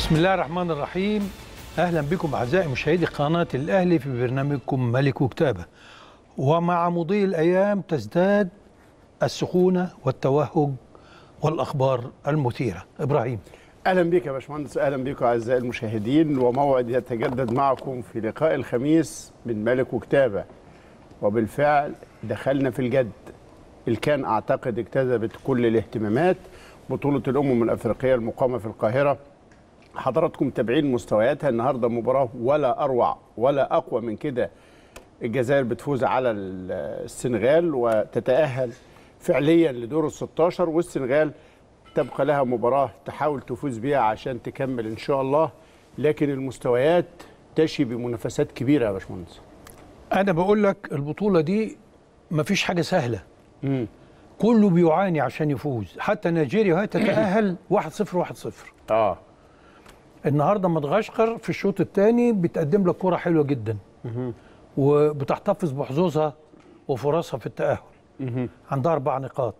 بسم الله الرحمن الرحيم اهلا بكم اعزائي مشاهدي قناه الاهلي في برنامجكم ملك وكتابه ومع مضي الايام تزداد السخونه والتوهج والاخبار المثيره ابراهيم اهلا بك يا باشمهندس اهلا بكم اعزائي المشاهدين وموعد يتجدد معكم في لقاء الخميس من ملك وكتابه وبالفعل دخلنا في الجد الكان اعتقد اجتذبت كل الاهتمامات بطوله الامم الافريقيه المقامه في القاهره حضراتكم متابعين مستوياتها النهارده مباراه ولا اروع ولا اقوى من كده الجزائر بتفوز على السنغال وتتاهل فعليا لدور ال 16 والسنغال تبقى لها مباراه تحاول تفوز بيها عشان تكمل ان شاء الله لكن المستويات تشي بمنافسات كبيره يا باشمهندس انا بقول لك البطوله دي مفيش حاجه سهله امم كله بيعاني عشان يفوز حتى نيجيريا وهي تتاهل 1-0 1-0 اه النهارده مدغشقر في الشوط الثاني بتقدم لك كره حلوه جدا وبتحتفظ بحظوظها وفرصها في التاهل عندها اربع نقاط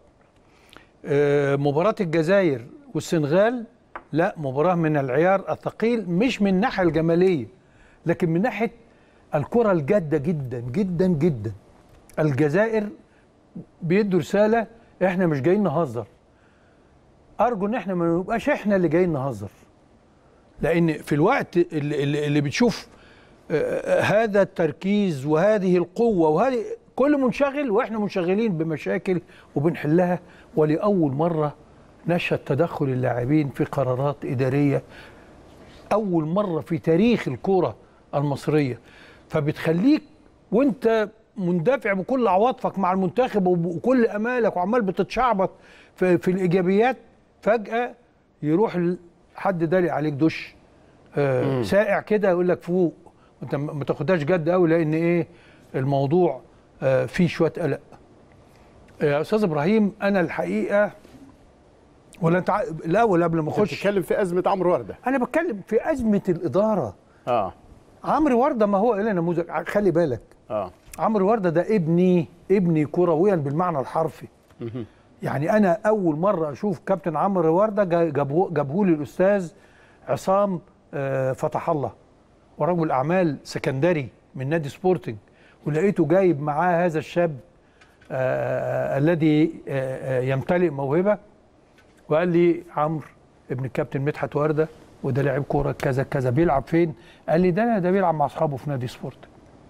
آه، مباراه الجزائر والسنغال لا مباراه من العيار الثقيل مش من الناحيه الجماليه لكن من ناحيه الكره الجاده جدا جدا جدا الجزائر بيدوا رساله احنا مش جايين نهزر ارجو ان احنا ما نبقاش احنا اللي جايين نهزر لان في الوقت اللي, اللي اللي بتشوف آه، هذا التركيز وهذه القوه وهذه كل منشغل واحنا منشغلين بمشاكل وبنحلها ولاول مره نشهد تدخل اللاعبين في قرارات اداريه اول مره في تاريخ الكره المصريه فبتخليك وانت مندفع بكل عواطفك مع المنتخب وب- وكل امالك وعمال بتتشعبط في, في الايجابيات فجاه يروح ال- حد داري عليك دش آه ساقع كده يقول لك فوق انت ما ما تاخدهاش جد قوي لان ايه الموضوع آه فيه شويه قلق يا استاذ ابراهيم انا الحقيقه ولا انت ع- الاول قبل ما انت اخش بتتكلم في ازمه عمرو ورده انا بتكلم في ازمه الاداره اه عمرو ورده ما هو الا نموذج ع- خلي بالك اه عمرو ورده ده ابني ابني كرويا بالمعنى الحرفي يعني انا اول مره اشوف كابتن عمرو ورده جا- جابوه جابه لي الاستاذ عصام آه، فتح الله ورجل اعمال سكندري من نادي سبورتنج ولقيته جايب معاه هذا الشاب آه، آه، الذي آه، آه، يمتلئ موهبه وقال لي عمرو ابن الكابتن مدحت ورده وده لاعب كوره كذا كذا بيلعب فين؟ قال لي ده ده بيلعب مع اصحابه في نادي سبورتنج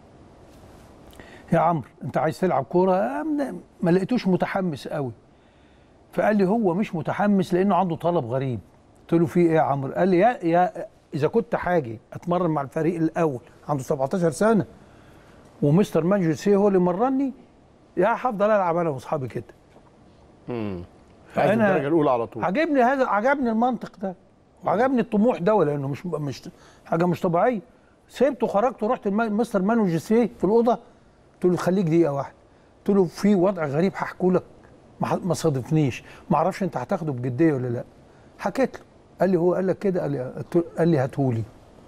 يا عمرو انت عايز تلعب كوره أم- ما لقيتوش متحمس قوي فقال لي هو مش متحمس لانه عنده طلب غريب قلت له في ايه يا عمرو قال لي يا يا اذا كنت حاجي اتمرن مع الفريق الاول عنده 17 سنه ومستر مانجو سي هو اللي مرني يا هفضل العب انا واصحابي كده عايز فأنا- الدرجه الاولى على طول عجبني هذا عجبني المنطق ده وعجبني الطموح ده لانه مش مش حاجه مش طبيعيه سيبته خرجت ورحت الم- مستر مانو جيسيه في الاوضه قلت له خليك دقيقه واحده قلت له في وضع غريب هحكوا لك ما ح- ما صادفنيش ما اعرفش انت هتاخده بجديه ولا لا حكيت له قال لي هو قال لك كده قال لي قلت- قال لي هاتهولي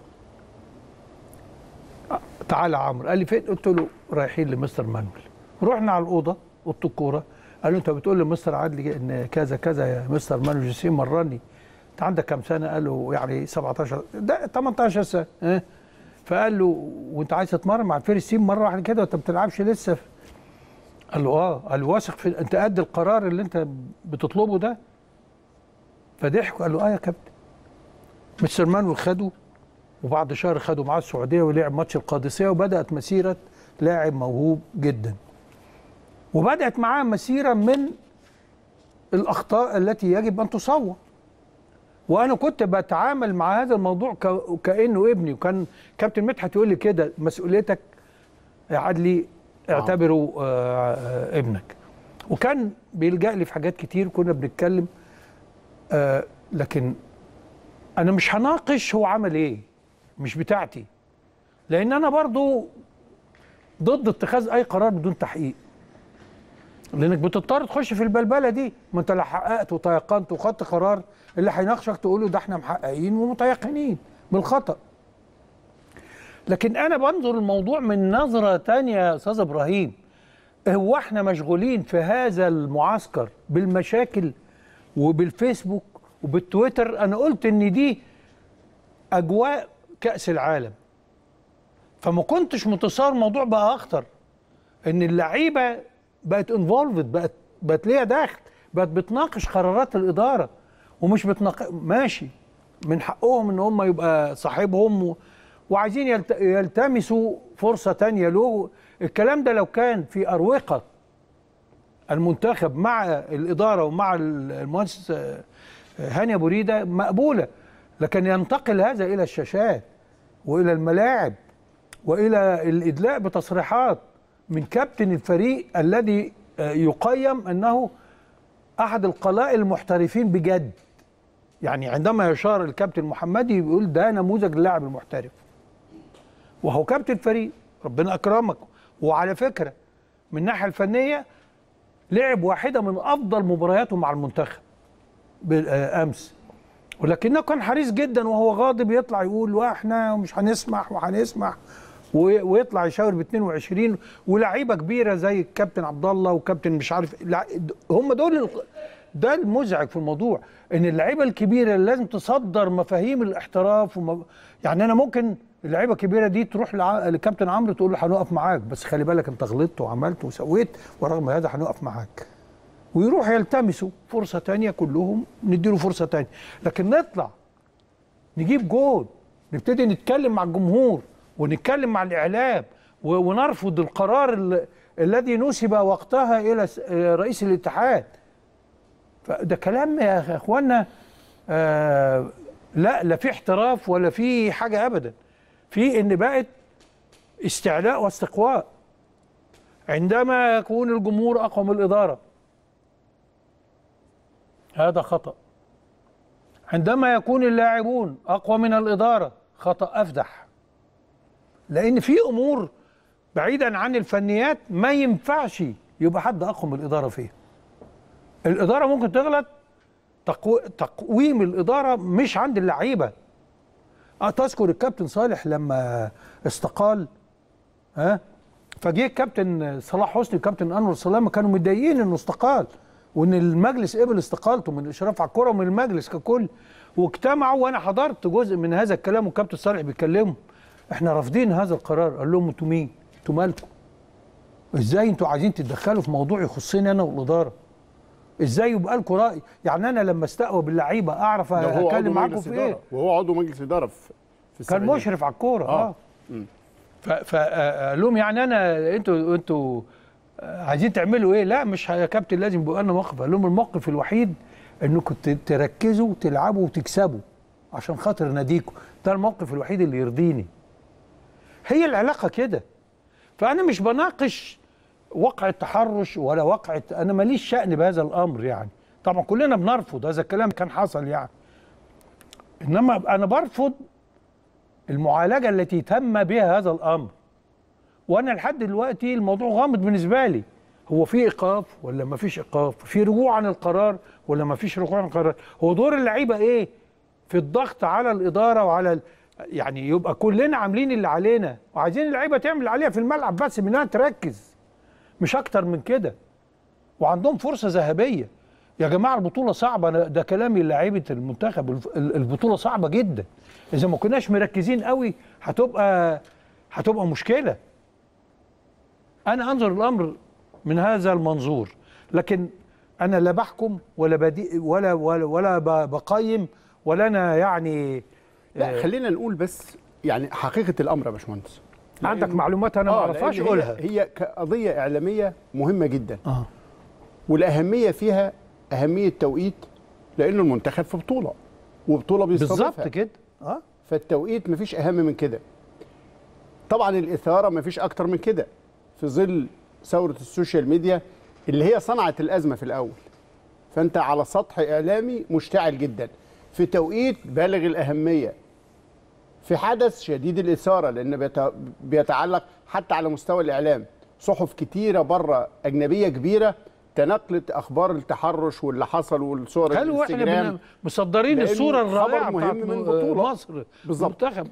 أ- تعالى يا عمرو قال لي فين قلت له رايحين لمستر مانويل رحنا على الاوضه اوضه الكوره قال له انت بتقول لمستر عدلي ان كذا كذا يا مستر مانويل جيسيه مرني انت عندك كام سنه قال له يعني 17 ده 18 سنه اه فقال له وانت عايز تتمرن مع الفيرست تيم مره واحده كده وانت ما بتلعبش لسه قال له اه قال له واثق في انت قد القرار اللي انت بتطلبه ده فضحك قال له اه يا كابتن مستر مانويل خده وبعد شهر خده معاه السعوديه ولعب ماتش القادسيه وبدات مسيره لاعب موهوب جدا وبدات معاه مسيره من الاخطاء التي يجب ان تصوب وانا كنت بتعامل مع هذا الموضوع ك- كانه ابني وكان كابتن مدحت يقول لي كده مسؤوليتك يا عدلي اعتبره آه، آه، ابنك وكان بيلجأ لي في حاجات كتير كنا بنتكلم آه، لكن انا مش هناقش هو عمل ايه مش بتاعتي لان انا برضو ضد اتخاذ اي قرار بدون تحقيق لانك بتضطر تخش في البلبله دي ما انت لا حققت وتيقنت وخدت قرار اللي هيناقشك تقول له ده احنا محققين ومتيقنين بالخطا لكن انا بنظر الموضوع من نظره تانية يا استاذ ابراهيم هو احنا مشغولين في هذا المعسكر بالمشاكل وبالفيسبوك وبالتويتر انا قلت ان دي اجواء كاس العالم فما كنتش متصور الموضوع بقى اخطر ان اللعيبه بقت انفولفد بقت بقت ليها دخل بقت بتناقش قرارات الاداره ومش بتناقش ماشي من حقهم ان هم يبقى صاحبهم و... وعايزين يلت... يلتمسوا فرصه تانية له الكلام ده لو كان في اروقه المنتخب مع الاداره ومع المهندس آه، هاني ابو ريده مقبوله لكن ينتقل هذا الى الشاشات والى الملاعب والى الادلاء بتصريحات من كابتن الفريق الذي آه، يقيم انه احد القلائل المحترفين بجد يعني عندما يشار الكابتن محمدي بيقول ده نموذج اللاعب المحترف وهو كابتن فريق ربنا اكرمك وعلى فكره من الناحيه الفنيه لعب واحده من افضل مبارياته مع المنتخب بالامس ولكنه كان حريص جدا وهو غاضب يطلع يقول واحنا مش هنسمح وهنسمح و- ويطلع يشاور ب 22 ولاعيبه كبيره زي الكابتن عبد الله وكابتن مش عارف لع- هم دول ال- ده المزعج في الموضوع ان اللعيبه الكبيره اللي لازم تصدر مفاهيم الاحتراف وم... يعني انا ممكن اللعيبه الكبيره دي تروح لع... لكابتن عمرو تقول له هنقف معاك بس خلي بالك انت غلطت وعملت وسويت ورغم هذا هنقف معاك ويروح يلتمسوا فرصه تانية كلهم نديله فرصه تانية لكن نطلع نجيب جول نبتدي نتكلم مع الجمهور ونتكلم مع الاعلام و- ونرفض القرار ال- الذي نسب وقتها الى س- آه، رئيس الاتحاد فده كلام يا اخوانا آه لا لا في احتراف ولا في حاجه ابدا في ان بقت استعلاء واستقواء عندما يكون الجمهور اقوى من الاداره هذا خطأ عندما يكون اللاعبون اقوى من الاداره خطأ افدح لان في امور بعيدا عن الفنيات ما ينفعش يبقى حد اقوى من الاداره فيها الاداره ممكن تغلط تقو... تقويم الاداره مش عند اللعيبه أه تذكر الكابتن صالح لما استقال ها فجه الكابتن صلاح حسني والكابتن انور سلامه كانوا متضايقين انه استقال وان المجلس قبل استقالته من الاشراف على الكره ومن المجلس ككل واجتمعوا وانا حضرت جزء من هذا الكلام والكابتن صالح بيكلمهم احنا رافضين هذا القرار قال لهم انتوا مين؟ انتوا مالكم؟ ازاي انتوا عايزين تتدخلوا في موضوع يخصني انا والاداره؟ ازاي يبقى لكم راي؟ يعني انا لما استقوى باللعيبه اعرف ده هو عضو اتكلم معاكم مجلس في ايه؟ اداره وهو عضو مجلس اداره في في كان السعودية. مشرف على الكوره آه. اه فقال لهم يعني انا انتوا انتوا آه، عايزين تعملوا ايه؟ لا مش يا كابتن لازم يبقى لنا موقف قال لهم الموقف الوحيد انكم ت- تركزوا تلعبوا وتكسبوا عشان خاطر ناديكم ده الموقف الوحيد اللي يرضيني هي العلاقه كده فانا مش بناقش وقع التحرش ولا وقع انا ماليش شأن بهذا الامر يعني طبعا كلنا بنرفض هذا الكلام كان حصل يعني انما انا برفض المعالجه التي تم بها هذا الامر وانا لحد دلوقتي الموضوع غامض بالنسبه لي هو في ايقاف ولا ما فيش ايقاف في رجوع عن القرار ولا ما فيش رجوع عن القرار هو دور اللعيبه ايه في الضغط على الاداره وعلى ال... يعني يبقى كلنا عاملين اللي علينا وعايزين اللعيبه تعمل اللي عليها في الملعب بس منها تركز مش اكتر من كده وعندهم فرصه ذهبيه يا جماعه البطوله صعبه أنا ده كلامي للاعيبه المنتخب الف- ال- البطوله صعبه جدا اذا ما كناش مركزين قوي هتبقى هتبقى مشكله انا انظر الامر من هذا المنظور لكن انا لا بحكم ولا بدي ولا ولا, ولا ب- بقيم ولا انا يعني لا خلينا نقول بس يعني حقيقه الامر يا باشمهندس عندك لأن- معلومات انا ما آه، اعرفهاش لأن هي- قولها هي كقضيه اعلاميه مهمه جدا اه والاهميه فيها اهميه توقيت لانه المنتخب في بطوله وبطوله بيستضيفها بالظبط كده اه فالتوقيت مفيش اهم من كده طبعا الاثاره مفيش اكتر من كده في ظل ثوره السوشيال ميديا اللي هي صنعت الازمه في الاول فانت على سطح اعلامي مشتعل جدا في توقيت بالغ الاهميه في حدث شديد الاثاره لان بيت- بيتعلق حتى على مستوى الاعلام صحف كتيره بره اجنبيه كبيره تنقلت اخبار التحرش واللي حصل والصور حلو احنا الانستجرام بن- مصدرين لأنه الصوره خبر الرائعه مهم بتاعت من م- بطولة. مصر بالظبط. منتخب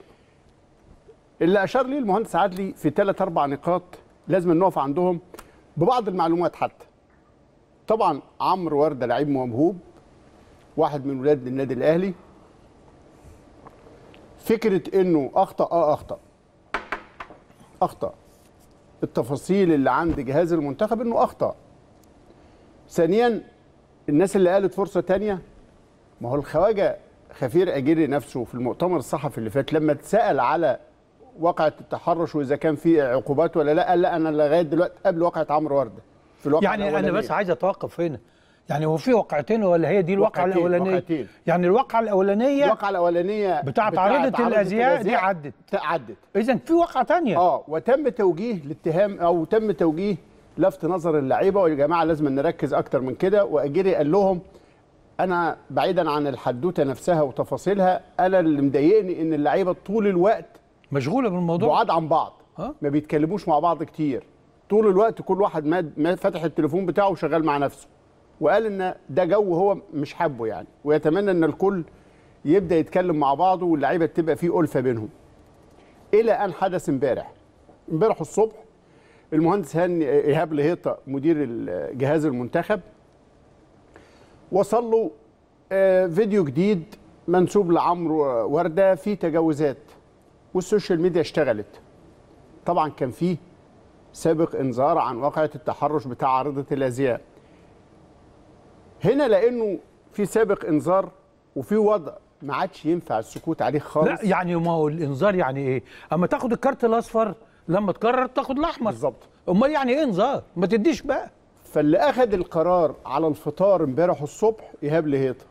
اللي اشار ليه المهندس عدلي في ثلاث اربع نقاط لازم نقف عندهم ببعض المعلومات حتى طبعا عمرو ورده لعيب موهوب واحد من ولاد النادي الاهلي فكره انه اخطا اه اخطا اخطا التفاصيل اللي عند جهاز المنتخب انه اخطا ثانيا الناس اللي قالت فرصه تانية ما هو الخواجه خفير اجيري نفسه في المؤتمر الصحفي اللي فات لما اتسال على واقعه التحرش واذا كان في عقوبات ولا لا قال لا انا لغايه دلوقتي قبل واقعه عمرو ورده في الواقعه يعني انا الأولانية. بس عايز اتوقف هنا يعني هو في واقعتين ولا هي دي الواقعه واقعتين، الاولانيه واقعتين. يعني الواقعه الاولانيه الواقعه الاولانيه بتاعت عارضة الأزياء دي عدت. عدت اذا في واقعه تانية اه وتم توجيه الاتهام او تم توجيه لفت نظر اللعيبه ويا جماعه لازم نركز اكتر من كده واجري قال لهم انا بعيدا عن الحدوته نفسها وتفاصيلها انا اللي مضايقني ان اللعيبه طول الوقت مشغوله بالموضوع بعاد عن بعض آه. ما بيتكلموش مع بعض كتير طول الوقت كل واحد ما ما فاتح التليفون بتاعه وشغال مع نفسه وقال ان ده جو هو مش حابه يعني ويتمنى ان الكل يبدا يتكلم مع بعضه واللعيبه تبقى في الفه بينهم الى ان حدث امبارح امبارح الصبح المهندس هاني ايهاب لهيطه مدير ال- جهاز المنتخب وصل له آه، فيديو جديد منسوب لعمرو ورده فيه تجاوزات والسوشيال ميديا اشتغلت طبعا كان فيه سابق انذار عن واقعه التحرش بتاع عارضه الازياء هنا لانه في سابق انذار وفي وضع ما عادش ينفع السكوت عليه خالص لا يعني ما هو الانذار يعني ايه اما تاخد الكارت الاصفر لما تقرر تاخد الاحمر بالظبط امال يعني ايه انذار ما تديش بقى فاللي اخذ القرار على الفطار امبارح الصبح ايهاب لهيطه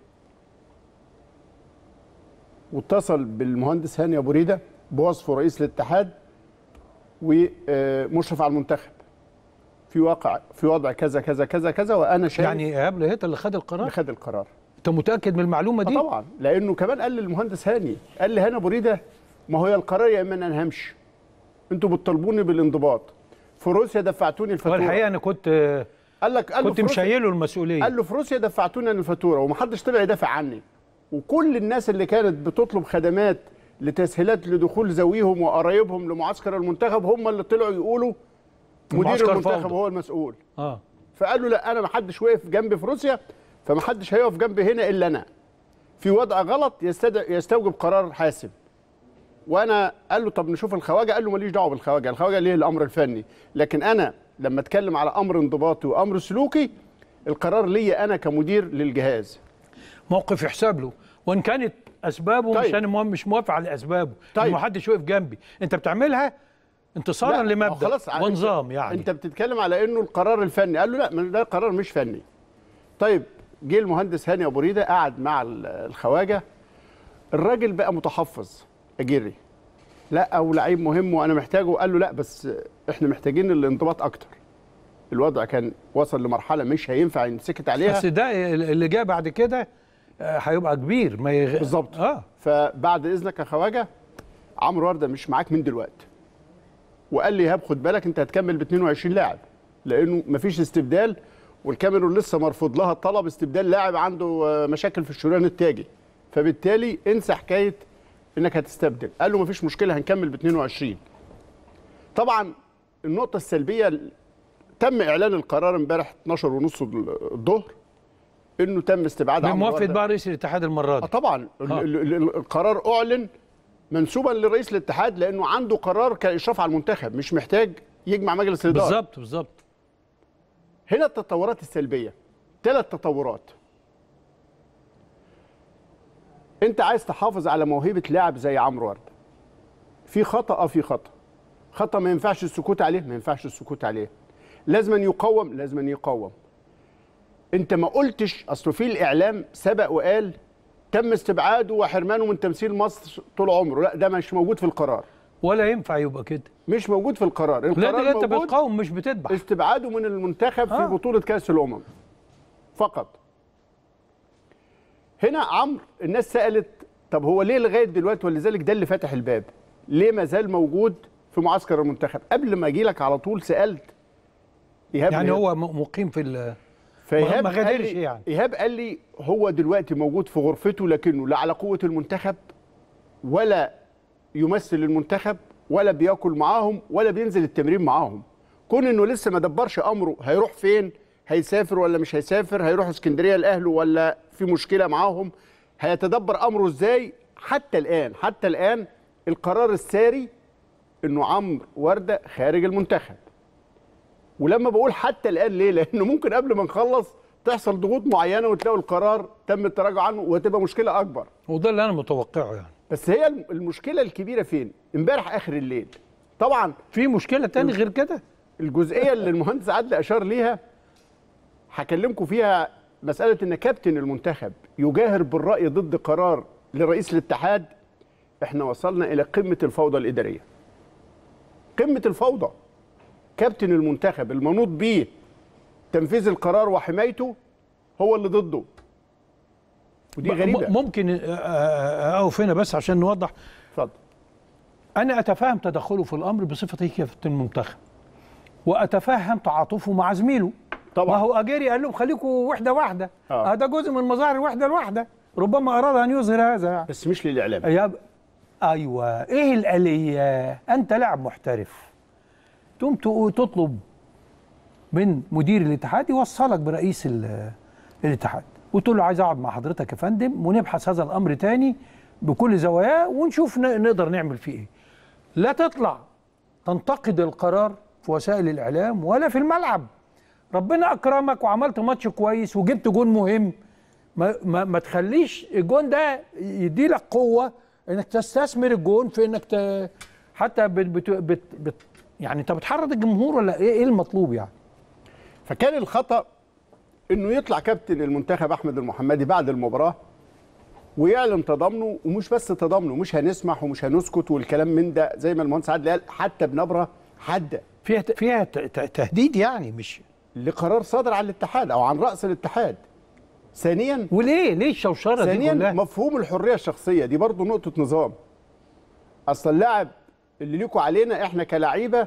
واتصل بالمهندس هاني ابو ريده بوصفه رئيس الاتحاد ومشرف على المنتخب في واقع في وضع كذا كذا كذا كذا وانا شايف يعني ايهاب لهيت اللي خد القرار اللي خد القرار انت متاكد من المعلومه آه دي طبعا لانه كمان قال للمهندس هاني قال لي هاني ابو ريده ما هو يا القرار يا اما انا همشي انتوا بتطالبوني بالانضباط في روسيا دفعتوني الفاتوره والحقيقه انا كنت قال لك قال له كنت في روسيا- مشيله المسؤوليه قال له في روسيا دفعتونا الفاتوره ومحدش طلع يدافع عني وكل الناس اللي كانت بتطلب خدمات لتسهيلات لدخول ذويهم وقرايبهم لمعسكر المنتخب هم اللي طلعوا يقولوا مدير المعسكر المنتخب فوضى. هو المسؤول اه فقال له لا انا ما حدش وقف جنبي في روسيا فما حدش هيقف جنبي هنا الا انا في وضع غلط يستدع يستوجب قرار حاسم وانا قال له طب نشوف الخواجه قال له ماليش دعوه بالخواجه الخواجه ليه الامر الفني لكن انا لما اتكلم على امر انضباطي وامر سلوكي القرار ليا انا كمدير للجهاز موقف يحسب له وان كانت اسبابه طيب. مش انا مو- مش موافق على اسبابه طيب. ما حدش يقف جنبي انت بتعملها انتصارا لا، ما هو لمبدا خلاص ع- ونظام أنت- يعني انت بتتكلم على انه القرار الفني قال له لا ما ده قرار مش فني طيب جه المهندس هاني ابو ريده قعد مع ال- الخواجه الراجل بقى متحفظ اجري لا او لعيب مهم وانا محتاجه قال له لا بس احنا محتاجين الانضباط اكتر الوضع كان وصل لمرحله مش هينفع ينسكت عليها بس ده اللي جاء بعد كده آه، هيبقى كبير ما يغ... بالظبط اه فبعد اذنك يا خواجه عمرو ورده مش معاك من دلوقتي وقال لي ايهاب خد بالك انت هتكمل ب 22 لاعب لانه مفيش استبدال والكاميرون لسه مرفوض لها طلب استبدال لاعب عنده آه، مشاكل في الشريان التاجي فبالتالي انسى حكايه انك هتستبدل قال له مفيش مشكله هنكمل ب 22 طبعا النقطه السلبيه تم اعلان القرار امبارح 12 ونص الظهر انه تم استبعاد عمرو بموافقه وردة. بقى رئيس الاتحاد المره اه دي طبعا ال- آه. ال- ال- القرار اعلن منسوبا لرئيس الاتحاد لانه عنده قرار كاشراف على المنتخب مش محتاج يجمع مجلس الاداره بالظبط بالظبط هنا التطورات السلبيه ثلاث تطورات انت عايز تحافظ على موهبه لاعب زي عمرو ورده في خطا اه في خطا خطا ما ينفعش السكوت عليه ما ينفعش السكوت عليه لازم أن يقوم لازم أن يقوم انت ما قلتش اصل في الاعلام سبق وقال تم استبعاده وحرمانه من تمثيل مصر طول عمره لا ده مش موجود في القرار ولا ينفع يبقى كده مش موجود في القرار لا القرار ده انت موجود بتقاوم مش بتذبح استبعاده من المنتخب آه. في بطولة كأس الأمم فقط هنا عمرو الناس سألت طب هو ليه لغاية دلوقتي ولذلك ده اللي فتح الباب ليه ما زال موجود في معسكر المنتخب قبل ما اجي لك على طول سألت إيهاب يعني إيهاب. هو م- مقيم في ال- فإيهاب ما قال غادرش لي يعني. إيهاب قال لي هو دلوقتي موجود في غرفته لكنه لا على قوة المنتخب ولا يمثل المنتخب ولا بياكل معاهم ولا بينزل التمرين معاهم كون انه لسه ما دبرش امره هيروح فين هيسافر ولا مش هيسافر هيروح اسكندريه لاهله ولا في مشكله معاهم هيتدبر امره ازاي حتى الان حتى الان القرار الساري انه عمرو ورده خارج المنتخب ولما بقول حتى الان ليه لانه ممكن قبل ما نخلص تحصل ضغوط معينه وتلاقوا القرار تم التراجع عنه وتبقى مشكله اكبر وده اللي انا متوقعه يعني بس هي المشكله الكبيره فين امبارح اخر الليل طبعا في مشكله تاني غير كده الجزئيه اللي المهندس عادل اشار ليها هكلمكم فيها مساله ان كابتن المنتخب يجاهر بالراي ضد قرار لرئيس الاتحاد احنا وصلنا الى قمه الفوضى الاداريه قمه الفوضى كابتن المنتخب المنوط بيه تنفيذ القرار وحمايته هو اللي ضده ودي غريبه م- ممكن آه، آه، اقف هنا بس عشان نوضح اتفضل انا اتفهم تدخله في الامر بصفته كابتن المنتخب واتفهم تعاطفه مع زميله طبعا. ما هو اجيري قال لهم خليكوا وحده واحده آه. هذا جزء من مظاهر الوحده الواحده ربما اراد ان يظهر هذا يعني. بس مش للاعلام يا ايوه ايه الاليه انت لاعب محترف تقوم تقو- تطلب من مدير الاتحاد يوصلك برئيس ال- الاتحاد وتقول له عايز اقعد مع حضرتك يا فندم ونبحث هذا الامر تاني بكل زواياه ونشوف ن- نقدر نعمل فيه ايه لا تطلع تنتقد القرار في وسائل الاعلام ولا في الملعب ربنا اكرمك وعملت ماتش كويس وجبت جون مهم ما, ما, ما تخليش الجون ده يدي لك قوه انك تستثمر الجون في انك ت... حتى بت... بت... بت... بت... يعني انت بتحرض الجمهور ولا ايه ايه المطلوب يعني فكان الخطا انه يطلع كابتن المنتخب احمد المحمدي بعد المباراه ويعلن تضامنه ومش بس تضامنه مش هنسمح ومش هنسكت والكلام من ده زي ما المهندس عادل قال حتى بنبره حاده فيها ت... فيها ت... ت... تهديد يعني مش لقرار صادر عن الاتحاد او عن راس الاتحاد ثانيا وليه ليه الشوشره دي ثانيا كلها مفهوم الحريه الشخصيه دي برضو نقطه نظام اصل اللاعب اللي ليكوا علينا احنا كلاعيبه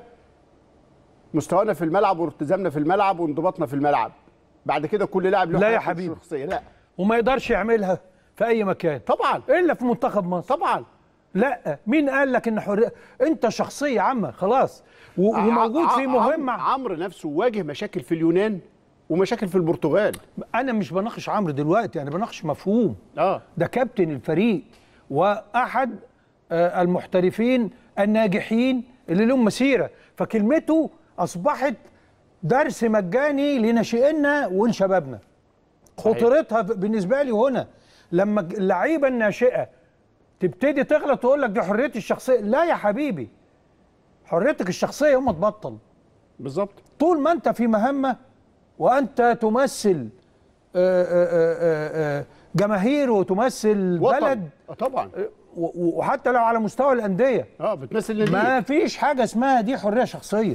مستوانا في الملعب والتزامنا في الملعب وانضباطنا في الملعب بعد كده كل لاعب له لا يا حريته حبيبي. الشخصيه لا وما يقدرش يعملها في اي مكان طبعا الا في منتخب مصر طبعا لا مين قال لك ان حريه انت شخصيه عامه خلاص و... وموجود ع- في ع- مهمه عمرو نفسه واجه مشاكل في اليونان ومشاكل في البرتغال انا مش بناقش عمرو دلوقتي انا بناقش مفهوم اه ده كابتن الفريق واحد آه، المحترفين الناجحين اللي لهم مسيره فكلمته اصبحت درس مجاني لناشئينا ولشبابنا خطورتها ب- بالنسبه لي هنا لما اللعيبه الناشئه تبتدي تغلط تقول لك دي حريتي الشخصيه لا يا حبيبي حريتك الشخصيه يوم ما تبطل بالظبط طول ما انت في مهمه وانت تمثل آه، آه، آه، آه، جماهير وتمثل وطن. بلد آه طبعا و- و- وحتى لو على مستوى الانديه اه بتمثل النادي ما فيش حاجه اسمها دي حريه شخصيه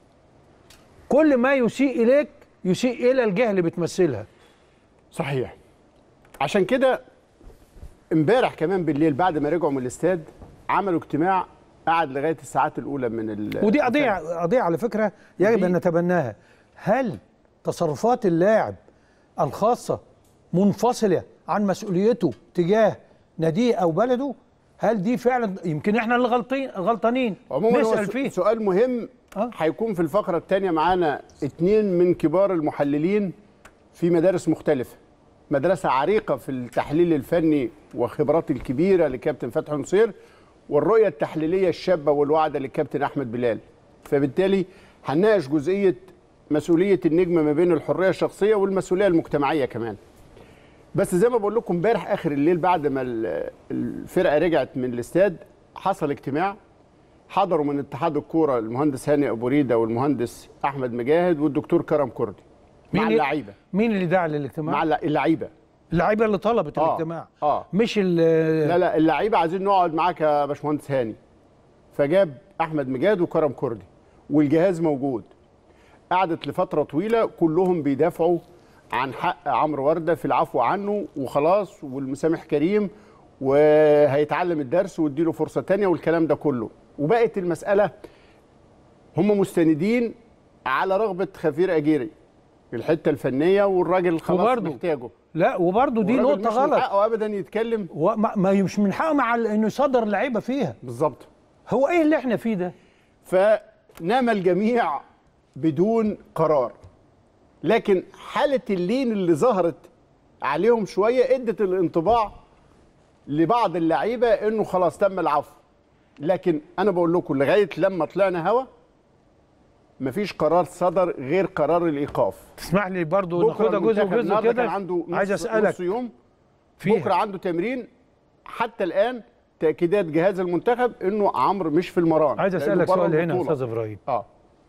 كل ما يسيء اليك يسيء الى الجهه اللي بتمثلها صحيح عشان كده امبارح كمان بالليل بعد ما رجعوا من الاستاد عملوا اجتماع قعد لغايه الساعات الاولى من ال ودي قضيه قضيه على فكره يجب دي- ان نتبناها هل تصرفات اللاعب الخاصه منفصله عن مسؤوليته تجاه ناديه او بلده هل دي فعلا يمكن احنا اللي غلطين غلطانين عموما هو نسال س- فيه سؤال مهم آه. هيكون في الفقره الثانيه معانا اتنين من كبار المحللين في مدارس مختلفه مدرسه عريقه في التحليل الفني وخبرات الكبيره لكابتن فتحي نصير والرؤيه التحليليه الشابه والواعده للكابتن احمد بلال فبالتالي هنناقش جزئيه مسؤوليه النجم ما بين الحريه الشخصيه والمسؤوليه المجتمعيه كمان بس زي ما بقول لكم امبارح اخر الليل بعد ما ال- الفرقه رجعت من الاستاد حصل اجتماع حضروا من اتحاد الكوره المهندس هاني ابو ريده والمهندس احمد مجاهد والدكتور كرم كردي مع مين- اللعيبه مين اللي دعا للاجتماع مع الل- اللعيبه اللعيبه اللي طلبت آه، الاجتماع آه. مش ال لا لا اللعيبه عايزين نقعد معاك يا باشمهندس هاني فجاب احمد مجاد وكرم كردي والجهاز موجود قعدت لفتره طويله كلهم بيدافعوا عن حق عمرو ورده في العفو عنه وخلاص والمسامح كريم وهيتعلم الدرس واديله فرصه تانية والكلام ده كله وبقت المساله هم مستندين على رغبه خفير اجيري الحته الفنيه والراجل خلاص وبرضه محتاجه لا وبرضه دي والراجل نقطه مش من غلط حقه ابدا يتكلم وما ما مش من حقه مع ال- انه يصدر لعيبه فيها بالظبط هو ايه اللي احنا فيه ده فنام الجميع بدون قرار لكن حالة اللين اللي ظهرت عليهم شوية ادت الانطباع لبعض اللعيبه انه خلاص تم العفو لكن انا بقول لكم لغايه لما طلعنا هوا مفيش قرار صدر غير قرار الايقاف تسمح لي برضو بكره ناخدها جزء المنتخب وجزء النهارده كده كان عنده نص عايز اسالك نص يوم فيها. بكره عنده تمرين حتى الان تاكيدات جهاز المنتخب انه عمرو مش في المران عايز لأنه اسالك بره سؤال هنا يا البطولة. استاذ ابراهيم اه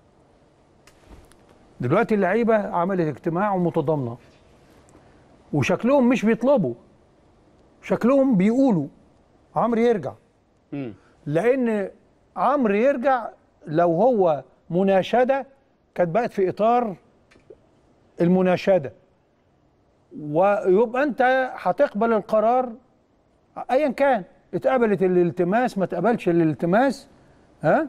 دلوقتي اللعيبه عملت اجتماع ومتضامنه وشكلهم مش بيطلبوا شكلهم بيقولوا عمرو يرجع مم. لان عمرو يرجع لو هو مناشده كانت بقت في اطار المناشده ويبقى انت هتقبل القرار ايا كان اتقبلت الالتماس ما اتقبلش الالتماس ها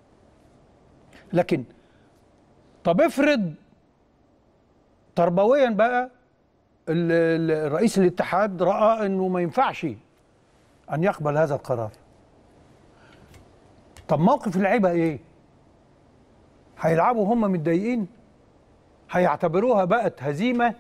لكن طب افرض تربويا بقى ال- ال- رئيس الاتحاد راى انه ما ينفعش ان يقبل هذا القرار طب موقف اللعيبه ايه هيلعبوا هم متضايقين هيعتبروها بقت هزيمه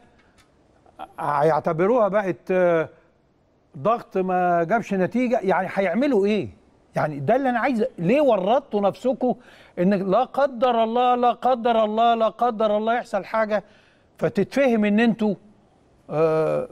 هيعتبروها بقت آه، ضغط ما جابش نتيجه يعني هيعملوا ايه يعني ده اللي انا عايز ليه ورطتوا نفسكم ان لا قدر الله لا قدر الله لا قدر الله يحصل حاجه فتتفهم ان انتوا آه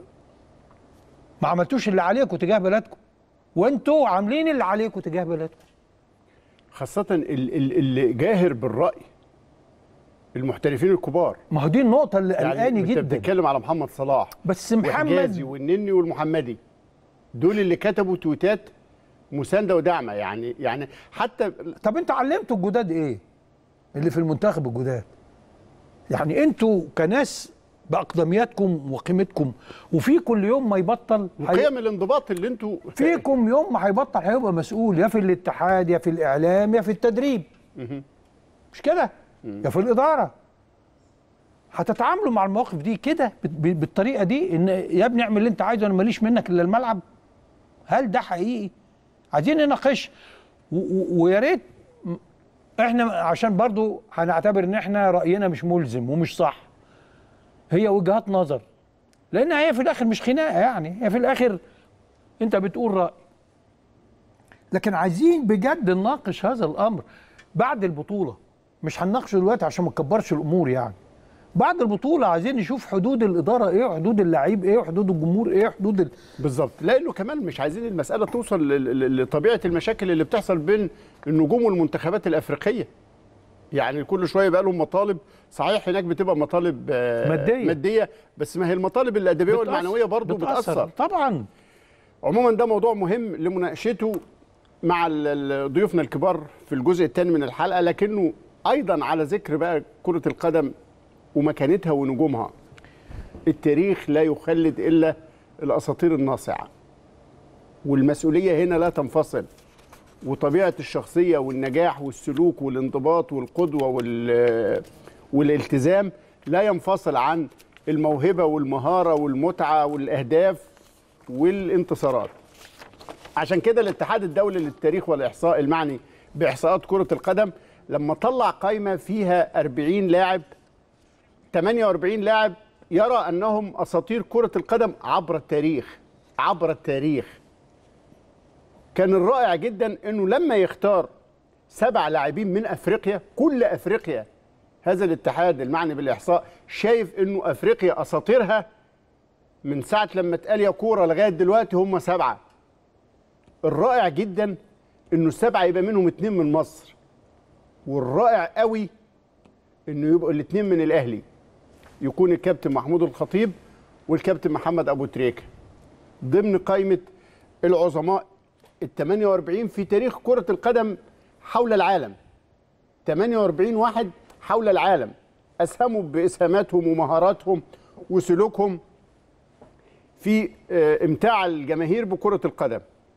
ما عملتوش اللي عليكم تجاه بلدكم وانتوا عاملين اللي عليكم تجاه بلدكم خاصه ال- ال- اللي جاهر بالراي المحترفين الكبار ما هو دي النقطه اللي يعني قلقاني انت جدا بتتكلم على محمد صلاح بس وحجازي محمد والنني والمحمدي دول اللي كتبوا تويتات مسانده ودعمه يعني يعني حتى طب انت علمتوا الجداد ايه اللي في المنتخب الجداد يعني انتوا كناس باقدمياتكم وقيمتكم وفي كل يوم ما يبطل هي- وقيم الانضباط اللي انتوا فيكم يوم ما هيبطل هيبقى مسؤول يا في الاتحاد يا في الاعلام يا في التدريب مش كده يا في الاداره هتتعاملوا مع المواقف دي كده بت- ب- بالطريقه دي ان يا ابني اعمل اللي انت عايزه انا ماليش منك الا الملعب هل ده حقيقي عايزين نناقش و- و- ويا ريت م- احنا عشان برضو هنعتبر ان احنا راينا مش ملزم ومش صح هي وجهات نظر لان هي في الاخر مش خناقه يعني هي في الاخر انت بتقول راي لكن عايزين بجد نناقش هذا الامر بعد البطوله مش هنناقشه دلوقتي عشان ما نكبرش الامور يعني بعد البطوله عايزين نشوف حدود الاداره ايه وحدود اللعيب ايه وحدود الجمهور ايه وحدود ال... بالظبط لانه كمان مش عايزين المساله توصل ل- ل- لطبيعه المشاكل اللي بتحصل بين النجوم والمنتخبات الافريقيه يعني كل شويه بقى لهم مطالب صحيح هناك بتبقى مطالب آه، مادية. ماديه بس ما هي المطالب الادبيه بتأثر- والمعنويه برضو بتاثر طبعا عموما ده موضوع مهم لمناقشته مع ال- ال- ضيوفنا الكبار في الجزء الثاني من الحلقه لكنه ايضا على ذكر بقى كره القدم ومكانتها ونجومها التاريخ لا يخلد الا الاساطير الناصعه والمسؤوليه هنا لا تنفصل وطبيعه الشخصيه والنجاح والسلوك والانضباط والقدوه وال والالتزام لا ينفصل عن الموهبه والمهاره والمتعه والاهداف والانتصارات عشان كده الاتحاد الدولي للتاريخ والاحصاء المعني باحصاءات كره القدم لما طلع قائمه فيها 40 لاعب 48 لاعب يرى انهم اساطير كره القدم عبر التاريخ عبر التاريخ كان الرائع جدا انه لما يختار سبع لاعبين من افريقيا كل افريقيا هذا الاتحاد المعني بالاحصاء شايف انه افريقيا اساطيرها من ساعه لما اتقال يا كوره لغايه دلوقتي هم سبعه الرائع جدا انه السبعه يبقى منهم اتنين من مصر والرائع قوي انه يبقوا الاتنين من الاهلي يكون الكابتن محمود الخطيب والكابتن محمد ابو تريكه ضمن قائمه العظماء ال 48 في تاريخ كره القدم حول العالم 48 واحد حول العالم اسهموا باسهاماتهم ومهاراتهم وسلوكهم في آه، امتاع الجماهير بكره القدم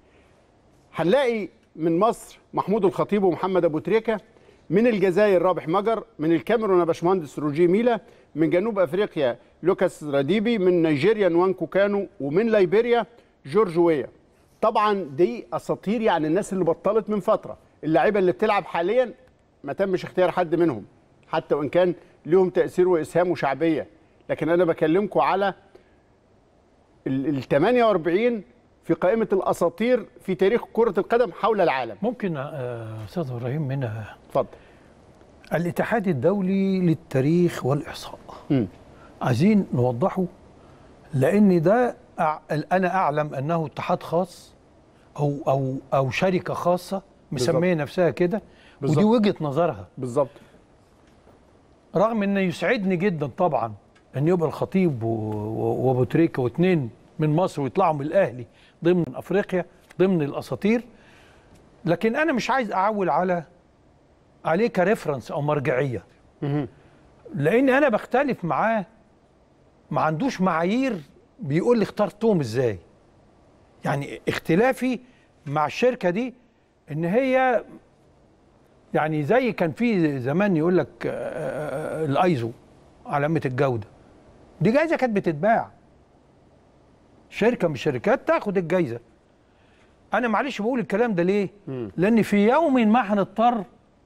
هنلاقي من مصر محمود الخطيب ومحمد ابو تريكه من الجزائر رابح مجر من الكاميرون يا باشمهندس روجي ميلا من جنوب افريقيا لوكاس راديبي من نيجيريا نوانكو كانو ومن ليبيريا جورج ويا طبعا دي اساطير يعني الناس اللي بطلت من فتره اللعيبه اللي بتلعب حاليا ما تمش اختيار حد منهم حتى وان كان ليهم تاثير واسهام وشعبيه لكن انا بكلمكم على ال ال 48 في قائمه الاساطير في تاريخ كره القدم حول العالم ممكن آه، استاذ ابراهيم منها اتفضل الاتحاد الدولي للتاريخ والاحصاء مم. عايزين نوضحه لان ده أع- انا اعلم انه اتحاد خاص او او او شركه خاصه مسميه نفسها كده ودي بالظبط. وجهه نظرها بالظبط رغم ان يسعدني جدا طبعا ان يبقى الخطيب و- و- وابو تريكه واثنين من مصر ويطلعوا من الاهلي ضمن افريقيا ضمن الاساطير لكن انا مش عايز اعول على عليه كريفرنس او مرجعيه مهم. لان انا بختلف معاه ما عندوش معايير بيقول لي اخترتهم ازاي يعني اختلافي مع الشركه دي ان هي يعني زي كان في زمان يقول لك آه، آه، آه، الايزو علامه الجوده دي جايزه كانت بتتباع شركه من الشركات تاخد الجايزه انا معلش بقول الكلام ده ليه لان في يوم ما هنضطر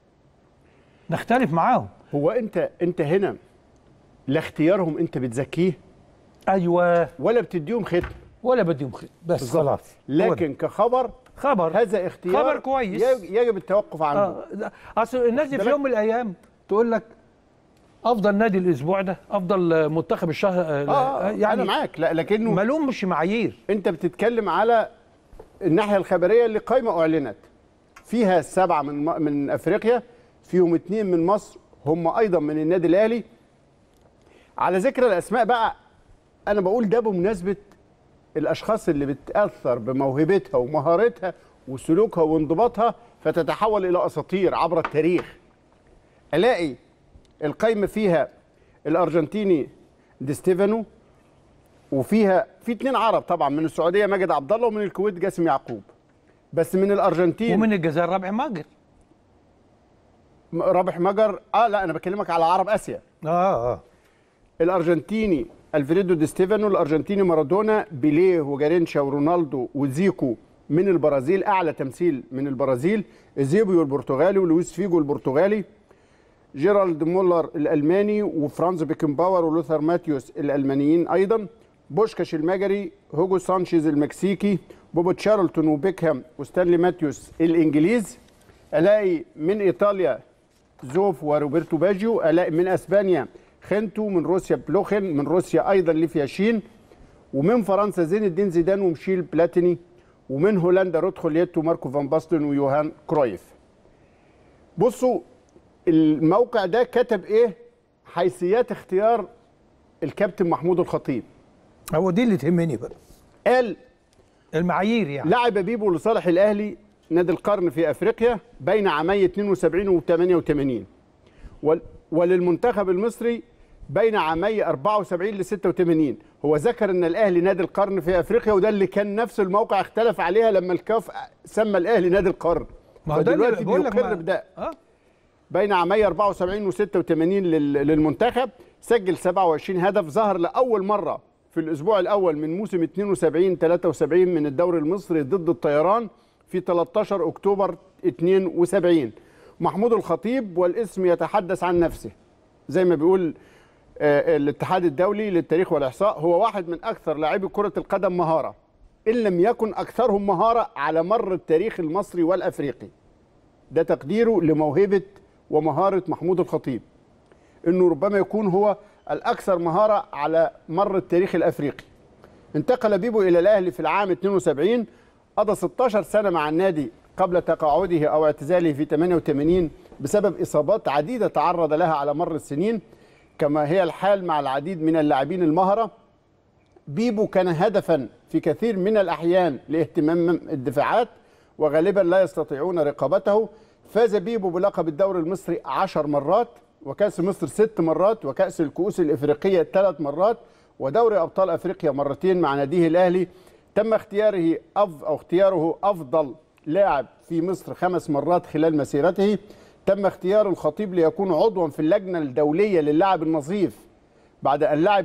نختلف معاهم هو انت انت هنا لا اختيارهم انت بتزكيه ايوه ولا بتديهم ختم ولا بديهم خير بس بالظبط. خلاص هو ده. لكن كخبر خبر هذا اختيار خبر كويس. يجب, يجب التوقف عنه اه ده- اصل الناس دي في بالك- يوم من الايام تقول لك افضل نادي الاسبوع ده افضل منتخب الشهر اه, آه يعني يعني انا معاك لا لكنه ملوم مش معايير انت بتتكلم على الناحيه الخبريه اللي قائمه اعلنت فيها سبعه من م- من افريقيا فيهم اثنين من مصر هم ايضا من النادي الاهلي على ذكر الاسماء بقى انا بقول ده بمناسبه الاشخاص اللي بتاثر بموهبتها ومهارتها وسلوكها وانضباطها فتتحول الى اساطير عبر التاريخ الاقي القايمه فيها الارجنتيني دي ستيفانو وفيها في اتنين عرب طبعا من السعوديه ماجد عبد الله ومن الكويت جاسم يعقوب بس من الارجنتين ومن الجزائر رابع ماجر رابح مجر اه لا انا بكلمك على عرب اسيا اه اه الارجنتيني الفريدو دي ستيفانو الارجنتيني مارادونا بيليه وجارينشا ورونالدو وزيكو من البرازيل اعلى تمثيل من البرازيل زيبيو البرتغالي ولويس فيجو البرتغالي جيرالد مولر الالماني وفرانز بيكنباور ولوثر ماتيوس الالمانيين ايضا بوشكاش المجري هوجو سانشيز المكسيكي بوبو تشارلتون وبيكهام وستانلي ماتيوس الانجليز الاقي من ايطاليا زوف وروبرتو باجيو الاقي من اسبانيا خنتو من روسيا بلوخن من روسيا ايضا ليفيا شين ومن فرنسا زين الدين زيدان ومشيل بلاتيني ومن هولندا رودخوليت وماركو فان باستن ويوهان كرويف بصوا الموقع ده كتب ايه حيثيات اختيار الكابتن محمود الخطيب هو دي اللي تهمني بقى قال المعايير يعني لعب بيبو لصالح الاهلي نادي القرن في افريقيا بين عامي 72 و 88 وال- وللمنتخب المصري بين عامي 74 ل 86 هو ذكر ان الاهلي نادي القرن في افريقيا وده اللي كان نفس الموقع اختلف عليها لما الكاف سمى الاهلي نادي القرن ما هو ده اللي فدلوقتي بقول لك بيقر ما- بده اه بين عامي 74 و 86 لل- للمنتخب سجل 27 هدف ظهر لاول مره في الاسبوع الاول من موسم 72 73 من الدوري المصري ضد الطيران في 13 اكتوبر 72 محمود الخطيب والاسم يتحدث عن نفسه زي ما بيقول آه، الاتحاد الدولي للتاريخ والاحصاء هو واحد من اكثر لاعبي كره القدم مهاره ان لم يكن اكثرهم مهاره على مر التاريخ المصري والافريقي ده تقديره لموهبه ومهاره محمود الخطيب انه ربما يكون هو الاكثر مهاره على مر التاريخ الافريقي انتقل بيبو الى الاهلي في العام 72 قضى 16 سنه مع النادي قبل تقاعده او اعتزاله في 88 بسبب اصابات عديده تعرض لها على مر السنين كما هي الحال مع العديد من اللاعبين المهره بيبو كان هدفا في كثير من الأحيان لاهتمام الدفاعات وغالبا لا يستطيعون رقابته فاز بيبو بلقب الدوري المصري عشر مرات وكأس مصر ست مرات وكأس الكؤوس الإفريقية ثلاث مرات ودوري أبطال أفريقيا مرتين مع ناديه الأهلي تم اختياره أف أو اختياره أفضل لاعب في مصر خمس مرات خلال مسيرته تم اختيار الخطيب ليكون عضوا في اللجنة الدولية للعب النظيف بعد أن لعب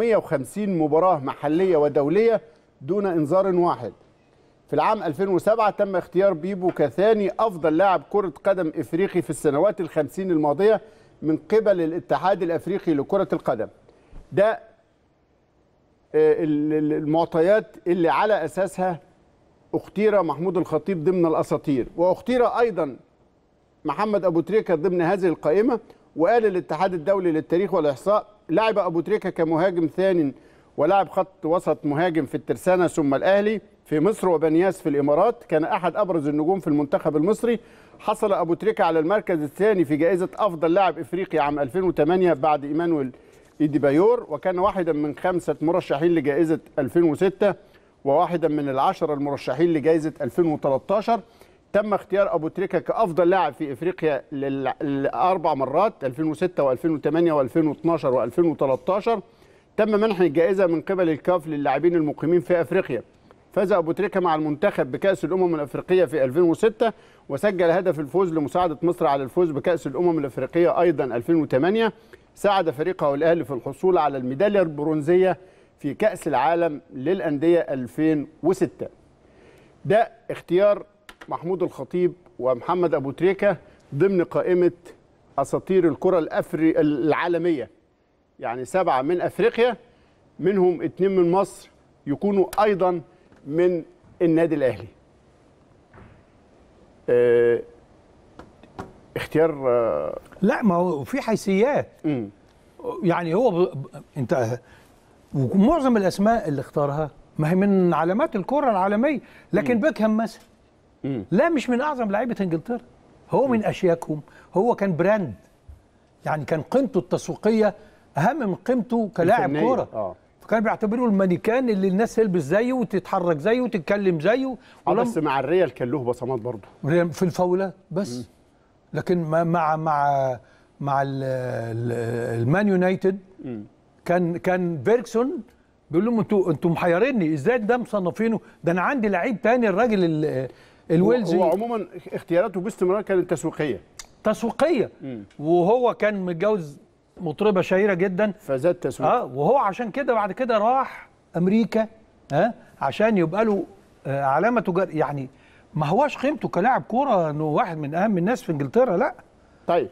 450 مباراة محلية ودولية دون إنذار واحد في العام 2007 تم اختيار بيبو كثاني أفضل لاعب كرة قدم إفريقي في السنوات الخمسين الماضية من قبل الاتحاد الأفريقي لكرة القدم ده آه، ال- ال- المعطيات اللي على أساسها اختير محمود الخطيب ضمن الاساطير واختير ايضا محمد ابو تريكه ضمن هذه القائمه وقال الاتحاد الدولي للتاريخ والاحصاء لعب ابو تريكه كمهاجم ثاني ولعب خط وسط مهاجم في الترسانه ثم الاهلي في مصر وبنياس في الامارات كان احد ابرز النجوم في المنتخب المصري حصل ابو تريكه على المركز الثاني في جائزه افضل لاعب افريقي عام 2008 بعد ايمانويل ايديبايور وكان واحدا من خمسه مرشحين لجائزه 2006 وواحدا من العشره المرشحين لجائزه 2013 تم اختيار ابو تريكه كافضل لاعب في افريقيا لل- لاربع مرات 2006 و2008 و2012 و2013 تم منح الجائزه من قبل الكاف للاعبين المقيمين في افريقيا فاز ابو تريكه مع المنتخب بكاس الامم الافريقيه في 2006 وسجل هدف الفوز لمساعده مصر على الفوز بكاس الامم الافريقيه ايضا 2008 ساعد فريقه الاهلي في الحصول على الميداليه البرونزيه في كاس العالم للانديه 2006 ده اختيار محمود الخطيب ومحمد ابو تريكه ضمن قائمه اساطير الكره الافري العالميه يعني سبعه من افريقيا منهم اتنين من مصر يكونوا ايضا من النادي الاهلي اه اختيار اه لا ما هو في حيثيات مم. يعني هو ب... ب... انت ومعظم الاسماء اللي اختارها ما هي من علامات الكره العالميه لكن بيكهام مثلا مم. لا مش من اعظم لعيبه انجلترا هو من اشياكهم هو كان براند يعني كان قيمته التسويقيه اهم من قيمته كلاعب الفنية. كوره اه فكان بيعتبروه المانيكان اللي الناس تلبس زيه وتتحرك زيه وتتكلم زيه آه، ولم- بس مع الريال كان له بصمات برضه في الفاولات بس لكن ما- مع مع مع ال- ال- المان يونايتد كان كان بيركسون بيقول لهم انتوا انتوا محيريني ازاي ده مصنفينه ده انا عندي لعيب تاني الراجل ال- الويلزي هو عموما اختياراته باستمرار كانت تسويقيه تسويقيه وهو كان متجوز مطربه شهيره جدا فزاد تسويق اه وهو عشان كده بعد كده راح امريكا ها عشان يبقى له آه، علامه تجار يعني ما هواش قيمته كلاعب كوره انه واحد من اهم الناس في انجلترا لا طيب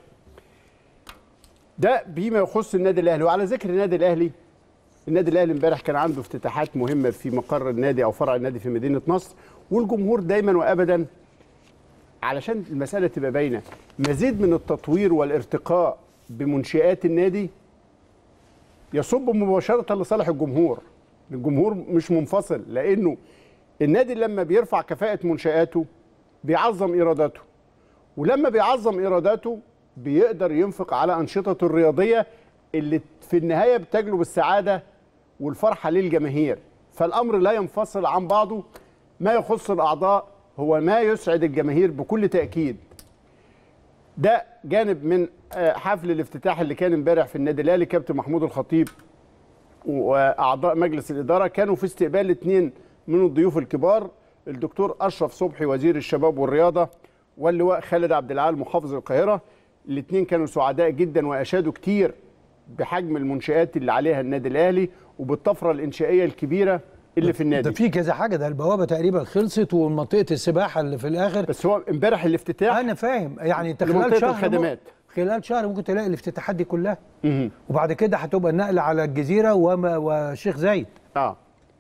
ده بما يخص النادي الاهلي وعلى ذكر النادي الاهلي النادي الاهلي امبارح كان عنده افتتاحات مهمه في مقر النادي او فرع النادي في مدينه نصر والجمهور دايما وابدا علشان المساله تبقى باينه مزيد من التطوير والارتقاء بمنشآت النادي يصب مباشره لصالح الجمهور الجمهور مش منفصل لانه النادي لما بيرفع كفاءه منشآته بيعظم ايراداته ولما بيعظم ايراداته بيقدر ينفق على انشطته الرياضيه اللي في النهايه بتجلب السعاده والفرحه للجماهير فالامر لا ينفصل عن بعضه ما يخص الاعضاء هو ما يسعد الجماهير بكل تاكيد ده جانب من آه، حفل الافتتاح اللي كان امبارح في النادي الاهلي كابتن محمود الخطيب واعضاء مجلس الاداره كانوا في استقبال اثنين من الضيوف الكبار الدكتور اشرف صبحي وزير الشباب والرياضه واللواء خالد عبد العال محافظ القاهره الاثنين كانوا سعداء جدا واشادوا كتير بحجم المنشآت اللي عليها النادي الاهلي وبالطفره الانشائيه الكبيره اللي في ده النادي في كذا حاجه ده البوابه تقريبا خلصت ومنطقه السباحه اللي في الاخر بس هو امبارح الافتتاح انا فاهم يعني انت لمنطقة خلال شهر الخدمات. خلال شهر ممكن تلاقي الافتتاحات دي كلها مهم. وبعد كده هتبقى النقل على الجزيره وما وشيخ زايد اه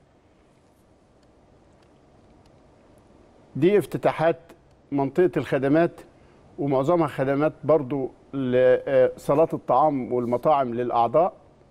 دي افتتاحات منطقة الخدمات ومعظمها خدمات برضو لصالات الطعام والمطاعم للأعضاء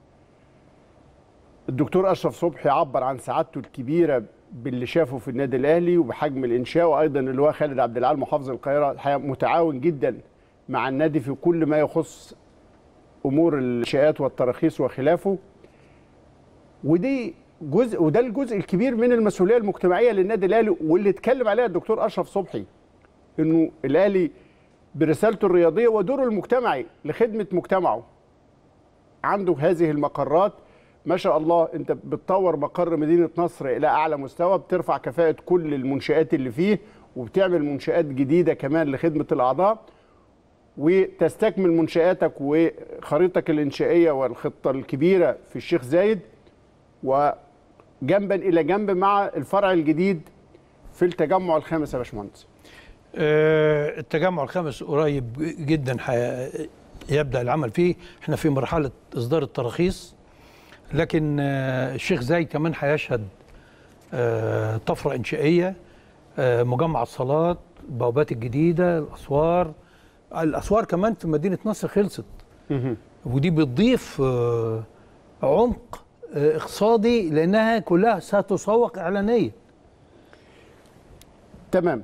الدكتور أشرف صبحي عبر عن سعادته الكبيرة باللي شافه في النادي الأهلي وبحجم الإنشاء وأيضا اللواء خالد عبد العال محافظ القاهرة الحقيقة متعاون جدا مع النادي في كل ما يخص أمور الإنشاءات والتراخيص وخلافه ودي جزء وده الجزء الكبير من المسؤوليه المجتمعيه للنادي الاهلي واللي اتكلم عليها الدكتور اشرف صبحي انه الاهلي برسالته الرياضيه ودوره المجتمعي لخدمه مجتمعه عنده هذه المقرات ما شاء الله انت بتطور مقر مدينه نصر الى اعلى مستوى بترفع كفاءه كل المنشات اللي فيه وبتعمل منشات جديده كمان لخدمه الاعضاء وتستكمل منشاتك وخريطتك الانشائيه والخطه الكبيره في الشيخ زايد وجنبا الى جنب مع الفرع الجديد في التجمع الخامس يا باشمهندس آه، التجمع الخامس قريب جدا حي- يبدا العمل فيه احنا في مرحله اصدار التراخيص لكن آه، الشيخ زايد كمان هيشهد آه، طفره انشائيه آه، مجمع الصالات البوابات الجديده الاسوار الاسوار كمان في مدينه نصر خلصت ودي بتضيف آه، عمق آه، اقتصادي لانها كلها ستسوق اعلانيا تمام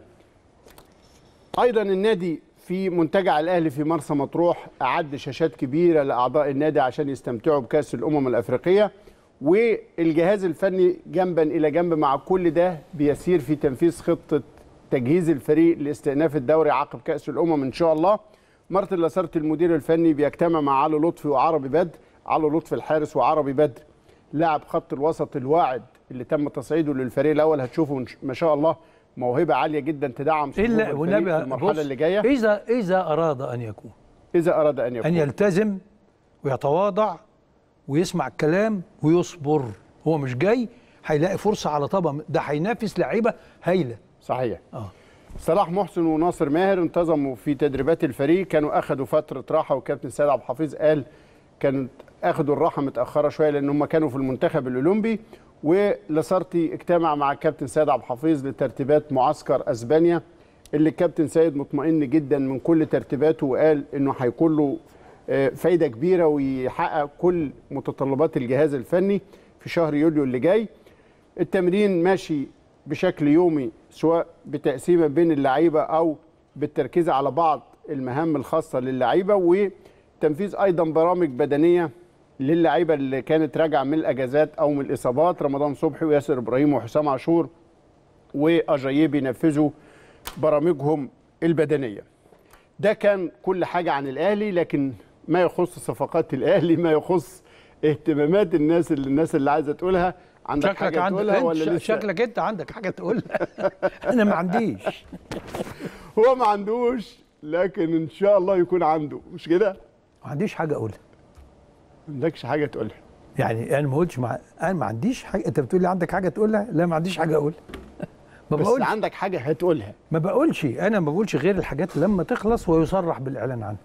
ايضا النادي في منتجع الاهلي في مرسى مطروح اعد شاشات كبيره لاعضاء النادي عشان يستمتعوا بكاس الامم الافريقيه والجهاز الفني جنبا الى جنب مع كل ده بيسير في تنفيذ خطه تجهيز الفريق لاستئناف الدوري عقب كاس الامم ان شاء الله مارتن لاسارت المدير الفني بيجتمع مع علي لطفي وعربي بدر علي لطفي الحارس وعربي بدر لاعب خط الوسط الواعد اللي تم تصعيده للفريق الاول هتشوفوا ما شاء الله موهبه عاليه جدا تدعم صفوف الا الفريق والنبي في المرحله بص، اللي جايه اذا اذا اراد ان يكون اذا اراد ان يكون ان يلتزم ويتواضع ويسمع الكلام ويصبر هو مش جاي هيلاقي فرصه على طبق ده هينافس لعيبه هايله صحيح اه صلاح محسن وناصر ماهر انتظموا في تدريبات الفريق كانوا اخذوا فتره راحه والكابتن سيد عبد الحفيظ قال كانت اخذوا الراحه متاخره شويه لان هم كانوا في المنتخب الاولمبي ولاسارتي اجتمع مع الكابتن سيد عبد الحفيظ لترتيبات معسكر اسبانيا اللي الكابتن سيد مطمئن جدا من كل ترتيباته وقال انه هيكون له آه، فايده كبيره ويحقق كل متطلبات الجهاز الفني في شهر يوليو اللي جاي التمرين ماشي بشكل يومي سواء بتقسيمه بين اللعيبه او بالتركيز على بعض المهام الخاصه للعيبه وتنفيذ ايضا برامج بدنيه للعيبه اللي كانت راجعه من الاجازات او من الاصابات رمضان صبحي وياسر ابراهيم وحسام عاشور واجاييه بينفذوا برامجهم البدنيه. ده كان كل حاجه عن الاهلي لكن ما يخص صفقات الاهلي ما يخص اهتمامات الناس اللي الناس اللي عايزه تقولها عندك شكلك حاجه عندك تقولها انت ولا ش- لسه شكلك انت عندك حاجه تقولها انا ما عنديش هو ما عندوش لكن ان شاء الله يكون عنده مش كده ما عنديش حاجه اقولها ما عندكش حاجه تقولها يعني انا ما قلتش مع... انا ما عنديش حاجه انت بتقول لي عندك حاجه تقولها لا ما عنديش حاجه اقولها ما بس بقولش عندك حاجه هتقولها ما بقولش انا ما بقولش غير الحاجات لما تخلص ويصرح بالاعلان عنها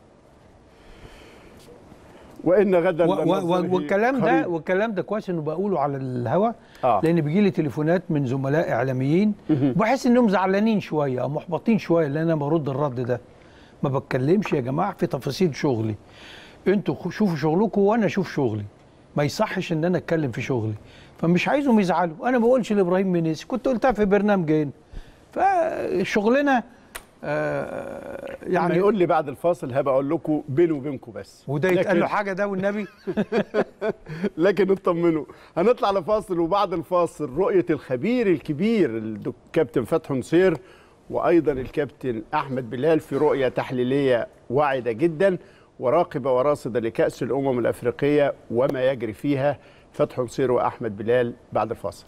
وان غدا و- و- لنظره و- والكلام ده قريب. والكلام ده كويس انه بقوله على الهوا آه. لان بيجي لي تليفونات من زملاء اعلاميين بحس انهم زعلانين شويه او محبطين شويه لان انا برد الرد ده ما بتكلمش يا جماعه في تفاصيل شغلي انتوا خ- شوفوا شغلكم وانا اشوف شغلي ما يصحش ان انا اتكلم في شغلي فمش عايزهم يزعلوا انا ما بقولش لابراهيم منيسي كنت قلتها في برنامجين فشغلنا آه يعني يعني يقول لي بعد الفاصل هبقى اقول لكم بيني وبينكم بس وده يتقال له لكن- حاجه ده والنبي لكن اطمنوا هنطلع لفاصل وبعد الفاصل رؤية الخبير الكبير الكابتن فتحي نصير وأيضا الكابتن أحمد بلال في رؤية تحليلية واعدة جدا وراقبة وراصدة لكأس الأمم الأفريقية وما يجري فيها فتحي نصير وأحمد بلال بعد الفاصل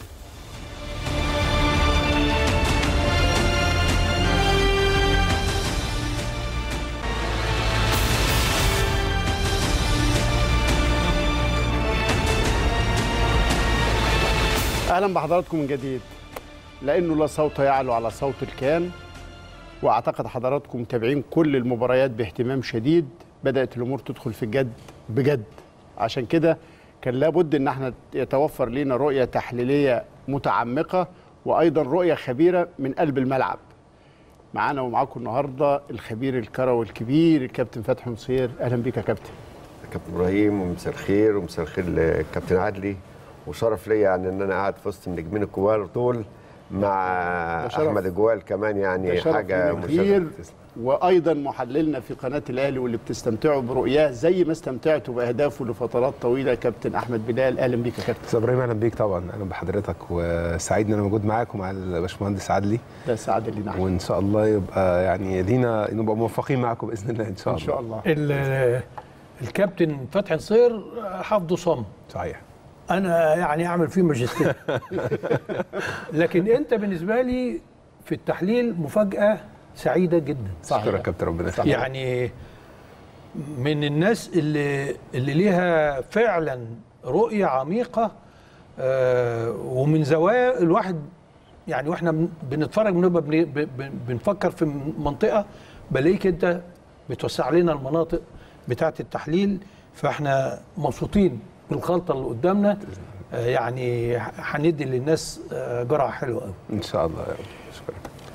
اهلا بحضراتكم من جديد لانه لا صوت يعلو على صوت الكيان واعتقد حضراتكم متابعين كل المباريات باهتمام شديد بدات الامور تدخل في الجد بجد عشان كده كان لابد ان احنا يتوفر لنا رؤيه تحليليه متعمقه وايضا رؤيه خبيره من قلب الملعب معانا ومعاكم النهارده الخبير الكروي الكبير الكابتن فتحي نصير اهلا بيك يا كابتن كابتن ابراهيم ومساء الخير ومساء الخير للكابتن عدلي وشرف ليا يعني ان انا قاعد في وسط النجمين الكبار دول مع ده شرف. احمد الجوال كمان ده يعني شرف حاجه لينا كبير مشرفه وايضا محللنا في قناه الاهلي واللي بتستمتعوا برؤياه زي ما استمتعتوا باهدافه لفترات طويله كابتن احمد بلال اهلا بيك يا كابتن استاذ ابراهيم اهلا بيك طبعا اهلا بحضرتك وسعيد ان انا موجود معاك ومع الباشمهندس عدلي ده سعاده لينا احمد وان شاء الله يبقى يعني لينا نبقى موفقين معاكم باذن الله ان شاء ان الله شاء الله ال- الكابتن فتحي نصير حافظه صم صحيح انا يعني اعمل فيه ماجستير لكن انت بالنسبه لي في التحليل مفاجاه سعيده جدا شكرا يا كابتن ربنا يخليك يعني من الناس اللي اللي ليها فعلا رؤيه عميقه آه، ومن زوايا الواحد يعني واحنا بن- بنتفرج بنبقى بن- ب- ب- بنفكر في منطقه بلاقيك انت بتوسع لنا المناطق بتاعه التحليل فاحنا مبسوطين بالخلطه اللي قدامنا آه، يعني ه- هندي للناس آه، جرعه حلوه قوي ان شاء الله يا رب شكرا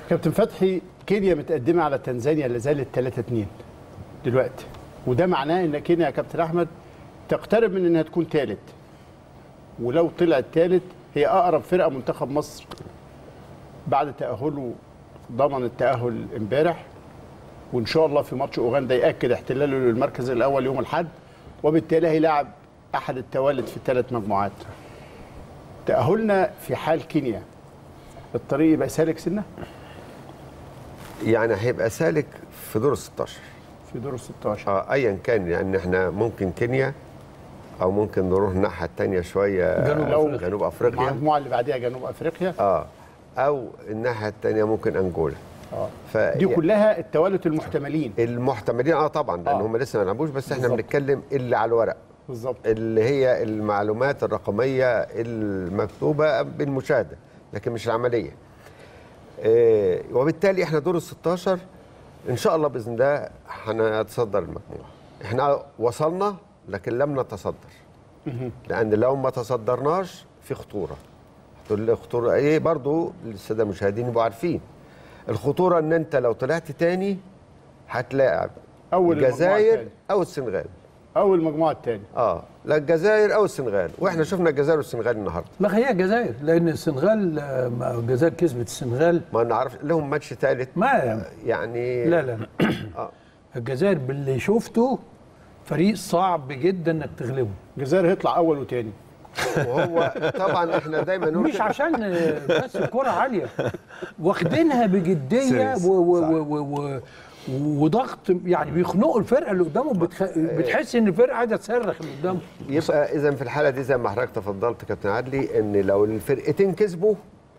كابتن فتحي كينيا متقدمه على تنزانيا اللي زالت 3 2 دلوقتي وده معناه ان كينيا يا كابتن احمد تقترب من انها تكون ثالث ولو طلعت ثالث هي اقرب فرقه منتخب مصر بعد تاهله ضمن التاهل امبارح وان شاء الله في ماتش اوغندا ياكد احتلاله للمركز الاول يوم الاحد وبالتالي هيلاعب احد التوالد في الثلاث مجموعات تاهلنا في حال كينيا الطريق يبقى سالك سنه يعني هيبقى سالك في دور ال 16 في دور ال 16 اه ايا كان لان احنا ممكن كينيا او ممكن نروح الناحيه الثانيه شويه جنوب جنوب, أفريقيا. جنوب افريقيا المجموعه اللي بعديها جنوب افريقيا اه او الناحيه الثانيه ممكن انجولا اه ف دي كلها التوالد المحتملين المحتملين اه طبعا لان آه. هم لسه ما لعبوش بس احنا بالظبط. بنتكلم اللي على الورق بالظبط اللي هي المعلومات الرقميه المكتوبه بالمشاهده لكن مش العمليه آه وبالتالي احنا دور ال 16 ان شاء الله باذن الله هنتصدر المجموعه احنا وصلنا لكن لم نتصدر لان لو ما تصدرناش في خطوره هتقول لي خطوره ايه برضو الساده المشاهدين يبقوا عارفين الخطوره ان انت لو طلعت تاني هتلاعب أول المجموعة الجزائر التاني. او السنغال او المجموعه الثانيه اه لا الجزائر او السنغال واحنا شفنا الجزائر والسنغال النهارده لا هي الجزائر لان السنغال آه، ما- الجزائر كسبت السنغال ما نعرف لهم ماتش ثالث ما يعني لا لا آه. الجزائر باللي شفته فريق صعب جدا انك تغلبه الجزائر هيطلع اول وثاني وهو طبعا احنا دايما نقول مش كده. عشان آه، بس الكرة عالية واخدينها بجدية Serious. و و و و و وضغط يعني بيخنقوا الفرقة اللي قدامهم بتخ... بتحس ان الفرقة عايزة تصرخ اللي قدامهم يبقى اذا في الحاله دي زي ما حضرتك تفضلت كابتن عدلي ان لو الفرقتين كسبوا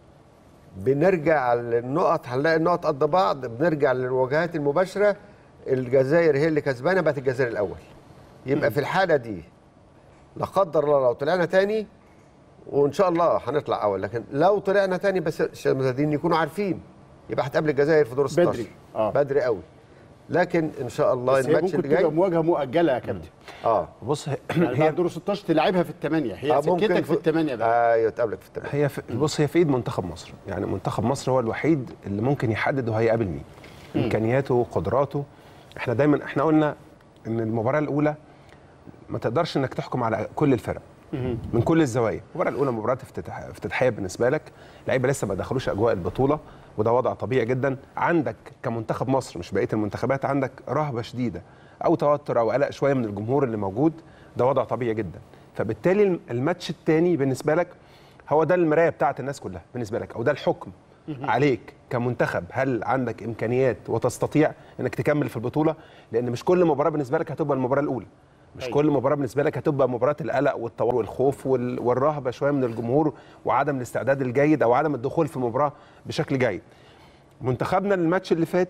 بنرجع للنقط هنلاقي النقط قد بعض بنرجع للواجهات المباشره الجزائر هي اللي كسبانه بقت الجزائر الاول يبقى في الحاله دي لا قدر الله لو طلعنا تاني وان شاء الله هنطلع اول لكن لو طلعنا تاني بس عشان المشاهدين يكونوا عارفين يبقى هتقابل الجزائر في دور 16 بدري. آه. بدري قوي لكن ان شاء الله بس هي الماتش ممكن اللي تبقى جاي مواجهه مؤجله يا كابتن اه بص هي يعني هي بعد دور 16 تلعبها في الثمانيه هي آه، سكتك في الثمانيه ده ايوه تقابلك في الثمانيه هي في بص هي في ايد منتخب مصر يعني منتخب مصر هو الوحيد اللي ممكن يحدد هو هيقابل مين امكانياته قدراته احنا دايما احنا قلنا ان المباراه الاولى ما تقدرش انك تحكم على كل الفرق من كل الزوايا المباراه الاولى مباراه افتتاح افتتاحيه بالنسبه لك لعيبه لسه ما دخلوش اجواء البطوله وده وضع طبيعي جدا عندك كمنتخب مصر مش بقيه المنتخبات عندك رهبه شديده او توتر او قلق شويه من الجمهور اللي موجود ده وضع طبيعي جدا فبالتالي الماتش الثاني بالنسبه لك هو ده المرايه بتاعت الناس كلها بالنسبه لك او ده الحكم عليك كمنتخب هل عندك امكانيات وتستطيع انك تكمل في البطوله لان مش كل مباراه بالنسبه لك هتبقى المباراه الاولى مش أيوة. كل مباراه بالنسبه لك هتبقى مباراه القلق والتوتر والخوف وال- والرهبه شويه من الجمهور وعدم الاستعداد الجيد او عدم الدخول في المباراه بشكل جيد منتخبنا الماتش اللي فات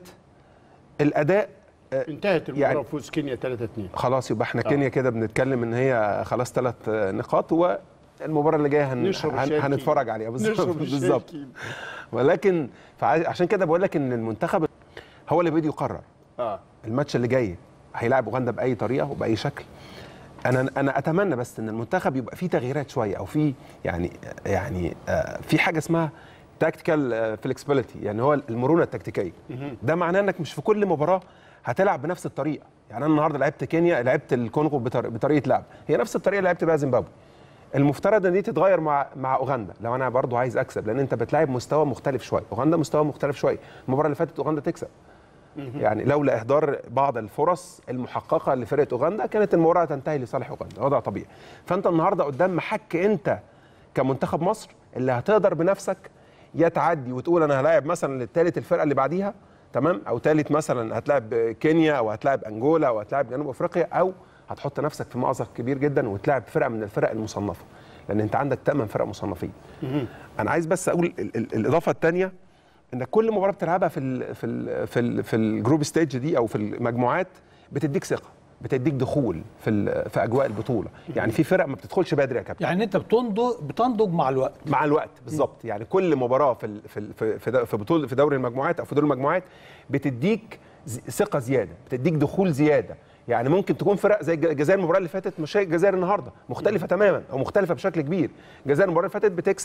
الاداء آه، انتهت المباراه يعني- وفوز كينيا 3 2 خلاص يبقى احنا كينيا كده بنتكلم ان هي خلاص ثلاث نقاط والمباراه اللي جايه هن... نشرب هن... الشاي هنتفرج الكيلو. عليها بالظبط نشرب الشاي بالظبط الكيلو. ولكن فع- عشان كده بقول لك ان المنتخب هو اللي بيدي يقرر اه الماتش اللي جاي هيلاعب اوغندا باي طريقه وباي شكل انا انا اتمنى بس ان المنتخب يبقى فيه تغييرات شويه او في يعني يعني آه، في حاجه اسمها تاكتيكال فلكسبيليتي يعني هو المرونه التكتيكيه ده معناه انك مش في كل مباراه هتلعب بنفس الطريقه يعني انا النهارده لعبت كينيا لعبت الكونغو بطر- بطريقه لعب هي نفس الطريقه اللي لعبت بيها زيمبابوي المفترض ان دي تتغير مع مع اوغندا لو انا برضو عايز اكسب لان انت بتلاعب مستوى مختلف شويه اوغندا مستوى مختلف شويه المباراه اللي فاتت اوغندا تكسب يعني لولا اهدار بعض الفرص المحققه لفرقه اوغندا كانت المباراه تنتهي لصالح اوغندا وضع طبيعي فانت النهارده قدام محك انت كمنتخب مصر اللي هتقدر بنفسك يا تعدي وتقول انا هلاعب مثلا للثالث الفرقه اللي بعديها تمام او ثالث مثلا هتلاعب كينيا او هتلاعب انجولا او هتلاعب جنوب افريقيا او هتحط نفسك في مأزق كبير جدا وتلاعب فرقه من الفرق المصنفه لان انت عندك ثمان فرق مصنفين انا عايز بس اقول ال- ال- الاضافه الثانيه ان كل مباراه بتلعبها في ال في ال في ال في الجروب ستيج دي او في المجموعات بتديك ثقه بتديك دخول في ال- في اجواء البطوله يعني في فرق ما بتدخلش بدري يا كابتن يعني انت بتنضج بتنضج مع الوقت مع الوقت بالظبط يعني كل مباراه في ال- في ال- في في, في بطوله في دوري المجموعات او في دور المجموعات بتديك ز- ثقه زياده بتديك دخول زياده يعني ممكن تكون فرق زي الج- الجزائر المباراه اللي فاتت مش هي الجزائر النهارده مختلفه تماما او مختلفه بشكل كبير الجزائر المباراه اللي فاتت بتكسب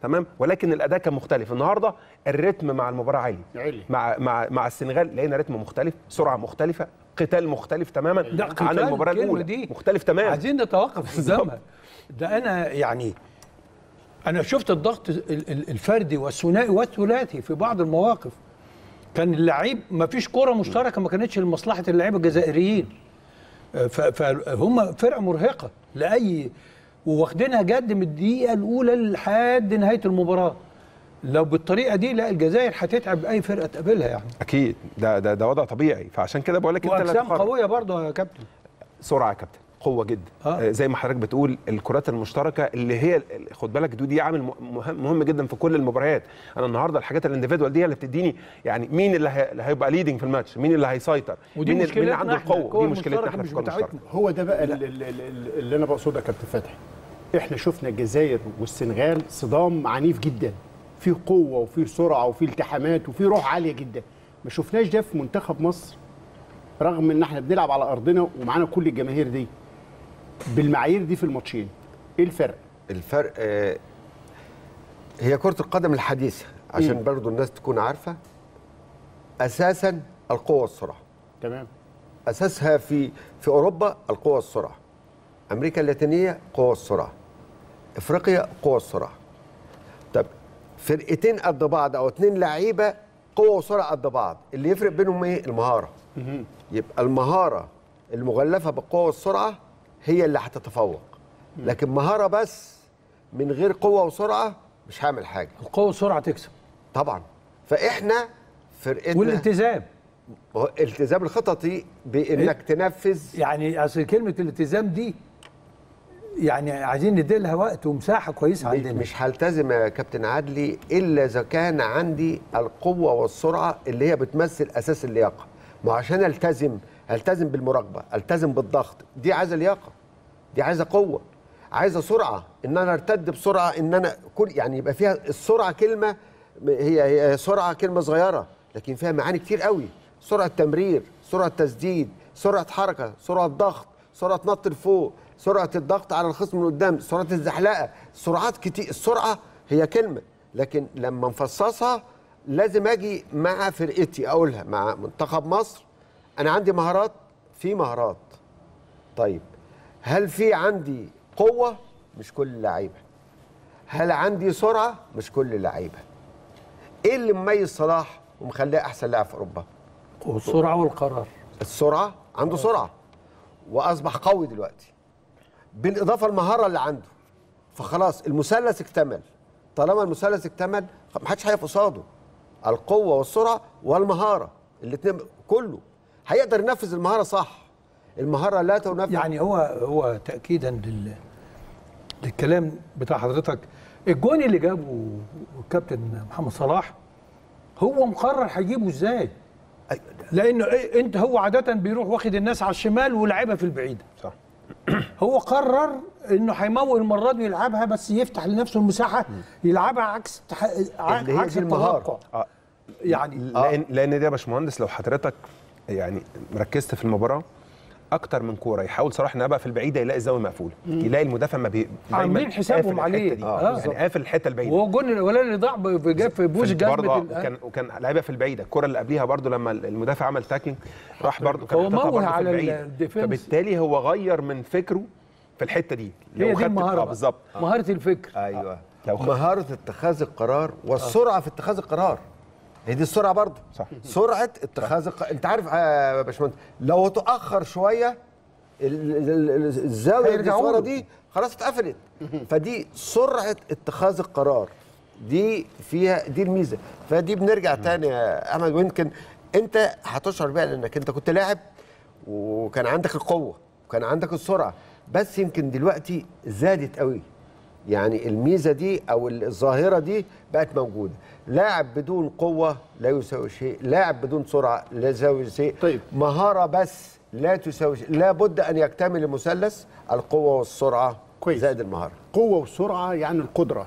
تمام ولكن الاداء كان مختلف النهارده الريتم مع المباراه عالي عالي. مع مع مع السنغال لقينا رتم مختلف سرعه مختلفه قتال مختلف تماما ده عن قتال المباراه الكلمة الاولى دي. مختلف تماما عايزين نتوقف قدامها ده انا يعني انا شفت الضغط ال- ال- الفردي والثنائي والثلاثي في بعض المواقف كان اللعيب ما فيش كره مشتركه ما كانتش لمصلحه اللعيبه الجزائريين ف- فهم فرقه مرهقه لاي وواخدينها جد من الدقيقه الاولى لحد نهايه المباراه لو بالطريقه دي لا الجزائر هتتعب اي فرقه تقابلها يعني اكيد ده ده ده وضع طبيعي فعشان كده بقول لك انت اللي واجسام هتقرر. قويه برضه يا كابتن سرعه يا كابتن قوه جدا آه. آه. زي ما حضرتك بتقول الكرات المشتركه اللي هي ال- خد بالك دي, دي عامل مهم, مهم جدا في كل المباريات انا النهارده الحاجات الانديفيدوال دي اللي بتديني يعني مين اللي, هي... اللي هيبقى ليدنج في الماتش مين اللي هيسيطر ودي مين, ال- مين اللي مشكلتنا عنده إحنا، القوه الكرة دي مشكلتنا المشتركة احنا مش في الكرة بتاعتنا. المشتركه هو ده بقى ال- ال- ال- اللي انا بقصده يا كابتن فتحي احنا شفنا الجزائر والسنغال صدام عنيف جدا فيه قوه وفيه سرعه وفيه التحامات وفيه روح عاليه جدا ما شفناش ده في منتخب مصر رغم ان احنا بنلعب على ارضنا ومعانا كل الجماهير دي بالمعايير دي في الماتشين ايه الفرق الفرق آه، هي كرة القدم الحديثة عشان مم. برضو الناس تكون عارفة أساسا القوة والسرعة تمام أساسها في في أوروبا القوة والسرعة أمريكا اللاتينية قوة والسرعة إفريقيا قوة والسرعة طب فرقتين قد بعض أو اتنين لعيبة قوة وسرعة قد بعض اللي يفرق بينهم إيه المهارة يبقى المهارة المغلفة بالقوة والسرعة هي اللي هتتفوق لكن مهارة بس من غير قوة وسرعة مش هعمل حاجة القوه والسرعه تكسب طبعا فإحنا فرقتنا والالتزام هو التزام الخططي بانك تنفذ يعني اصل كلمه الالتزام دي يعني عايزين نديلها وقت ومساحه كويسه عندنا مش هلتزم يا كابتن عدلي الا اذا كان عندي القوه والسرعه اللي هي بتمثل اساس اللياقه ما عشان التزم التزم بالمراقبه التزم بالضغط دي عايزه لياقه دي عايزه قوه عايزه سرعه ان انا ارتد بسرعه ان انا كل يعني يبقى فيها السرعه كلمه هي هي سرعه كلمه صغيره لكن فيها معاني كتير قوي سرعه تمرير سرعه تسديد سرعه حركه سرعه ضغط سرعه نط لفوق سرعه الضغط على الخصم من قدام سرعه الزحلقه سرعات كتير السرعه هي كلمه لكن لما نفصصها لازم اجي مع فرقتي اقولها مع منتخب مصر انا عندي مهارات في مهارات طيب هل في عندي قوه مش كل اللعيبه هل عندي سرعه مش كل اللعيبه ايه اللي مميز صلاح ومخليه احسن لاعب في اوروبا والسرعه والقرار السرعه عنده سرعه واصبح قوي دلوقتي بالاضافه المهاره اللي عنده فخلاص المثلث اكتمل طالما المثلث اكتمل محدش هيقف قصاده القوه والسرعه والمهاره الاثنين كله هيقدر ينفذ المهاره صح المهاره لا تنفذ يعني هو هو تاكيدا لل للكلام بتاع حضرتك الجون اللي جابه الكابتن محمد صلاح هو مقرر هيجيبه ازاي لانه إيه انت هو عاده بيروح واخد الناس على الشمال ولاعبها في البعيده صح هو قرر انه هيمول المره دي ويلعبها بس يفتح لنفسه المساحه يلعبها عكس تح... اللي هي عكس دي المهارة. التوقع آه. يعني لان لان ده يا باشمهندس لو حضرتك يعني ركزت في المباراه اكتر من كوره يحاول صلاح انه يبقى في البعيده يلاقي الزاويه مقفوله يلاقي المدافع ما بي دايماً عاملين حسابهم قافل الحتة عليه. دي. آه. يعني قافل الحته البعيده وهو الجون الاولاني اللي ضاع ب- جاب في بوز في برضه جزمه آه، ال- وكان وكان لعيبه في البعيده الكره اللي قبليها برضه لما المدافع عمل تاكلينج راح برضه كان هو حاططها موه برضه في على البعيده الديفنس. فبالتالي هو غير من فكره في الحته دي لو هي دي خدت- المهاره اه بقى. بالظبط مهاره الفكر ايوه لو خ- مهاره اتخاذ القرار والسرعه في اتخاذ القرار هي دي السرعه برضه صح. سرعه اتخاذ القرار انت عارف آه، يا باشمهندس لو تاخر شويه ال- ال- ال- الزاويه اللي هيرجعوا ورا له. دي خلاص اتقفلت فدي سرعه اتخاذ القرار دي فيها دي الميزه فدي بنرجع تاني يا احمد ويمكن انت هتشعر بيها لانك انت كنت لاعب وكان عندك القوه وكان عندك السرعه بس يمكن دلوقتي زادت قوي يعني الميزه دي او الظاهره دي بقت موجوده لاعب بدون قوه لا يساوي شيء لاعب بدون سرعه لا يساوي شيء طيب. مهاره بس لا تساوي شيء لابد ان يكتمل المثلث القوه والسرعه كويس. زائد المهاره قوة وسرعة يعني القدرة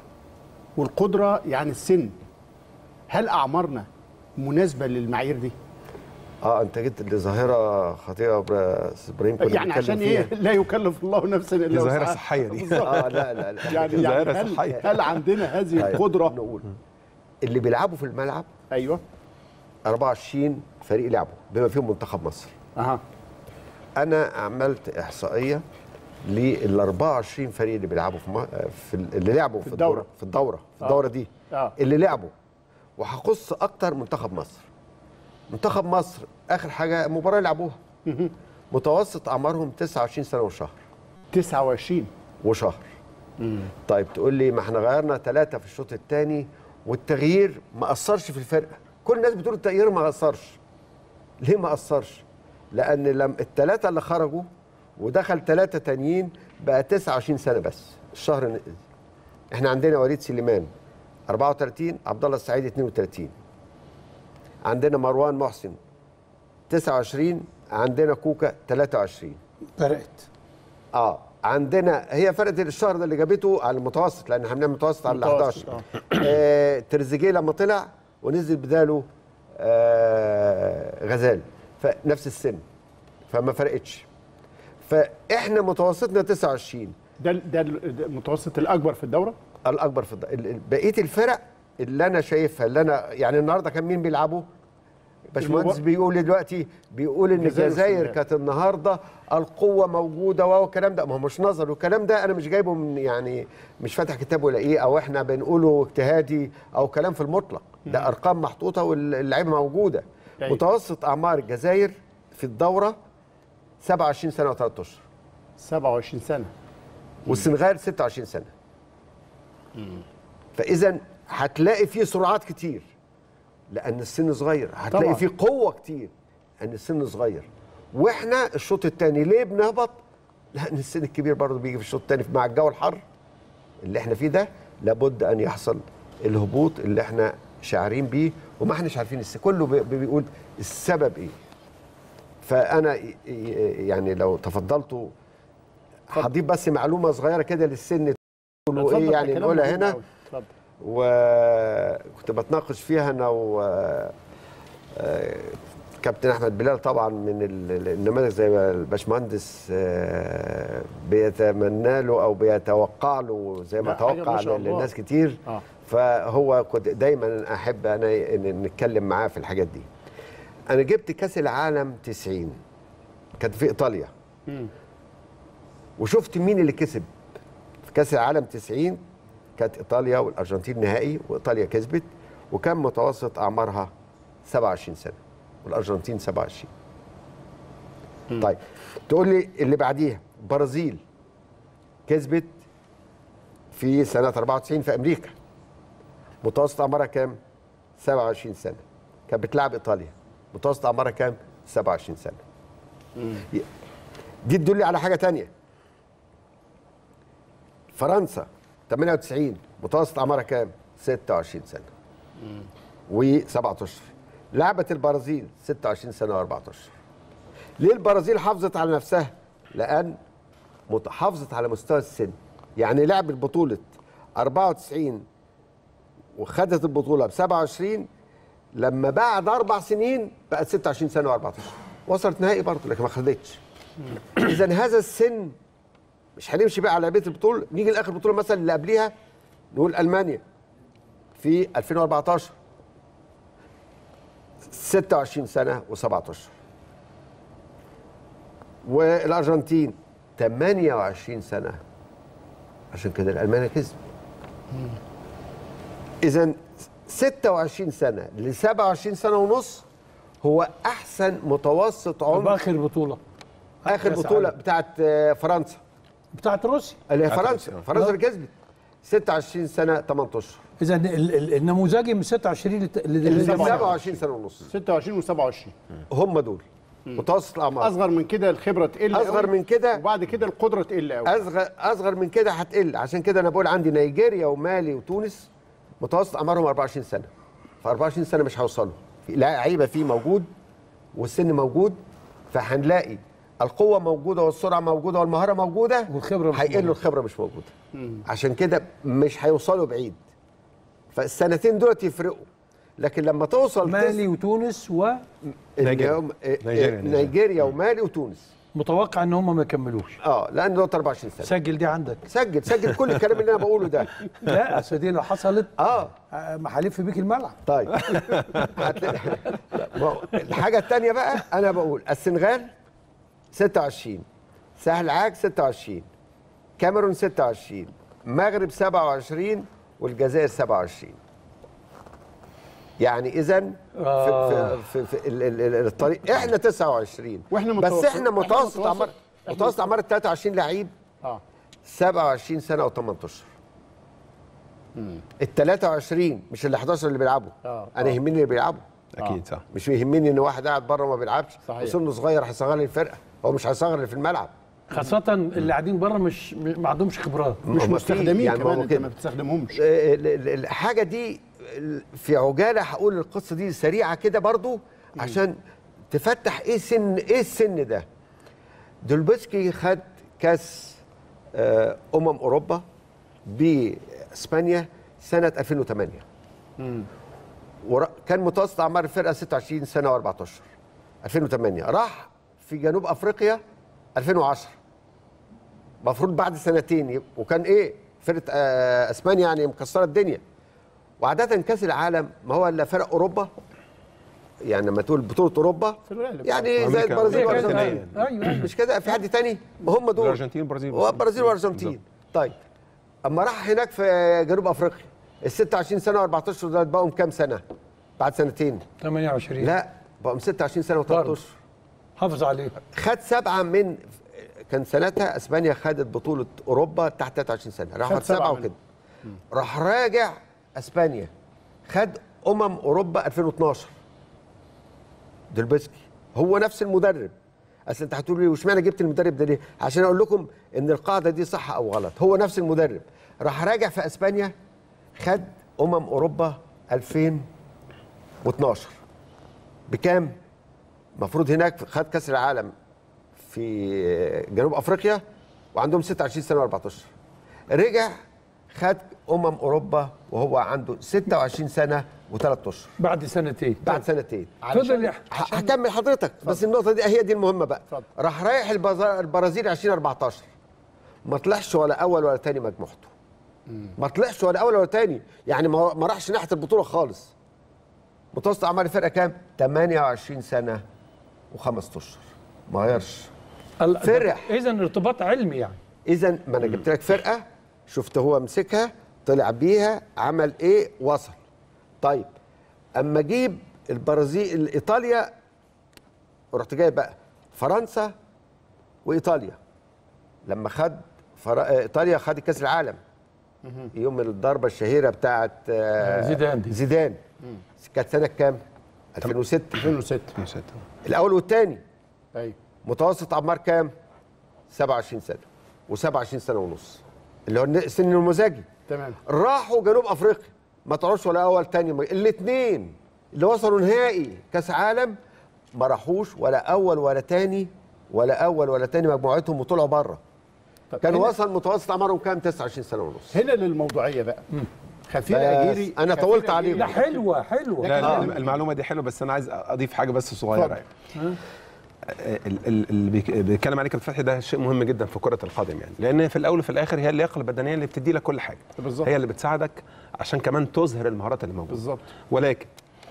والقدرة يعني السن هل أعمارنا مناسبة للمعايير دي؟ اه انت جيت لظاهره خطيره بر- أستاذ ابراهيم كنا يعني بنتكلم عشان فيها. ايه لا يكلف الله نفسا الا دي ظاهرة وسعها. صحية دي. بالظبط. اه لا لا لا يعني ظاهرة يعني هل, صحية. هل عندنا هذه أيوة. القدره نقول اللي بيلعبوا في الملعب ايوه 24 فريق لعبوا بما فيهم منتخب مصر اها انا عملت احصائيه لل 24 فريق اللي بيلعبوا في, م... في ال- اللي لعبوا في, الدورة. الدوره في الدوره في الدوره دي آه. اللي لعبوا وهخص اكتر منتخب مصر منتخب مصر اخر حاجه مباراه لعبوها متوسط اعمارهم 29 سنه وشهر 29 وشهر طيب تقول لي ما احنا غيرنا ثلاثة في الشوط الثاني والتغيير ما أثرش في الفرقة كل الناس بتقول التغيير ما أثرش ليه ما أثرش لأن لم الثلاثة اللي خرجوا ودخل ثلاثة تانيين بقى 29 سنة بس الشهر ن- احنا عندنا وليد سليمان 34 عبد الله السعيد 32 عندنا مروان محسن 29 عندنا كوكا 23 فرقت اه عندنا هي فرقه الشهر ده اللي جابته على المتوسط لان احنا بنعمل متوسط على ال متوسط، 11 آه تريزيجيه لما طلع ونزل بداله آه غزال فنفس السن فما فرقتش فاحنا متوسطنا 29 ده ده المتوسط الاكبر في الدوره الاكبر في الد- ال- ال- بقيه الفرق اللي انا شايفها اللي انا يعني النهارده كان مين بيلعبوا؟ باشمهندس المب- بيقول دلوقتي بيقول ان الجزائر الجزائر والسنغال. كانت النهارده القوه موجوده وهو الكلام ده ما هو مش نظر والكلام ده انا مش جايبه من يعني مش فاتح كتاب ولا ايه او احنا بنقوله اجتهادي او كلام في المطلق ده ارقام محطوطه واللعيبه موجوده أيوة. متوسط اعمار الجزائر في الدوره 27 سنه و3 اشهر 27 سنه والسنغال 26 سنه فاذا هتلاقي فيه سرعات كتير لان السن صغير هتلاقي طبعاً. فيه قوه كتير لان السن صغير واحنا الشوط الثاني ليه بنهبط لان السن الكبير برضه بيجي في الشوط الثاني مع الجو الحر اللي احنا فيه ده لابد ان يحصل الهبوط اللي احنا شاعرين بيه وما احناش عارفين الس... كله بي- بيقول السبب ايه فانا ي- ي- يعني لو تفضلتوا هضيف بس معلومه صغيره كده للسن تقولوا اتفضل، ايه ده يعني كلام نقولها مهم هنا أوي. اتفضل وكنت بتناقش فيها انا و آه، كابتن احمد بلال طبعا من ال- النماذج زي ما الباشمهندس آه، بيتمنى له او بيتوقع له زي ما لا، حاجة ما توقع شاء الله. للناس كتير آه. فهو كنت دايما احب انا إن نتكلم معاه في الحاجات دي انا جبت كاس العالم 90 كانت في ايطاليا وشفت مين اللي كسب في كاس العالم 90 كانت ايطاليا والارجنتين نهائي وايطاليا كسبت وكان متوسط اعمارها 27 سنه والارجنتين 27 طيب تقول لي اللي بعديها البرازيل كسبت في سنه 94 في امريكا متوسط اعمارها كام 27 سنه كانت بتلعب ايطاليا متوسط اعمارها كام 27 سنه دي تدل على حاجه تانية فرنسا 98 متوسط اعمارها كام 26 سنه و7 اشهر لعبت البرازيل 26 سنه و4 اشهر ليه البرازيل حافظت على نفسها لان مت- حافظت على مستوى السن يعني لعبت بطوله 94 وخدت البطوله ب 27 لما بعد اربع سنين بقت 26 سنه و14 وصلت نهائي برضه لكن ما خدتش اذا هذا السن مش هنمشي بقى على بيت البطوله نيجي لاخر بطوله مثلا اللي قبليها نقول المانيا في 2014 26 سنه و7 اشهر والارجنتين 28 سنه عشان كده الالمانيا كسب اذا 26 سنه ل 27 سنه ونص هو احسن متوسط عمر باخر بطوله اخر كأس بطوله عالم. بتاعت آه، فرنسا بتاعت روسيا اللي هي بتاعت فرنسا روسيا. فرنسا اللي كسبت 26 سنه 8 اشهر اذا ال- ال- النموذجي من 26 ل اللي ل 27 سنه ونص 26 و27 هم دول متوسط الاعمار اصغر من كده الخبره تقل أصغر قوي، من كده. وبعد كده القدره تقل قوي اصغر اصغر من كده هتقل عشان كده انا بقول عندي نيجيريا ومالي وتونس متوسط اعمارهم 24 سنه ف 24 سنه مش هيوصلوا في لعيبه فيه موجود والسن موجود فهنلاقي القوه موجوده والسرعه موجوده والمهاره موجوده والخبرة مش هيقلوا موجودة. الخبره مش موجوده عشان كده مش هيوصلوا بعيد فالسنتين دولت يفرقوا لكن لما توصل مالي وتونس نيجيريا. نيجيريا نيجيريا. نيجيريا ومالي وتونس ومتوقع ان هم ما يكملوش اه لان دول 24 سنه سجل دي عندك سجل سجل كل الكلام اللي انا بقوله ده لا اصل دي لو حصلت اه آه، ما هلف بيك الملعب طيب هتلاقي- لا، ما هو الحاجه الثانيه بقى انا بقول السنغال 26 سهل عاج 26 كاميرون 26 مغرب 27 والجزائر 27 يعني اذا في, آه. في, في, في ال- ال- ال- الطريق احنا 29 وإحنا بس متوسط- احنا إحنا متوسط متوسط- عمر متوسط عمر ال 23 لعيب اه 27 سنه و8 اشهر ال 23 مش ال 11 اللي بيلعبوا آه، انا يهمني اللي بيلعبوا اكيد صح مش يهمني ان واحد قاعد بره ما بيلعبش صحيح. وسنه صغير هيصغر لي الفرقه هو مش هيصغر اللي في الملعب خاصة اللي قاعدين بره مش م- ما عندهمش خبرات مش هما في- مستخدمين يعني كمان هو انت كده. ما بتستخدمهمش آه، ال- ال- الحاجه دي ال- في عجاله هقول القصه دي سريعه كده برضو عشان تفتح ايه سن ايه السن ده دولبسكي خد كاس آه، امم اوروبا باسبانيا سنه 2008 وكان متوسط اعمار الفرقه 26 سنه و14 2008 راح في جنوب افريقيا 2010 المفروض بعد سنتين يب- وكان ايه فرقه آه، اسبانيا يعني مكسره الدنيا وعاده كاس العالم ما هو الا فرق اوروبا يعني لما تقول بطوله اوروبا في الغالب. يعني زي وأمريكا- البرازيل أمريكا والارجنتين اللاتينية. ايوه أيوة. مش كده في حد تاني هم دول الارجنتين والبرازيل هو البرازيل والارجنتين طيب اما راح هناك في جنوب افريقيا ال 26 سنه و14 دول بقوا كام سنه بعد سنتين 28 لا بقوا 26 سنه و13 برضه. حافظ عليه خد سبعه من كان سنتها اسبانيا خدت بطوله اوروبا تحت 23 سنه راح خد خد سبعة سبعه منهم. وكده راح راجع اسبانيا خد امم اوروبا 2012 دولبسكي هو نفس المدرب اصل انت هتقول لي واشمعنى جبت المدرب ده ليه؟ عشان اقول لكم ان القاعده دي صح او غلط هو نفس المدرب راح راجع في اسبانيا خد امم اوروبا 2012 بكام؟ المفروض هناك خد كاس العالم في جنوب افريقيا وعندهم 26 سنه و14 رجع خد امم اوروبا وهو عنده 26 سنه وثلاث اشهر بعد سنتين بعد سنتين فضل يح- ه- هكمل حضرتك بس النقطه دي هي دي المهمه بقى اتفضل. راح رايح البز- البرازيل 2014 ما طلعش ولا اول ولا تاني مجموعته ما طلعش ولا اول ولا تاني يعني ما ما راحش ناحيه البطوله خالص متوسط اعمار الفرقه كام 28 سنه وخمس اشهر ما غيرش ال- فرح. اذا ارتباط علمي يعني اذا ما انا جبت لك فرقه شفت هو مسكها طلع بيها عمل ايه وصل طيب اما اجيب البرازيل ايطاليا رحت جايب بقى فرنسا وايطاليا لما خد فر... ايطاليا خد كاس العالم يوم الضربه الشهيره بتاعت آه، زيدان دي. زيدان كانت سنه كام 2006 2006 نسيت. الاول والثاني ايوه متوسط اعمار كام 27 سنه و27 سنه ونص اللي هو السن النموذجي تمام راحوا جنوب افريقيا ما طلعوش ولا اول تاني الاثنين اللي وصلوا نهائي كاس عالم ما راحوش ولا اول ولا تاني ولا اول ولا تاني مجموعتهم وطلعوا بره طب كان هنا- وصل متوسط اعمارهم كام 29 سنه ونص هنا للموضوعيه بقى خفير بس اجيري أنا خفير طولت أجيري- عليكم. لا حلوه حلوه لا لا آه. المعلومه دي حلوه بس انا عايز اضيف حاجه بس صغيره اتفضل. يعني ال- ال- اللي بيك- بيتكلم عليه كابتن فتحي ده شيء مهم جدا في كره القدم يعني لان في الاول وفي الاخر هي اللياقه البدنيه اللي بتدي لك كل حاجه بالظبط. هي اللي بتساعدك عشان كمان تظهر المهارات اللي موجوده بالظبط ولكن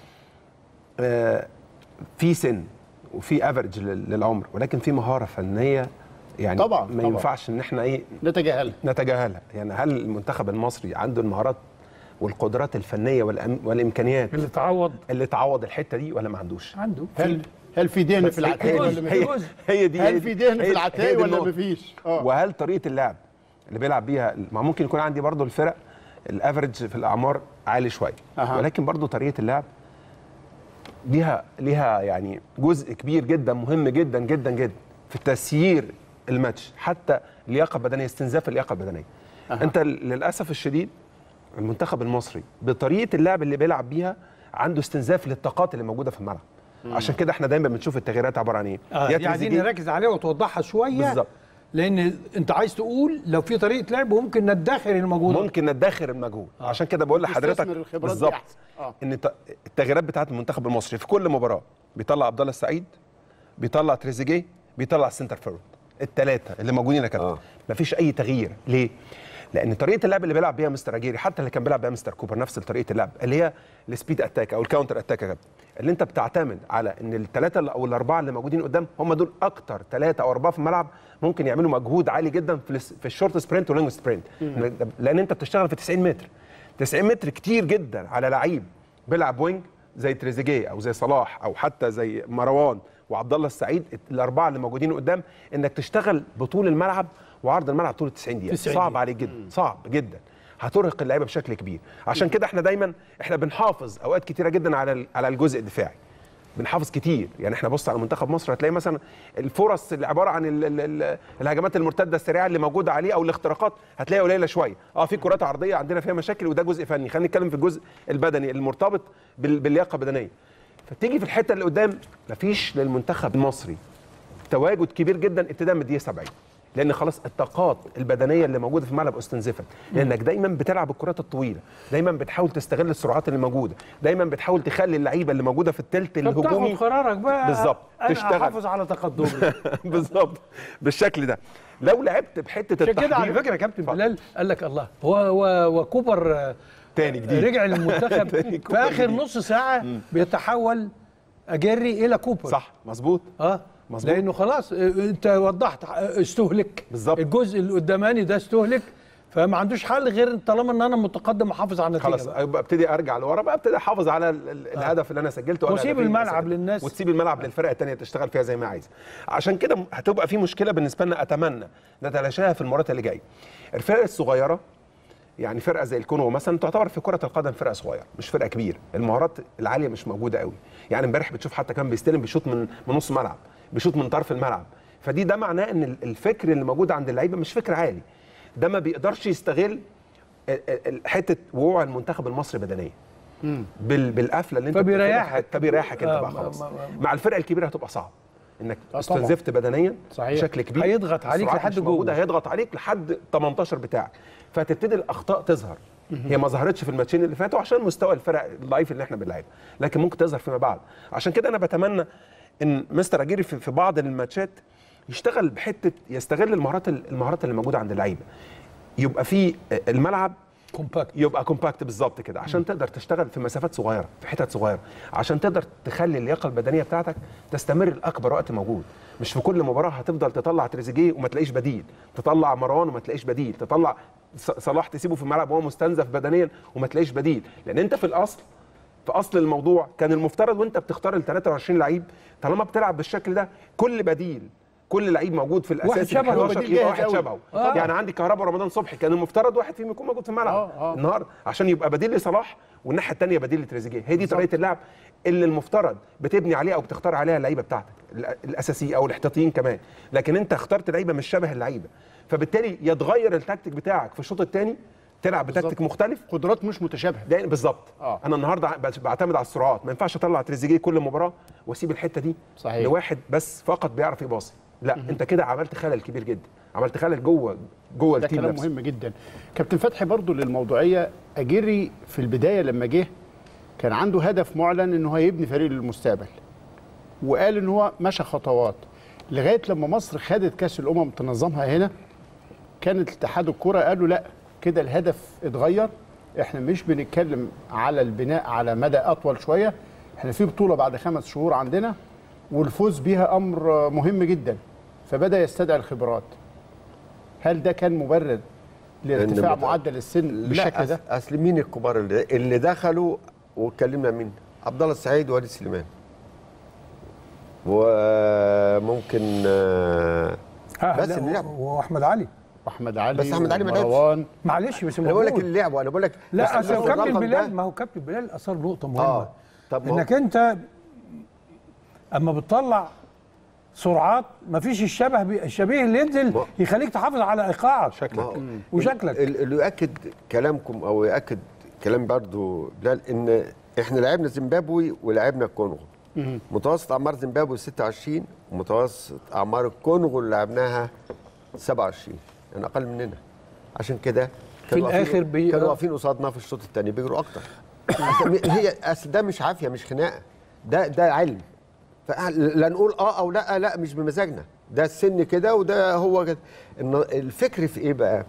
آه، في سن وفي افرج للعمر ولكن في مهاره فنيه يعني طبعاً، ما طبعاً. ينفعش ان احنا ايه نتجاهلها نتجاهلها يعني هل المنتخب المصري عنده المهارات والقدرات الفنيه والأم- والامكانيات اللي تعوض اللي تعوض الحته دي ولا ما عندوش عنده هل هل في دهن بس في هي- العتايه هي- ولا هي, مفيش؟ هي دي هي هل دي- في دهن هي- في هي العتايه دي ولا النقطة. مفيش؟ اه وهل طريقه اللعب اللي بيلعب بيها ما ممكن يكون عندي برضو الفرق الافرج في الاعمار عالي شويه أها. ولكن برضو طريقه اللعب ليها ليها يعني جزء كبير جدا مهم جدا جدا جدا في تسيير الماتش حتى اللياقه البدنيه استنزاف اللياقه البدنيه أها. انت للاسف الشديد المنتخب المصري بطريقه اللعب اللي بيلعب بيها عنده استنزاف للطاقات اللي موجوده في الملعب عشان كده احنا دايما بنشوف التغييرات عباره عن ايه آه يا دي عايزين تريزيجيه- نركز عليها وتوضحها شويه بالظبط لان انت عايز تقول لو في طريقه لعب ممكن ندخر الموجود ممكن ندخر المجهود عشان كده بقول لحضرتك تستثمر الخبرات دي بالظبط أحسن. آه. ان ت- التغييرات بتاعه المنتخب المصري في كل مباراه بيطلع عبد الله السعيد بيطلع تريزيجيه بيطلع السنتر فورورد الثلاثه اللي موجودين يا كابتن آه. مفيش اي تغيير ليه لان طريقه اللعب اللي بيلعب بيها مستر اجيري حتى اللي كان بيلعب بيها مستر كوبر نفس طريقه اللعب اللي هي السبيد اتاك او الكاونتر اتاك يا كابتن اللي انت بتعتمد على ان الثلاثه او الاربعه اللي موجودين قدام هم دول اكتر ثلاثه او اربعه في الملعب ممكن يعملوا مجهود عالي جدا في الس- في الشورت سبرنت واللونج سبرنت لان انت بتشتغل في 90 متر 90 متر كتير جدا على لعيب بيلعب وينج زي تريزيجيه او زي صلاح او حتى زي مروان وعبد الله السعيد الاربعه اللي موجودين قدام انك تشتغل بطول الملعب وعرض الملعب طول 90 دقيقه 90 صعب دقيقة. عليك جدا صعب جدا هترهق اللعيبه بشكل كبير عشان كده احنا دايما احنا بنحافظ اوقات كتيره جدا على ال- على الجزء الدفاعي بنحافظ كتير يعني احنا بص على منتخب مصر هتلاقي مثلا الفرص اللي عباره عن ال ال ال الهجمات المرتده السريعه اللي موجوده عليه او الاختراقات هتلاقيها قليله شويه اه في كرات عرضيه عندنا فيها مشاكل وده جزء فني خلينا نتكلم في الجزء البدني المرتبط بال- باللياقه البدنيه فتيجي في الحته اللي قدام مفيش للمنتخب المصري تواجد كبير جدا ابتداء من الدقيقه 70 لان خلاص الطاقات البدنيه اللي موجوده في الملعب استنزفت لانك دايما بتلعب الكرات الطويله دايما بتحاول تستغل السرعات اللي موجوده دايما بتحاول تخلي اللعيبه اللي موجوده في الثلث طب تاخد الهجومي قرارك بقى بالظبط. انا تشتغل. احافظ على تقدمي بالظبط بالشكل ده لو لعبت بحته عشان كده على التحضير- فكره يا كابتن اتفضل. بلال قال لك الله هو هو وكوبر آه، تاني جديد. رجع للمنتخب تاني في كوبر اخر جديد. نص ساعه بيتحول اجري الى كوبر صح مظبوط اه مظبوط. لانه خلاص آه، انت وضحت آه، استهلك بالظبط. الجزء اللي قداماني ده استهلك فما عندوش حل غير طالما ان انا متقدم احافظ على النتيجه خلاص بقى. يبقى ابتدي ارجع لورا بقى ابتدي احافظ على ال- ال- الهدف اللي انا سجلته ولا وسيب الهدفين اللي أنا الملعب سجلتهم. للناس. وتسيب الملعب للفرقه الثانيه تشتغل فيها زي ما عايزه عشان كده م- هتبقى في مشكله بالنسبه لنا اتمنى نتلاشاها في المرات اللي جايه الفرق الصغيره يعني فرقه زي الكونغو مثلا تعتبر في كره القدم فرقه صغيره مش فرقه كبيره المهارات العاليه مش موجوده قوي يعني امبارح بتشوف حتى كان بيستلم بيشوط من من نص ملعب بيشوط من طرف الملعب فدي ده معناه ان ال- الفكر اللي موجود عند اللعيبه مش فكر عالي ده ما بيقدرش يستغل ال- ال- ال- حته وقوع المنتخب المصري بدنيا بال بالقفله اللي انت فبيريحك. بتقفلها، فبيريحك انت آه، بقى ما- خلاص ما- ما- مع الفرقه الكبيره هتبقى صعب انك طبعا. استنزفت بدنيا صحيح. بشكل كبير هيضغط عليك السرعات لحد مش جوه. موجودة، هيضغط عليك لحد 18 بتاعك فهتبتدي الاخطاء تظهر هي ما ظهرتش في الماتشين اللي فاتوا عشان مستوى الفرق الضعيف اللي احنا بنلعبها لكن ممكن تظهر فيما بعد عشان كده انا بتمنى ان مستر اجيري في في بعض الماتشات يشتغل بحته يستغل المهارات المهارات اللي موجوده عند اللعيبه يبقى في الملعب كومباكت يبقى كومباكت بالظبط كده عشان تقدر تشتغل في مسافات صغيره في حتت صغيره عشان تقدر تخلي اللياقه البدنيه بتاعتك تستمر لاكبر وقت موجود مش في كل مباراه هتفضل تطلع تريزيجيه وما تلاقيش بديل تطلع مروان وما تلاقيش بديل تطلع ص- صلاح تسيبه في الملعب وهو مستنزف بدنيا وما تلاقيش بديل لان انت في الاصل في اصل الموضوع كان المفترض وانت بتختار ال 23 لعيب طالما بتلعب بالشكل ده كل بديل كل لعيب موجود في الاساس شبهه، 11 بديل يبقى جاهز واحد أوي. شبهه آه. يعني عندي كهرباء رمضان صبحي كان المفترض واحد فيهم يكون موجود في الملعب آه، آه. النهارده عشان يبقى بديل لصلاح والناحيه الثانيه بديل لتريزيجيه هي دي طريقه اللعب اللي المفترض بتبني عليها او بتختار عليها اللعيبه بتاعتك الأ- الاساسيه او الاحتياطيين كمان لكن انت اخترت لعيبه مش شبه اللعيبه فبالتالي يتغير التكتيك بتاعك في الشوط الثاني تلعب بتكتيك مختلف قدرات مش متشابهه ده بالظبط آه. انا النهارده بت- بعتمد على السرعات ما ينفعش اطلع تريزيجيه كل مباراه واسيب الحته دي صحيح. لواحد بس فقط بيعرف يباصي لا انت كده عملت خلل كبير جدا عملت خلل جوه جوه ده التيم كلام نفسه مهم جدا كابتن فتحي برضو للموضوعيه اجري في البدايه لما جه كان عنده هدف معلن انه هيبني فريق للمستقبل وقال ان هو مشى خطوات لغايه لما مصر خدت كاس الامم تنظمها هنا كانت اتحاد الكره قالوا لا كده الهدف اتغير احنا مش بنتكلم على البناء على مدى اطول شويه احنا في بطوله بعد خمس شهور عندنا والفوز بيها امر مهم جدا فبدا يستدعي الخبرات هل ده كان مبرر لارتفاع إن- معدل السن بالشكل لا ده أص- اصل مين الكبار اللي, اللي دخلوا واتكلمنا مين عبد الله السعيد ووليد سليمان وممكن آه، بس لا، اللعب. و- واحمد علي احمد علي بس أحمد علي ما لعبش. ومروان معلش بس انا بقول لك موجود. اللي لعبوا انا بقول لك بس لا اصل الرقم كابتن ده- بلال ما هو كابتن بلال اثار نقطه مهمه اه طب ما هو- انك انت اما بتطلع سرعات ما فيش الشبه بي الشبيه اللي ينزل ما- يخليك تحافظ على ايقاعك ما هو وشكلك. ال- اللي يؤكد كلامكم او يؤكد كلام برضو بلال ان احنا لعبنا زيمبابوي ولعبنا الكونغو متوسط اعمار زيمبابوي 26 ومتوسط اعمار الكونغو اللي لعبناها 27 يعني اقل مننا عشان كده في كانوا واقفين- الآخر بي- كانوا آه. واقفين قصادنا في الشوط الثاني بيجروا اكتر أصل هي اصل ده مش عافيه مش خناقه ده ده علم فلا نقول اه او لا لا مش بمزاجنا ده السن كده وده هو كده إن الفكر في ايه بقى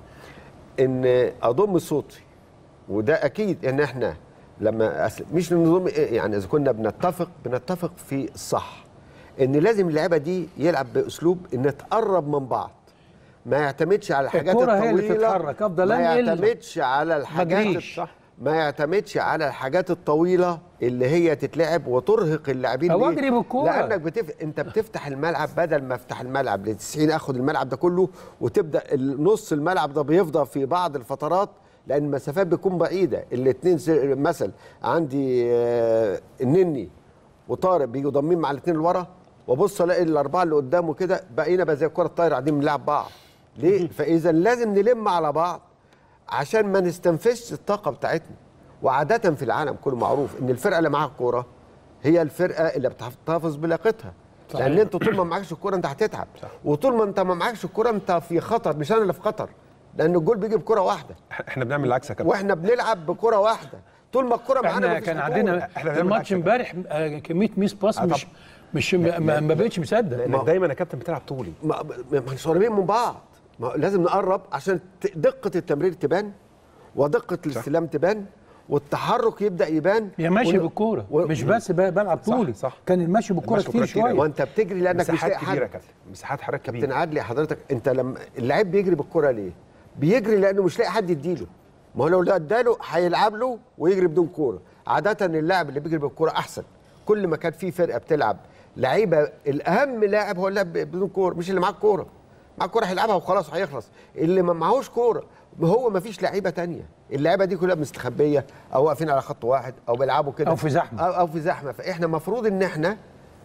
ان اضم صوتي وده اكيد ان احنا لما أصل مش نضم يعني اذا كنا بنتفق بنتفق في الصح ان لازم اللعبه دي يلعب باسلوب ان تقرب من بعض ما يعتمدش على الحاجات الكرة الطويله هي اللي تتحرك، أفضل ما أنقل. يعتمدش على الحاجات أجريش. صح ما يعتمدش على الحاجات الطويله اللي هي تتلعب وترهق اللاعبين أو ليه؟ أجري بالكورة. لانك بتف... انت بتفتح الملعب بدل ما افتح الملعب ل 90 اخد الملعب ده كله وتبدا نص الملعب ده بيفضى في بعض الفترات لان المسافات بتكون بعيده الاثنين مثل عندي آه، النني وطارق بيجوا ضامين مع الاثنين اللي ورا وابص الاقي الاربعه اللي قدامه كده بقينا بقى زي الكره الطايره قاعدين بنلعب بعض ليه؟ فاذا لازم نلم على بعض عشان ما نستنفذش الطاقه بتاعتنا وعاده في العالم كله معروف ان الفرقه اللي معاها الكوره هي الفرقه اللي بتحتفظ بلاقتها صحيح. لان انت طول ما معكش الكوره انت هتتعب وطول ما انت ما معكش الكوره انت في خطر مش انا اللي في خطر لان الجول بيجي بكره واحده احنا بنعمل العكس يا كابتن واحنا بنلعب بكره واحده طول ما الكوره معانا احنا مفيش كان خطورة. عندنا إحنا في بنعمل الماتش عكس امبارح آه، كميه ميس باس آه، مش مش ما, ما ما بقتش مصدق لانك دايما يا كابتن بتلعب طولي ما ما احنا قريبين من بعض ما لازم نقرب عشان ت- دقه التمرير تبان ودقه الاستلام تبان والتحرك يبدا يبان يا ماشي ون- بالكوره و- مش بس ب- بلعب طولي صح. كان المشي بالكوره المشي كتير بالكرة كتير شويه وانت بتجري لانك مش مساحات لاقي كبيره يا حد كابتن مساحات حركه كابتن كبيره عادلي حضرتك انت لما اللعيب بيجري بالكره ليه؟ بيجري لانه مش لاقي حد يديله ما هو لو ده اداله هيلعب له ويجري بدون كوره عاده اللاعب اللي بيجري بالكوره احسن كل ما كان في فرقه بتلعب لعيبه الاهم لاعب هو اللاعب بدون كوره مش اللي معاه الكوره معاه الكوره هيلعبها وخلاص هيخلص اللي ما معهوش كوره هو ما فيش لعيبه تانية اللعيبه دي كلها مستخبيه او واقفين على خط واحد او بيلعبوا كده أو في زحمة. او, أو في زحمه فاحنا المفروض ان احنا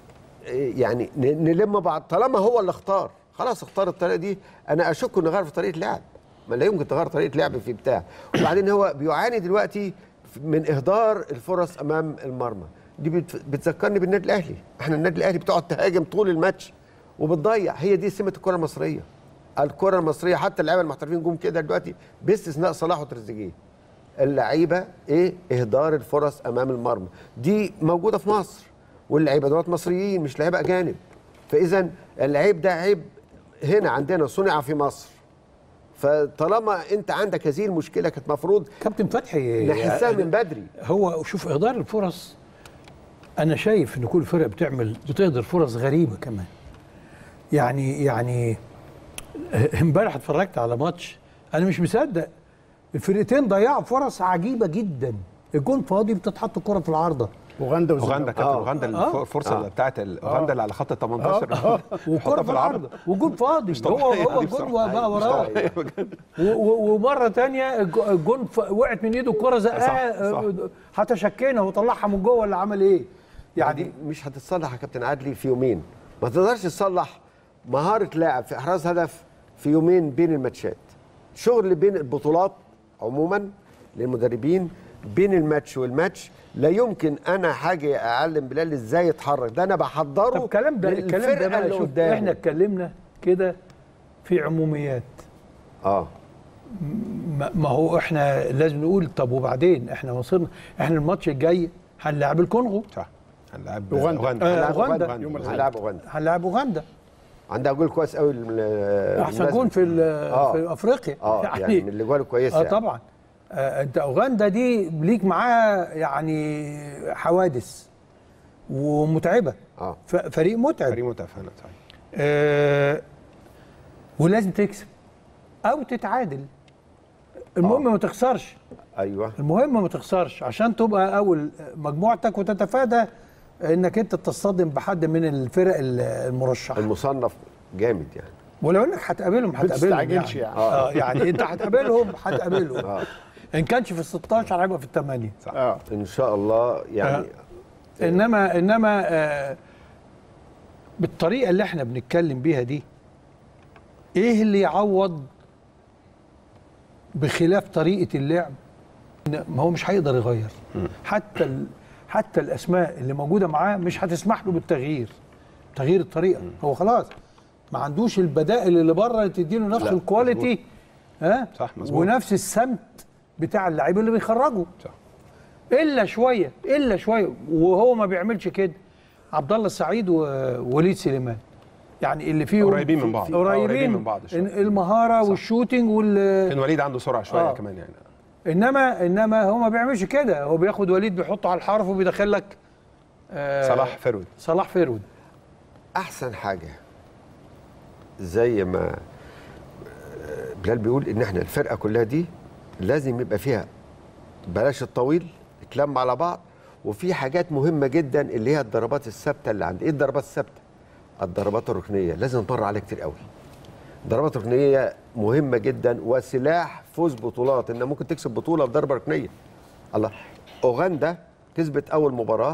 يعني ن- نلم بعض طالما هو اللي اختار خلاص اختار الطريقه دي انا اشك انه غير في طريقه لعب ما لا يمكن تغير طريقه لعب في بتاع وبعدين هو بيعاني دلوقتي من اهدار الفرص امام المرمى دي بت- بتذكرني بالنادي الاهلي احنا النادي الاهلي بتقعد تهاجم طول الماتش وبتضيع هي دي سمه الكره المصريه الكره المصريه حتى اللعيبه المحترفين جم كده دلوقتي باستثناء صلاح وتريزيجيه اللعيبه ايه اهدار الفرص امام المرمى دي موجوده في مصر واللعيبه دولت مصريين مش لعيبه اجانب فاذا العيب ده عيب هنا عندنا صنع في مصر فطالما انت عندك هذه المشكله كانت المفروض كابتن فتحي نحسها من بدري هو شوف اهدار الفرص انا شايف ان كل فرقه بتعمل بتهدر فرص غريبه كمان يعني يعني امبارح اتفرجت على ماتش انا مش مصدق الفرقتين ضيعوا فرص عجيبه جدا الجون فاضي بتتحط الكره في العارضه اوغندا اوغندا وزيمبابوي. كابتن اوغندا آه. الفرصه اللي بتاعت ال- اوغندا اللي على خط ال 18 وكره في العارضه وجون فاضي هو طبيعية هو دي الجون بصراحة. بقى وراه و- و- ومره تانية الج- الجون ف- وقعت من ايده الكره زقها هتشكينا وطلعها من جوه اللي عمل ايه يعني يعني مش هتتصلح يا كابتن عدلي في يومين ما تقدرش تصلح مهاره لاعب في احراز هدف في يومين بين الماتشات شغل بين البطولات عموما للمدربين بين الماتش والماتش لا يمكن انا حاجه اعلم بلال ازاي يتحرك ده انا بحضره طب الكلام ده الكلام ده للفرقة بقى اللي شوف قدامه. احنا اتكلمنا كده في عموميات اه ما ما هو احنا لازم نقول طب وبعدين احنا وصلنا احنا الماتش الجاي هنلاعب الكونغو صح هنلعب أوغندا. اوغندا آه، هنلعب أوغندا. يوم الأحد. هنلعب اوغندا هنلاعب اوغندا عندها جول كويس قوي الم- احسن بالمناسبة. جون في ال- آه. في افريقيا اه يعني, من الاجوال الكويسه اه يعني. طبعا آه انت اوغندا دي ليك معاها يعني حوادث ومتعبه اه ف- فريق متعب فريق متفانة صحيح آه ولازم تكسب او تتعادل المهم آه. ما تخسرش ايوه المهم ما تخسرش عشان تبقى اول مجموعتك وتتفادى انك انت تصطدم بحد من الفرق المرشحه المصنف جامد يعني ولو انك هتقابلهم ما هتقابلهم تستعجلش يعني. يعني. اه يعني انت هتقابلهم هتقابلهم اه ان كانش في ال 16 هيبقى في الثمانيه اه ان شاء الله يعني انما انما آه بالطريقه اللي احنا بنتكلم بيها دي ايه اللي يعوض بخلاف طريقه اللعب إن ما هو مش هيقدر يغير حتى ال... حتى الاسماء اللي موجوده معاه مش هتسمح له بالتغيير تغيير الطريقه هو خلاص ما عندوش البدائل اللي بره اللي تديله نفس لا، الكواليتي ها صح، مظبوط. ونفس السمت بتاع اللعيب اللي بيخرجه صح. الا شويه الا شويه وهو ما بيعملش كده عبد الله السعيد ووليد سليمان يعني اللي فيهم قريبين من بعض. آه، قريبين قريبين من بعض شوية. المهاره والشوتينج وال كان وليد عنده سرعه شويه آه. كمان يعني انما انما هو ما بيعملش كده هو بياخد وليد بيحطه على الحرف وبيدخل لك آه صلاح فرود صلاح فيرود احسن حاجه زي ما بلال بيقول ان احنا الفرقه كلها دي لازم يبقى فيها بلاش الطويل اتلم على بعض وفي حاجات مهمه جدا اللي هي الضربات الثابته اللي عندي ايه الضربات الثابته الضربات الركنيه لازم نمر عليها كتير قوي الضربات الركنيه مهمه جدا وسلاح فوز بطولات ان ممكن تكسب بطوله بضربه ركنيه الله اوغندا كسبت اول مباراه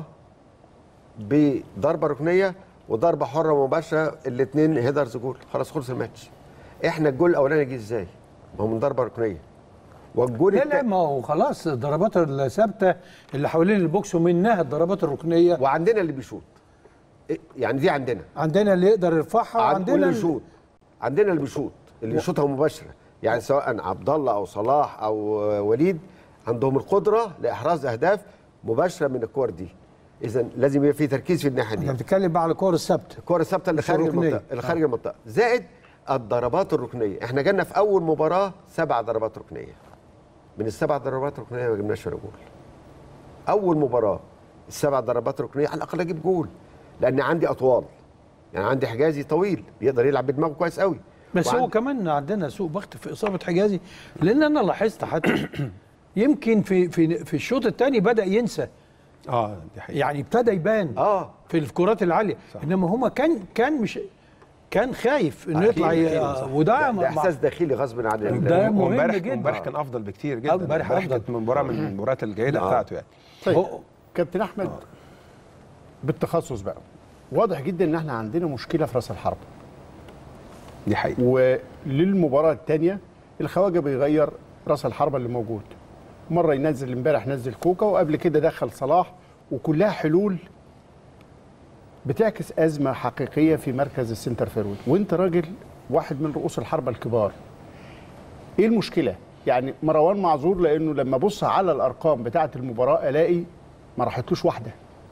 بضربه ركنيه وضربه حره مباشره الاثنين هيدرز جول خلاص خلص الماتش احنا الجول الاولاني جه ازاي ما هو من ضربه ركنيه والجول لا التا- لا ما هو خلاص الضربات الثابته اللي حوالين البوكس ومنها الضربات الركنيه وعندنا اللي بيشوط إيه؟ يعني دي عندنا عندنا اللي يقدر يرفعها عندنا وعندنا اللي اللي بيشوط عندنا اللي بيشوط اللي بيشوطها مباشره يعني سواء عبد الله او صلاح او وليد عندهم القدره لاحراز اهداف مباشره من الكور دي اذا لازم يبقى في تركيز في الناحيه دي احنا بنتكلم بقى على الكور الثابته الكره الثابته اللي مش خارج الركنية. المنطقه اللي خارج المنطقه زائد الضربات الركنيه احنا جالنا في اول مباراه سبع ضربات ركنيه من السبع ضربات ركنيه ما جبناش ولا جول اول مباراه السبع ضربات ركنيه على الاقل اجيب جول لان عندي اطوال يعني عندي حجازي طويل بيقدر يلعب بدماغه كويس قوي بس هو وعند- كمان عندنا سوء بخت في اصابه حجازي لان انا لاحظت حتى يمكن في في في الشوط الثاني بدا ينسى اه دي حقيقه يعني ابتدى يبان اه في الكرات العاليه صح. انما هما كان كان مش كان خايف انه أكيد، يطلع ي- أكيد، آه، صح. وده ده, مع- ده احساس داخلي غصب عن ال- ده مهم وامبارح جدا. امبارح كان افضل بكتير جدا امبارح أفضل. كانت مباراه من المباريات الجيده آه. بتاعته يعني طيب هو- كابتن احمد بالتخصص بقى واضح جدا ان احنا عندنا مشكله في راس الحرب دي حقيقه وللمباراه الثانيه الخواجه بيغير راس الحربه اللي موجود مره ينزل امبارح نزل كوكا وقبل كده دخل صلاح وكلها حلول بتعكس ازمه حقيقيه في مركز السنتر فيرود وانت راجل واحد من رؤوس الحربه الكبار ايه المشكله يعني مروان معذور لانه لما ابص على الارقام بتاعه المباراه الاقي ما راحتلوش واحده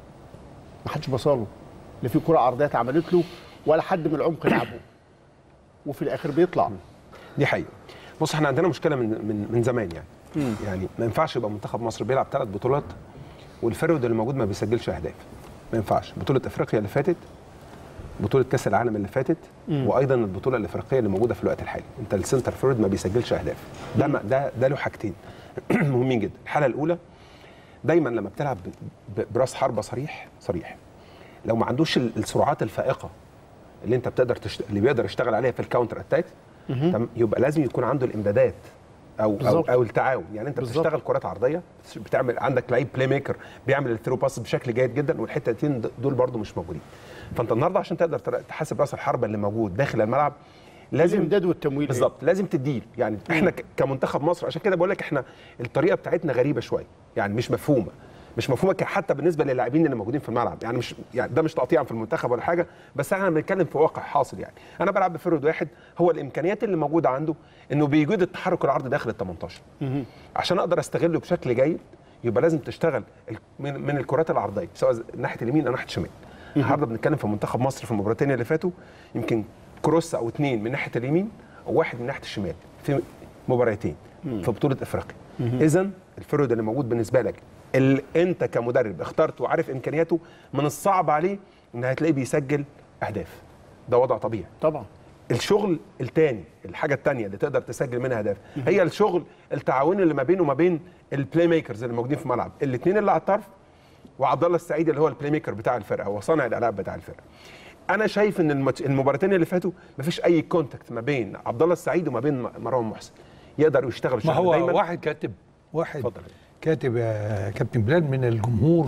ما حدش بصاله لا في كره عرضيه اتعملت له ولا حد من العمق لعبه وفي الاخر بيطلع دي حقيقه بص احنا عندنا مشكله من من من زمان يعني يعني ما ينفعش يبقى منتخب مصر بيلعب ثلاث بطولات والفرود اللي موجود ما بيسجلش اهداف ما ينفعش بطوله افريقيا اللي فاتت بطوله كاس العالم اللي فاتت وايضا البطوله الافريقيه اللي موجوده في الوقت الحالي انت السنتر فورد ما بيسجلش اهداف ده ما ده ده له حاجتين مهمين جدا الحاله الاولى دايما لما بتلعب ب- ب- براس حربه صريح صريح لو ما عندوش ال- السرعات الفائقه اللي انت بتقدر تشت... اللي بيقدر يشتغل عليها في الكاونتر اتاك تم يبقى لازم يكون عنده الامدادات او او, بالظبط. أو التعاون يعني انت بالظبط. بتشتغل كرات عرضيه بتعمل عندك لعيب بلاي ميكر بيعمل الثرو باس بشكل جيد جدا والحتتين د- دول برضو مش موجودين فانت النهارده عشان تقدر تر- تحاسب راس الحربه اللي موجود داخل الملعب لازم الامداد والتمويل بالظبط لازم تديل يعني احنا ك- كمنتخب مصر عشان كده بقول لك احنا الطريقه بتاعتنا غريبه شويه يعني مش مفهومه مش مفهومه ك- حتى بالنسبه للاعبين اللي موجودين في الملعب يعني مش يعني ده مش تقطيعا في المنتخب ولا حاجه بس احنا بنتكلم في واقع حاصل يعني انا بلعب بفرد واحد هو الامكانيات اللي موجوده عنده انه بيجود التحرك العرضي داخل ال 18 عشان اقدر استغله بشكل جيد يبقى لازم تشتغل ال- من, من الكرات العرضيه سواء ناحيه اليمين او ناحيه الشمال النهارده بنتكلم في منتخب مصر في المباراتين اللي فاتوا يمكن كروس او اثنين من ناحيه اليمين او واحد من ناحيه الشمال في مباراتين في بطوله افريقيا اذا الفرود اللي موجود بالنسبه لك اللي انت كمدرب اخترته وعارف امكانياته من الصعب عليه ان هتلاقيه بيسجل اهداف ده وضع طبيعي طبعا الشغل الثاني الحاجه الثانيه اللي تقدر تسجل منها اهداف هي الشغل التعاوني اللي ما بينه وما بين البلاي ميكرز اللي موجودين في الملعب الاثنين اللي على الطرف وعبد الله السعيد اللي هو البلاي ميكر بتاع الفرقه هو صانع الالعاب بتاع الفرقه انا شايف ان الماتش- المباراتين اللي فاتوا ما فيش اي كونتاكت ما بين عبد الله السعيد وما بين مروان محسن يقدروا يشتغلوا ما الشغل هو دايما واحد كاتب واحد اتفضل. كاتب يا كابتن بلال من الجمهور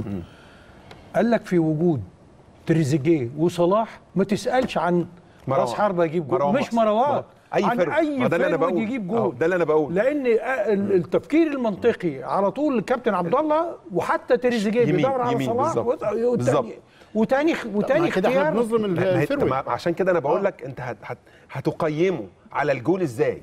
قال لك في وجود تريزيجيه وصلاح ما تسالش عن مروان. راس حربه يجيب جول مروان مش محسن. مروان اي عن فرد اي ما ده اللي انا فرد بقول يجيب أهو، جول ده اللي انا بقول لان ال- التفكير المنطقي على طول الكابتن عبد الله وحتى تريزيجيه يمين- بيدور على يمين صلاح بالظبط. والتاني- بالظبط. وتاني وتاني ما كده احنا اختيار بنظلم ما- ما هي- الفروي ما- عشان كده انا بقول لك انت هت هت هتقيمه على الجول ازاي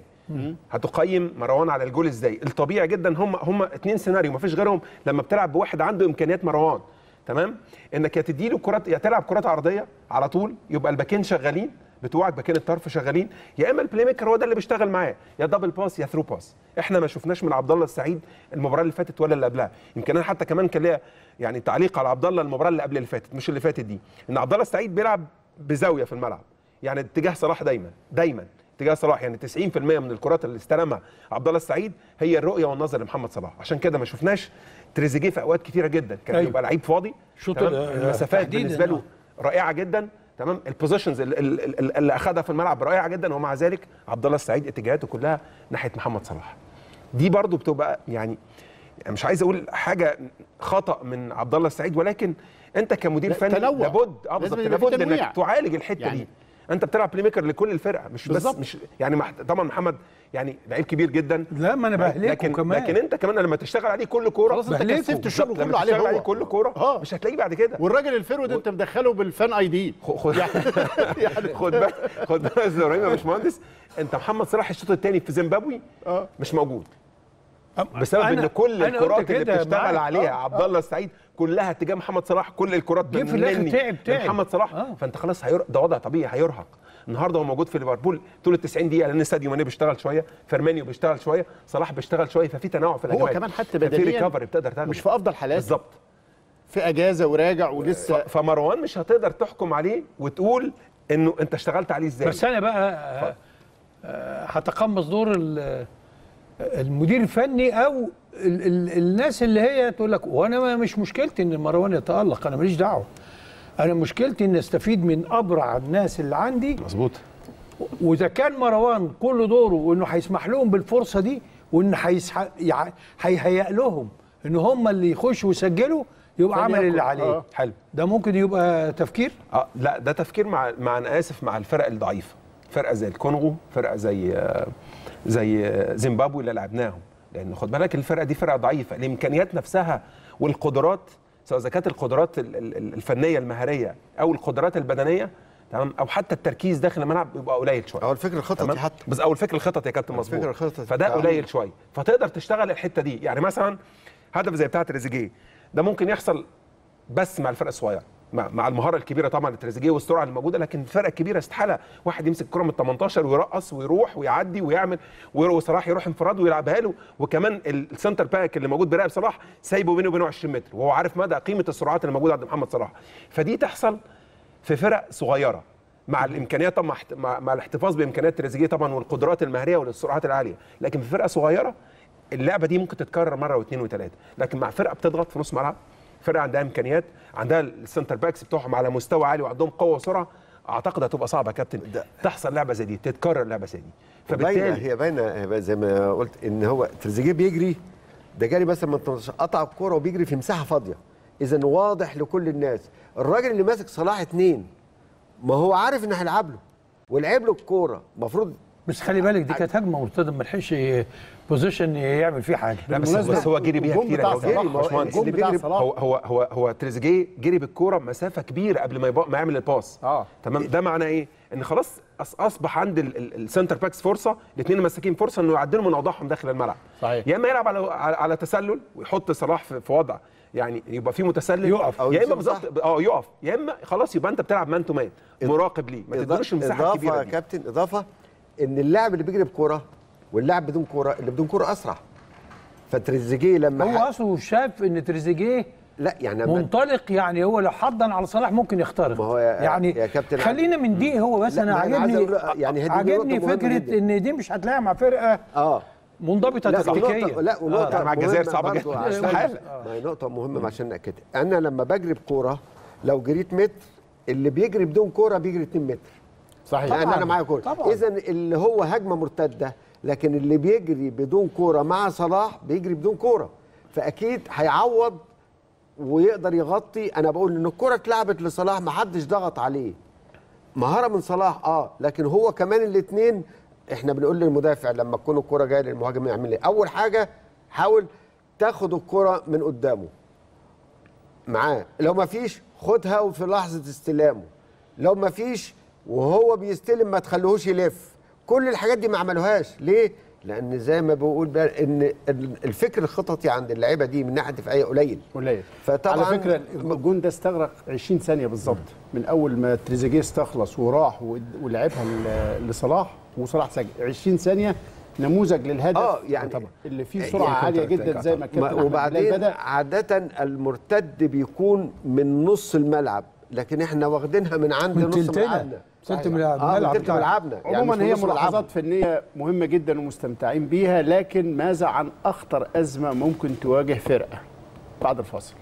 هتقيم مروان على الجول ازاي الطبيعي جدا هم هم اتنين سيناريو ما فيش غيرهم لما بتلعب بواحد عنده امكانيات مروان تمام انك يا تديله كرات يا تلعب كرات عرضيه على طول يبقى الباكين شغالين بتوعك باكين الطرف شغالين يا اما البلاي ميكر هو ده اللي بيشتغل معاه يا دبل باس يا ثرو باس احنا ما شفناش من عبد الله السعيد المباراه اللي فاتت ولا اللي قبلها يمكن انا حتى كمان كان ليا يعني تعليق على عبد الله المباراه اللي قبل اللي فاتت مش اللي فاتت دي ان عبد الله السعيد بيلعب بزاويه في الملعب يعني اتجاه صلاح دايما دايما اتجاه صلاح يعني 90% من الكرات اللي استلمها عبد الله السعيد هي الرؤيه والنظر لمحمد صلاح عشان كده ما شفناش تريزيجيه في اوقات كتيره جدا كان أيوة. بيبقى لعيب فاضي شوط تمام؟ ال- المسافات تحديداً، بالنسبه له آه. رائعه جدا تمام البوزيشنز اللي, اللي, اللي اخذها في الملعب رائعه جدا ومع ذلك عبد الله السعيد اتجاهاته كلها ناحيه محمد صلاح دي برضو بتبقى يعني مش عايز اقول حاجه خطا من عبد الله السعيد ولكن انت كمدير لا، فني تنوع. لابد اه لازم بالظبط يبقى في لابد تنويع. انك تعالج الحته يعني- دي انت بتلعب بلاي ميكر لكل الفرقه مش بالظبط. بس مش يعني مح... طبعا محمد يعني لعيب كبير جدا لا ما انا بهلكه لكن كمان لكن انت كمان لما تشتغل عليه كل كوره خلاص انت بهلكه. كثفت الشغل بالظبط، كله لما عليه تشتغل عليه هو كل كوره اه مش هتلاقيه بعد كده والراجل الفرود انت مدخله بالفان اي دي خ- خد يعني خد بالك خد بالك يا أستاذ ابراهيم يا باشمهندس انت محمد صلاح الشوط الثاني في زيمبابوي اه مش موجود بسبب أنا- ان كل أنا قلت الكرات اللي كده بتشتغل معاك. عليها آه، عبد الله السعيد كلها اتجاه محمد صلاح كل الكرات جه في الآخر مني تعب- تعب. محمد صلاح آه. فانت خلاص هير... ده وضع طبيعي هيرهق النهارده هو موجود في ليفربول طول ال 90 دقيقه لان ساديو ماني بيشتغل شويه فيرمينيو بيشتغل شويه صلاح بيشتغل شويه ففي تنوع في هو الهجمات كمان حتى في بدنيا ريكفري بتقدر تاخده مش في افضل حالاته بالظبط في اجازه وراجع ولسه ف- فمروان مش هتقدر تحكم عليه وتقول انه انت اشتغلت عليه ازاي بس انا بقى آه، آه، هتقمص دور ال- المدير الفني او ال ال الناس اللي هي تقول لك وانا ما- مش مشكلتي ان مروان يتالق انا ماليش دعوه انا مشكلتي ان استفيد من ابرع الناس اللي عندي مظبوط واذا كان مروان كل دوره وانه هيسمح لهم بالفرصه دي وان هيسح- يع- هيهيأ لهم ان هم اللي يخشوا ويسجلوا يبقى عمل فليكن. اللي عليه آه. حلو ده ممكن يبقى تفكير اه لا ده تفكير مع مع انا اسف مع الفرق الضعيفه فرقه زي الكونغو فرقه زي آه، زي آه، زيمبابوي اللي لعبناهم لان خد بالك الفرقه دي فرقه ضعيفه الامكانيات نفسها والقدرات سواء اذا كانت القدرات ال- ال- الفنيه المهاريه او القدرات البدنيه تمام او حتى التركيز داخل الملعب بيبقى قليل شويه او الفكر الخططي تمام حتى بس او الفكر الخططي يا كابتن مظبوط الفكر الخططي. فده تعامل. قليل شويه فتقدر تشتغل الحته دي يعني مثلا هدف زي بتاع تريزيجيه ده ممكن يحصل بس مع الفرق الصغيره مع, مع المهاره الكبيره طبعا لتريزيجيه والسرعه اللي موجوده لكن الفرق الكبيره استحاله واحد يمسك الكره من ال 18 ويرقص ويروح ويعدي ويعمل وصلاح يروح انفراد ويلعبها له وكمان ال- السنتر باك اللي موجود بيراقب صلاح سايبه بينه وبينه 20 متر وهو عارف مدى قيمه السرعات اللي موجوده عند محمد صلاح فدي تحصل في فرق صغيره مع الامكانيات طبعا مع- مع, مع الاحتفاظ بامكانيات تريزيجيه طبعا والقدرات المهريه والسرعات العاليه لكن في فرقه صغيره اللعبه دي ممكن تتكرر مره واثنين وثلاثه لكن مع فرقه بتضغط في نص ملعب فرقه عندها امكانيات عندها السنتر باكس بتوعهم على مستوى عالي وعندهم قوه وسرعه اعتقد هتبقى صعبه يا كابتن تحصل لعبه زي دي تتكرر لعبه زي دي باينه فبالتالي هي باينه زي ما قلت ان هو تريزيجيه بيجري ده جاري مثلا من 18 قطع الكوره وبيجري في مساحه فاضيه اذا واضح لكل الناس الراجل اللي ماسك صلاح اتنين ما هو عارف ان هيلعب له ولعب له الكوره المفروض بس خلي بالك دي كانت هجمه مرتده ما لحقش بوزيشن يعمل فيه حاجه لا بس بالمناسبة بس هو جري بيها الجون كتير بتاع هو صلاح، جري ما هو باشمهندس. الجون بتاع بيجري- صلاح هو هو هو هو تريزيجيه جري بالكوره مسافه كبيره قبل ما يبقى ما يعمل الباس اه. تمام ده معناه ايه ان خلاص أص- اصبح عند ال- ال- السنتر باكس فرصه الاثنين المساكين فرصه انه يعدلوا من اوضاعهم داخل الملعب صحيح. يا اما يلعب على على, على تسلل ويحط صلاح في, في وضع يعني يبقى في متسلل يقف أو يا اما يسيبه بالظبط اه يقف يا اما خلاص يبقى انت بتلعب مان تو مان مراقب ليه ما تديلوش المساحه اضافه الكبيره يا دي كابتن اضافه ان اللاعب اللي بيجري بكوره واللاعب بدون كوره اللي بدون كوره اسرع فتريزيجيه لما هو ح- اصله شاف ان تريزيجيه لا يعني لما- منطلق يعني هو لو حضن على صلاح ممكن يخترق ما هو يا- يعني يا كابتن خلينا من دي هو بس لا، انا ما أنا عايز عاجبني أقول- يعني هذه دي عاجبني نقطة مهمة فكره جدا. ان دي مش هتلاقيها مع فرقه اه منضبطه لا تكتيكيا ونقطة لا ونقطة لا، مع الجزائر مهمة صعبة برضو جدا. عشان استحالة. ما هي نقطة مهمة عشان نأكدها أنا لما بجري بكورة لو جريت متر اللي بيجري بدون كورة بيجري 2 متر صحيح لأن طبعاً. أنا معايا كورة طبعاً. إذا اللي هو هجمة مرتدة لكن اللي بيجري بدون كورة مع صلاح بيجري بدون كورة فأكيد هيعوض ويقدر يغطي أنا بقول إن الكورة اتلعبت لصلاح ما حدش ضغط عليه مهاره من صلاح اه لكن هو كمان الاثنين احنا بنقول للمدافع لما تكون الكره جايه للمهاجم يعمل ايه اول حاجه حاول تاخد الكره من قدامه معاه لو ما فيش خدها وفي لحظه استلامه لو ما فيش وهو بيستلم ما تخليهوش يلف كل الحاجات دي ما عملوهاش ليه لان زي ما بقول بقى ان الفكر الخططي عند اللعيبه دي من ناحيه دفاعيه قليل قليل فطبعاً- على فكره الجون ده استغرق 20 ثانيه بالظبط من اول ما تريزيجيه استخلص وراح ود- ولعبها ل- لصلاح وصلاح سجل 20 ثانيه نموذج للهدف اه يعني طبعا اللي فيه سرعه يعني عاليه كونتر جدا زي ما ما- كابتن أحمد وبعدين بلال بدا عادة المرتد بيكون من نص الملعب لكن احنا واخدينها من عند من نص تلتنا. ملعبنا تلت ملعب- اه ملعب من تلت بتاعنا. ملعبنا يعني عموما مش من هي نص ملعبنا. ملاحظات فنيه مهمه جدا ومستمتعين بيها لكن ماذا عن اخطر ازمه ممكن تواجه فرقه بعد الفاصل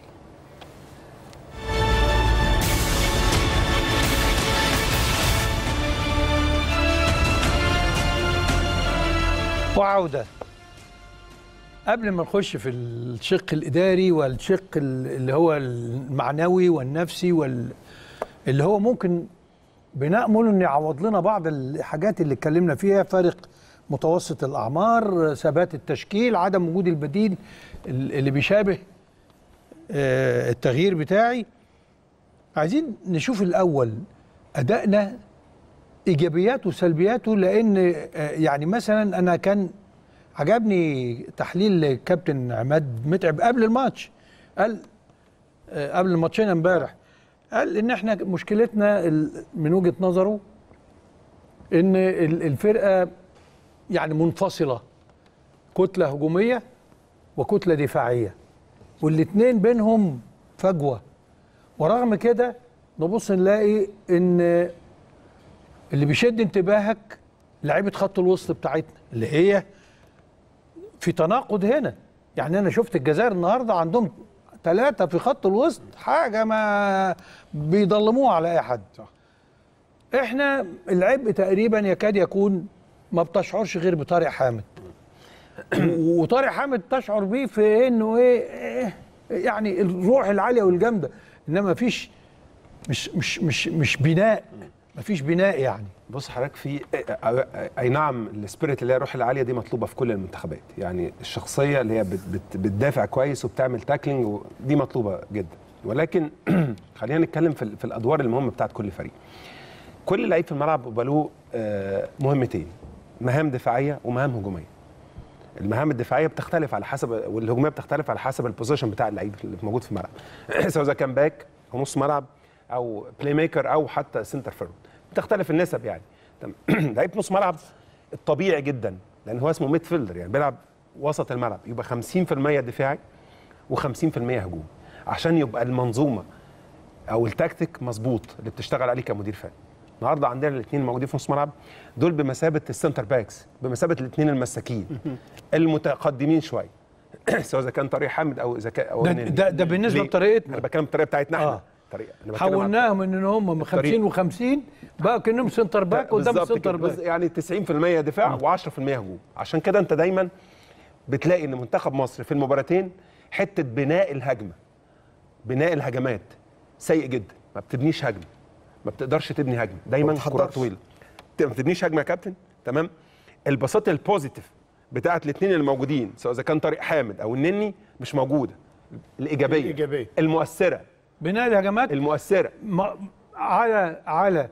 وعودة قبل ما نخش في الشق الإداري والشق ال- اللي هو المعنوي والنفسي وال اللي هو ممكن بنأمل إنه يعوض لنا بعض الحاجات اللي اتكلمنا فيها فارق متوسط الأعمار ثبات التشكيل عدم وجود البديل ال- اللي بيشابه آه، التغيير بتاعي عايزين نشوف الأول أدائنا ايجابياته وسلبياته لان آه، يعني مثلا انا كان عجبني تحليل كابتن عماد متعب قبل الماتش قال آه، قبل الماتشين امبارح قال ان احنا مشكلتنا ال- من وجهه نظره ان ال- الفرقه يعني منفصله كتله هجوميه وكتله دفاعيه والاثنين بينهم فجوه ورغم كده نبص نلاقي ان اللي بيشد انتباهك لعيبه خط الوسط بتاعتنا اللي هي في تناقض هنا يعني انا شفت الجزائر النهارده عندهم ثلاثه في خط الوسط حاجه ما بيضلموها على اي حد صح. احنا العبء تقريبا يكاد يكون ما بتشعرش غير بطارق حامد وطارق حامد تشعر بيه في انه ايه إيه، يعني الروح العاليه والجامده انما مفيش مش مش مش مش بناء مفيش بناء يعني بص حضرتك في اي نعم السبيريت اللي هي الروح العاليه دي مطلوبه في كل المنتخبات يعني الشخصيه اللي هي بت بت بتدافع كويس وبتعمل تاكلينج دي مطلوبه جدا ولكن خلينا نتكلم في, ال- في الادوار المهمه بتاعت كل فريق كل لعيب في الملعب بيبقى له آه، مهمتين مهام دفاعيه ومهام هجوميه المهام الدفاعيه بتختلف على حسب والهجوميه بتختلف على حسب البوزيشن بتاع اللعيب اللي موجود في الملعب سواء اذا كان باك او نص ملعب او بلاي ميكر او حتى سنتر فيرود بتختلف النسب يعني تمام. لعيب نص ملعب الطبيعي جدا لان هو اسمه ميد فيلدر يعني بيلعب وسط الملعب يبقى 50% دفاعي و50% هجوم عشان يبقى المنظومه او التكتيك مظبوط اللي بتشتغل عليه كمدير فني النهارده عندنا الاثنين الموجودين في نص ملعب دول بمثابه السنتر باكس بمثابه الاثنين المساكين المتقدمين شويه سواء اذا كان طريق حامد او اذا كان أو ده- النني. ده- ده بالنسبة ليه؟ لطريقتنا. انا بتكلم الطريقه بتاعتنا احنا آه. طريقه أنا بتكلم عن- حولناهم ان هم من 50 و50 بقى كانهم سنتر باك قدام بالظبط السنتر كده. باك يعني 90% دفاع و10% هجوم عشان كده انت دايما بتلاقي ان منتخب مصر في المباراتين حته بناء الهجمه بناء الهجمات سيء جدا ما بتبنيش هجمه ما بتقدرش تبني هجمه دايما ما كرات بتحضرش. طويله ت- ما تبنيش هجمه يا كابتن تمام البساط البوزيتيف بتاعت الاثنين الموجودين سواء اذا كان طارق حامد او النني مش موجوده الايجابيه الإيجابية. المؤثره بناء الهجمات المؤثره ما- على على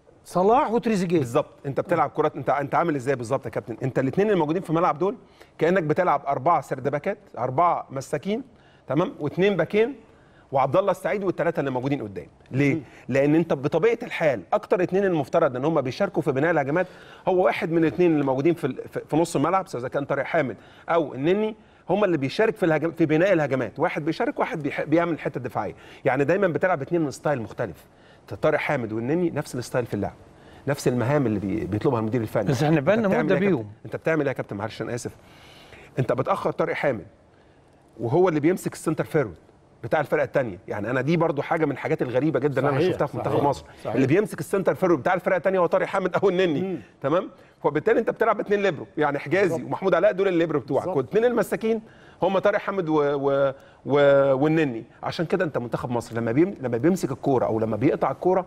صلاح وتريزيجيه بالظبط انت بتلعب كرات انت انت عامل ازاي بالظبط يا كابتن انت الاثنين الموجودين في الملعب دول كانك بتلعب اربعه سردباكات اربعه مساكين تمام واثنين باكين وعبد الله السعيد والثلاثه اللي موجودين قدام ليه لان انت بطبيعه الحال اكتر اثنين المفترض ان هم بيشاركوا في بناء الهجمات هو واحد من الاثنين اللي موجودين في ال- في- في نص الملعب سواء إذا كان طارق حامد او النني هم اللي بيشارك في الهجم في بناء الهجمات واحد بيشارك واحد بيح... بيعمل الحته الدفاعيه يعني دايما بتلعب اثنين من ستايل مختلف طارق حامد والنني نفس الستايل في اللعب نفس المهام اللي بي... بيطلبها المدير الفني بس احنا انت بقالنا بتعمل مدة إيه يا كابتن؟ بيهم. انت بتعمل ايه يا كابتن معلش انا اسف انت بتاخر طارق حامد وهو اللي بيمسك السنتر فيرود بتاع الفرقه الثانيه يعني انا دي برضو حاجه من الحاجات الغريبه جدا اللي انا صحيح، شفتها في منتخب صحيح، مصر صحيح. اللي بيمسك السنتر فيرود بتاع الفرقه الثانيه هو طارق حامد او النني تمام وبالتالي انت بتلعب اثنين ليبرو يعني حجازي ومحمود علاء دول الليبرو بتوعك بالظبط. واثنين المساكين هم طارق حامد و... و... و... والنني عشان كده انت منتخب مصر لما بيم... لما بيمسك الكوره او لما بيقطع الكوره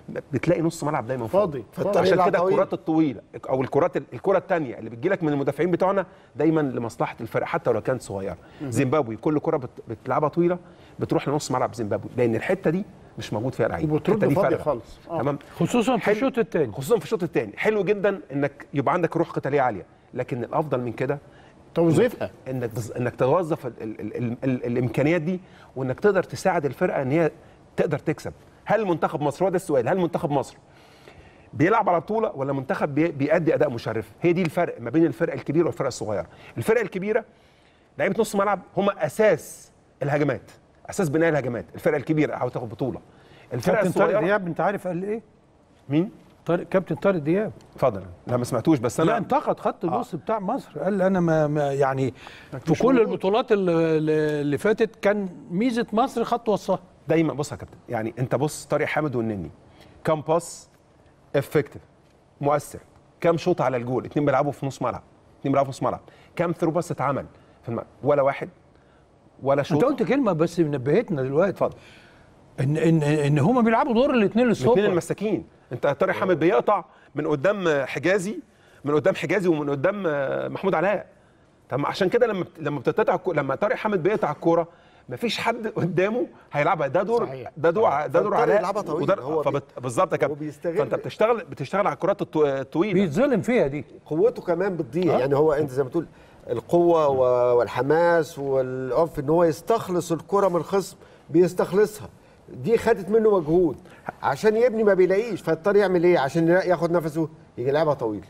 بتلاقي نص ملعب دايما فاضي. فالطريق عشان يلعب كده طويل. الكرات الطويله او الكرات الكره الثانيه اللي بتجي لك من المدافعين بتوعنا دايما لمصلحه الفرق حتى لو كانت صغيره زيمبابوي كل كره بت- بتلعبها طويله بتروح لنص ملعب زيمبابوي لان الحته دي مش موجود فيها لعيب وبترد الحتة دي فاضية فارغة. خالص. آه. تمام خصوصا في حلو. الشوط الثاني خصوصا في الشوط الثاني حلو جدا انك يبقى عندك روح قتاليه عاليه لكن الافضل من كده توظيفها انك بز- انك توظف ال ال ال ال ال الامكانيات دي وانك تقدر تساعد الفرقه ان هي تقدر تكسب هل منتخب مصر هو ده السؤال هل منتخب مصر بيلعب على بطوله ولا منتخب بي- بيأدي اداء مشرف هي دي الفرق ما بين الفرقه الكبيره والفرقه الصغيره الفرقه الكبيره لعيبه نص ملعب هم اساس الهجمات اساس بناء الهجمات الفرقه الكبيره عاوز تاخد بطوله الفرقه كابتن طارق الصغيره دياب انت عارف قال ايه؟ مين طارق كابتن طارق دياب اتفضل لا ما سمعتوش بس لا انا انتقد خط النص بتاع مصر قال انا ما, ما يعني في مش كل موجود. البطولات اللي, اللي فاتت كان ميزه مصر خط وسطها دايما بص يا كابتن يعني انت بص طارق حامد والنني كام باس افكتيف مؤثر كام شوط على الجول اتنين بيلعبوا في نص ملعب اتنين بيلعبوا في نص ملعب كام ثرو باس اتعمل في الملعب ولا واحد ولا شوط انت قلت كلمه بس نبهتنا دلوقتي اتفضل ان ان ان هما بيلعبوا دور الاثنين الاثنين الصبح المساكين انت طارق حامد بيقطع من قدام حجازي من قدام حجازي ومن قدام محمود علاء طب ما عشان كده لما بت- لما بتتقطع الكو- لما طارق حامد بيقطع الكوره مفيش حد قدامه هيلعبها ده دور صحيح. ده دور ده دور فطارق علاء يلعبها طويل. وده- هو بي- فبت- بالظبط يا كابتن وبيستغل- فانت بتشتغل بتشتغل على الكرات الطو- الطويله بيتظلم فيها دي قوته كمان بتضيع يعني هو انت زي ما تقول القوه و- والحماس والعنف ان هو يستخلص الكره من الخصم بيستخلصها دي خدت منه مجهود عشان يبني ما بيلاقيش فاضطر يعمل ايه عشان ياخد نفسه يجي لعبها طويل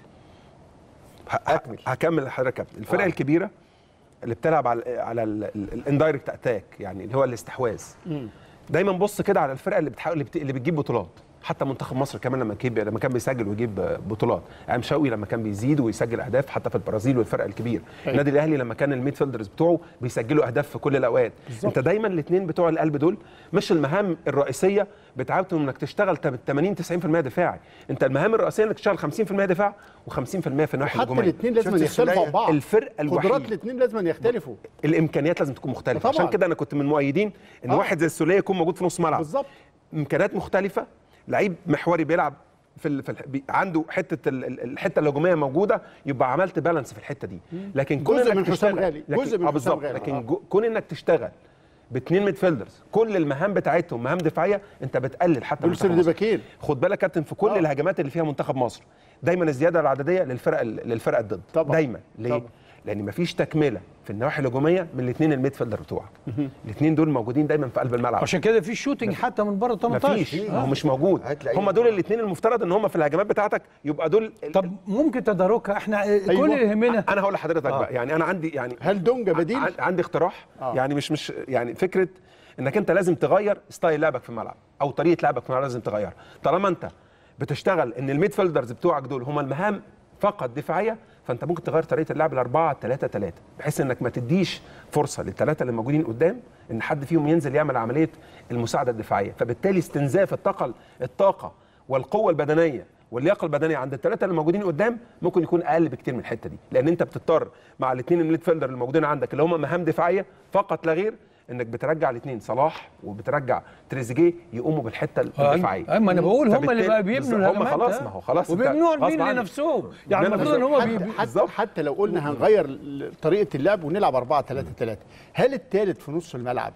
ه- أكمل. هكمل لحضرتك يا كابتن الفرق آه. الكبيره اللي بتلعب على على الاندايركت اتاك يعني اللي هو الاستحواذ دايما بص كده على الفرقه اللي بتحاول اللي, بت... اللي بتجيب بطولات حتى منتخب مصر كمان لما كيب لما كان بيسجل ويجيب بطولات عم شوقي لما كان بيزيد ويسجل اهداف حتى في البرازيل والفرق الكبير النادي الاهلي لما كان الميد فيلدرز بتوعه بيسجلوا اهداف في كل الاوقات انت دايما الاثنين بتوع القلب دول مش المهام الرئيسيه بتاعتهم انك تشتغل تم- 80 90% دفاعي انت المهام الرئيسيه انك تشتغل 50% دفاع و50% في الناحيه حتى الهجوميه الاثنين لازم شفت يختلفوا السولية؟ عن بعض الفرقه قدرات الوحيده الاثنين لازم يختلفوا الامكانيات لازم تكون مختلفه طبعاً. عشان كده انا كنت من مؤيدين ان آه. واحد زي السوليه يكون موجود في نص ملعب بالظبط امكانيات مختلفه لعيب محوري بيلعب في, ال... في ال... بي... عنده حته ال... ال- الحته الهجوميه موجوده يبقى عملت بالانس في الحته دي لكن كون جزء انك من حسام تشتغل غالي، لكن... جزء من آه حسام بالظبط غالي. لكن آه. جو... كون انك تشتغل باثنين ميدفيلدرز كل المهام بتاعتهم مهام دفاعيه انت بتقلل حتى دول منتخب سرد مصر. باكين. خد بالك يا كابتن في كل آه. الهجمات اللي فيها منتخب مصر دايما الزياده العدديه للفرق للفرق الضد طبعاً. دايما ليه طبعاً. لان مفيش تكمله في النواحي الهجوميه من الاثنين الميد فيلدر بتوعك الاثنين دول موجودين دايما في قلب الملعب عشان كده في شوتنج حتى من بره 18 مفيش آه. هو مش موجود هتلاقيه. هم دول الاثنين المفترض ان هم في الهجمات بتاعتك يبقى دول طب ممكن تداركها احنا كل أيوة. اللي يهمنا انا هقول لحضرتك آه. بقى يعني انا عندي يعني هل دونجا بديل؟ عن- عندي اقتراح آه. يعني مش مش يعني فكره انك انت لازم تغير ستايل لعبك في الملعب او طريقه لعبك في الملعب لازم تغيرها طالما انت بتشتغل ان الميد فيلدرز بتوعك دول هم المهام فقط دفاعيه فانت ممكن تغير طريقه اللعب ل 4 3 3 بحيث انك ما تديش فرصه للثلاثه اللي موجودين قدام ان حد فيهم ينزل يعمل عمليه المساعده الدفاعيه فبالتالي استنزاف الطاقه الطاقه والقوه البدنيه واللياقه البدنيه عند الثلاثه اللي موجودين قدام ممكن يكون اقل بكتير من الحته دي لان انت بتضطر مع الاثنين الميد فيلدر اللي موجودين عندك اللي هم مهام دفاعيه فقط لا غير انك بترجع الاثنين صلاح وبترجع تريزيجيه يقوموا بالحته الدفاعيه ايوه ما انا بقول هم اللي فبالتالي- بقى بيبنوا بالظبط، هم الهجمات، خلاص آه. ما هو خلاص أنت وبيبنوها غصب لمين عنك. لنفسهم يعني لا، المفروض ان هم حتى, بي... حتى, حتى لو قلنا هنغير ال- طريقه اللعب ونلعب 4 3 3 هل الثالث في نص الملعب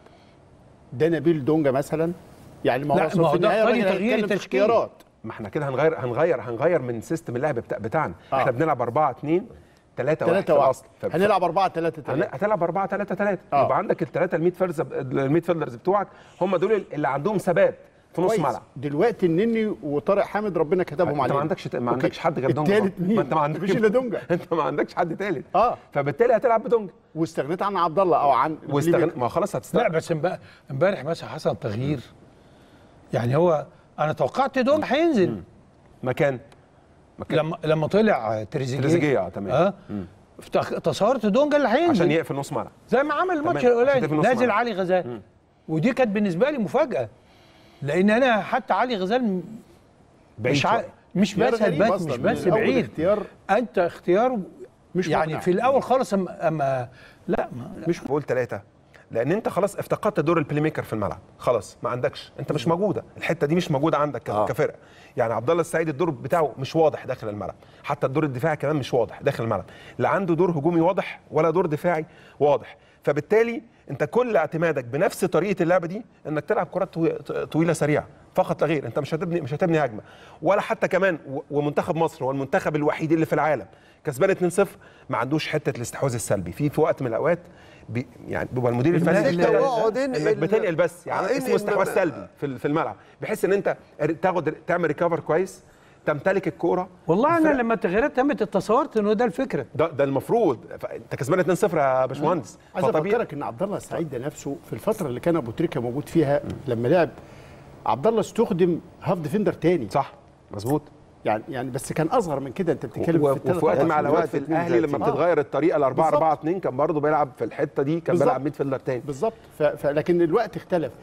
ده نبيل دونجا مثلا يعني ما لا، هو أصل ما هو في ده النهايه طريقة الراجل تغيير هيتكلم في التشكيل. اختيارات ما احنا كده هنغير هنغير هنغير من سيستم اللعب بتاع بتاعنا آه. احنا بنلعب 4 2 3 1 3 1 الاصل ف- ف- هنلعب 4 3 هن- 3 هتلعب 4 3 3 آه. يبقى عندك الثلاثه الميد فيلدرز الميد فيلدرز بتوعك هم دول اللي عندهم ثبات في نص كويس. ملعب دلوقتي النني وطارق حامد ربنا كتبهم انت علينا ما عندكش ما أوكي. عندكش حد غير دونجا التالت برضه. مين؟ ما انت ما عندكش مفيش الا دونجا انت ما عندكش حد ثالث اه فبالتالي هتلعب بدونجا واستغنيت عن عبد الله او عن واستغن... ما هو خلاص لا هتستغنى بس امبارح امبارح مثلا حصل تغيير يعني هو انا توقعت دول هينزل مكان مكان لما لما طلع تريزيجيه تريزيجيه، آه، تمام. اه افتخ- تصورت دونجا اللي هينزل عشان يقفل نص ملعب زي ما عمل الماتش تمام، عشان الاولاني تقفل نص نازل ملعب. علي غزال ودي كانت بالنسبه لي مفاجاه لان انا حتى علي غزال م- بعيد مش ع... شوية. مش اختيار بس غريب هتبات أصلاً. مش من بس الأول بعيد اختيار انت اختياره مش يعني مقنع. في الاول خالص اما, أما لا ما مش بقول ثلاثة لان انت خلاص افتقدت دور البلاي ميكر في الملعب خلاص ما عندكش انت مش موجوده الحته دي مش موجوده عندك آه. آه. كفرقه يعني عبد الله السعيد الدور بتاعه مش واضح داخل الملعب حتى الدور الدفاعي كمان مش واضح داخل الملعب لا عنده دور هجومي واضح ولا دور دفاعي واضح فبالتالي انت كل اعتمادك بنفس طريقه اللعبه دي انك تلعب كرات طوي- طويله سريعه فقط لا غير انت مش هتبني مش هتبني هجمه ولا حتى كمان و- ومنتخب مصر هو المنتخب الوحيد اللي في العالم كسبان 2-0 ما عندوش حته الاستحواذ السلبي في في وقت من الاوقات بي يعني بيبقى المدير الفني انت بيشتغل واقعد انقل- انك بتنقل بس يعني آه، اسمه انقل استحواذ ما- سلبي في ال- في الملعب بحيث ان انت تاخد تعمل ريكفر كويس تمتلك الكوره والله انا الفرق- لما التغييرات تمت تصورت انه ده الفكره ده ده المفروض ف- انت كسبان 2-0 يا باشمهندس عايز فطبيعي- افكرك ان عبد الله السعيد ده نفسه في الفتره اللي كان ابو تريكه موجود فيها لما لعب عبد الله استخدم هاف ديفندر تاني صح مظبوط يعني يعني بس كان اصغر من كده انت بتتكلم و- في الثلاث وفي وقت أربع مع سنين. الاوقات في الاهلي لما آه. بتتغير الطريقه ل 4 بالظبط. 4 2 كان برضه بيلعب في الحته دي كان بالظبط. بيلعب ميد فيلدر تاني بالظبط ف... ف... لكن الوقت اختلف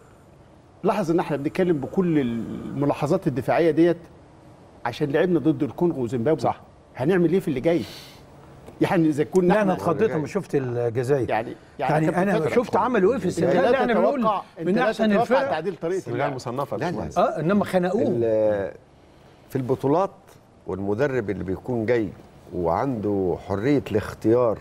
لاحظ ان احنا بنتكلم بكل الملاحظات الدفاعيه ديت عشان لعبنا ضد الكونغو وزيمبابوي صح. هنعمل ايه في اللي جاي يعني اذا كنا لا انا احنا اتخضيت لما شفت الجزائر يعني يعني كابتن انا فتحي، شفت عملوا ايه في انت السنغال لا لا انا بنقول تتوقع انت من لا احسن تتوقع الفرق تعديل طريقه السنغال اللعب مصنفه لا، لا. باشمهندس. اه انما خنقوه ال- في البطولات والمدرب اللي بيكون جاي وعنده حرية الاختيار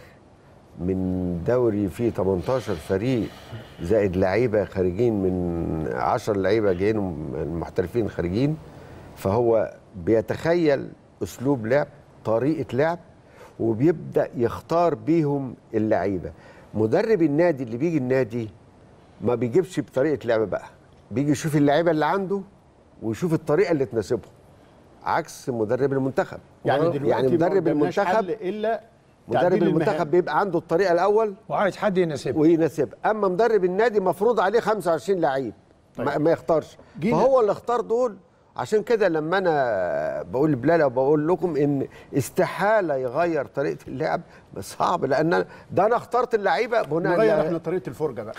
من دوري فيه 18 فريق زائد لعيبة خارجين من 10 لعيبة جايين المحترفين خارجين فهو بيتخيل أسلوب لعب طريقة لعب وبيبدأ يختار بيهم اللعيبة مدرب النادي اللي بيجي النادي ما بيجيبش بطريقة لعب بقى بيجي يشوف اللعيبة اللي عنده ويشوف الطريقة اللي تناسبهم عكس مدرب المنتخب يعني دلوقتي يعني ما مدرب قدامناش المنتخب حل الا مدرب تعديل المنتخب المهام. بيبقى عنده الطريقه الاول وعايز حد يناسبه ويناسبها اما مدرب النادي مفروض عليه 25 لعيب ما, ما يختارش جينا. فهو اللي اختار دول عشان كده لما انا بقول لبلال او بقول لكم ان استحاله يغير طريقه اللعب صعب لان أنا- ده انا اخترت اللعيبه بناء نغير على- احنا طريقه الفرجه بقى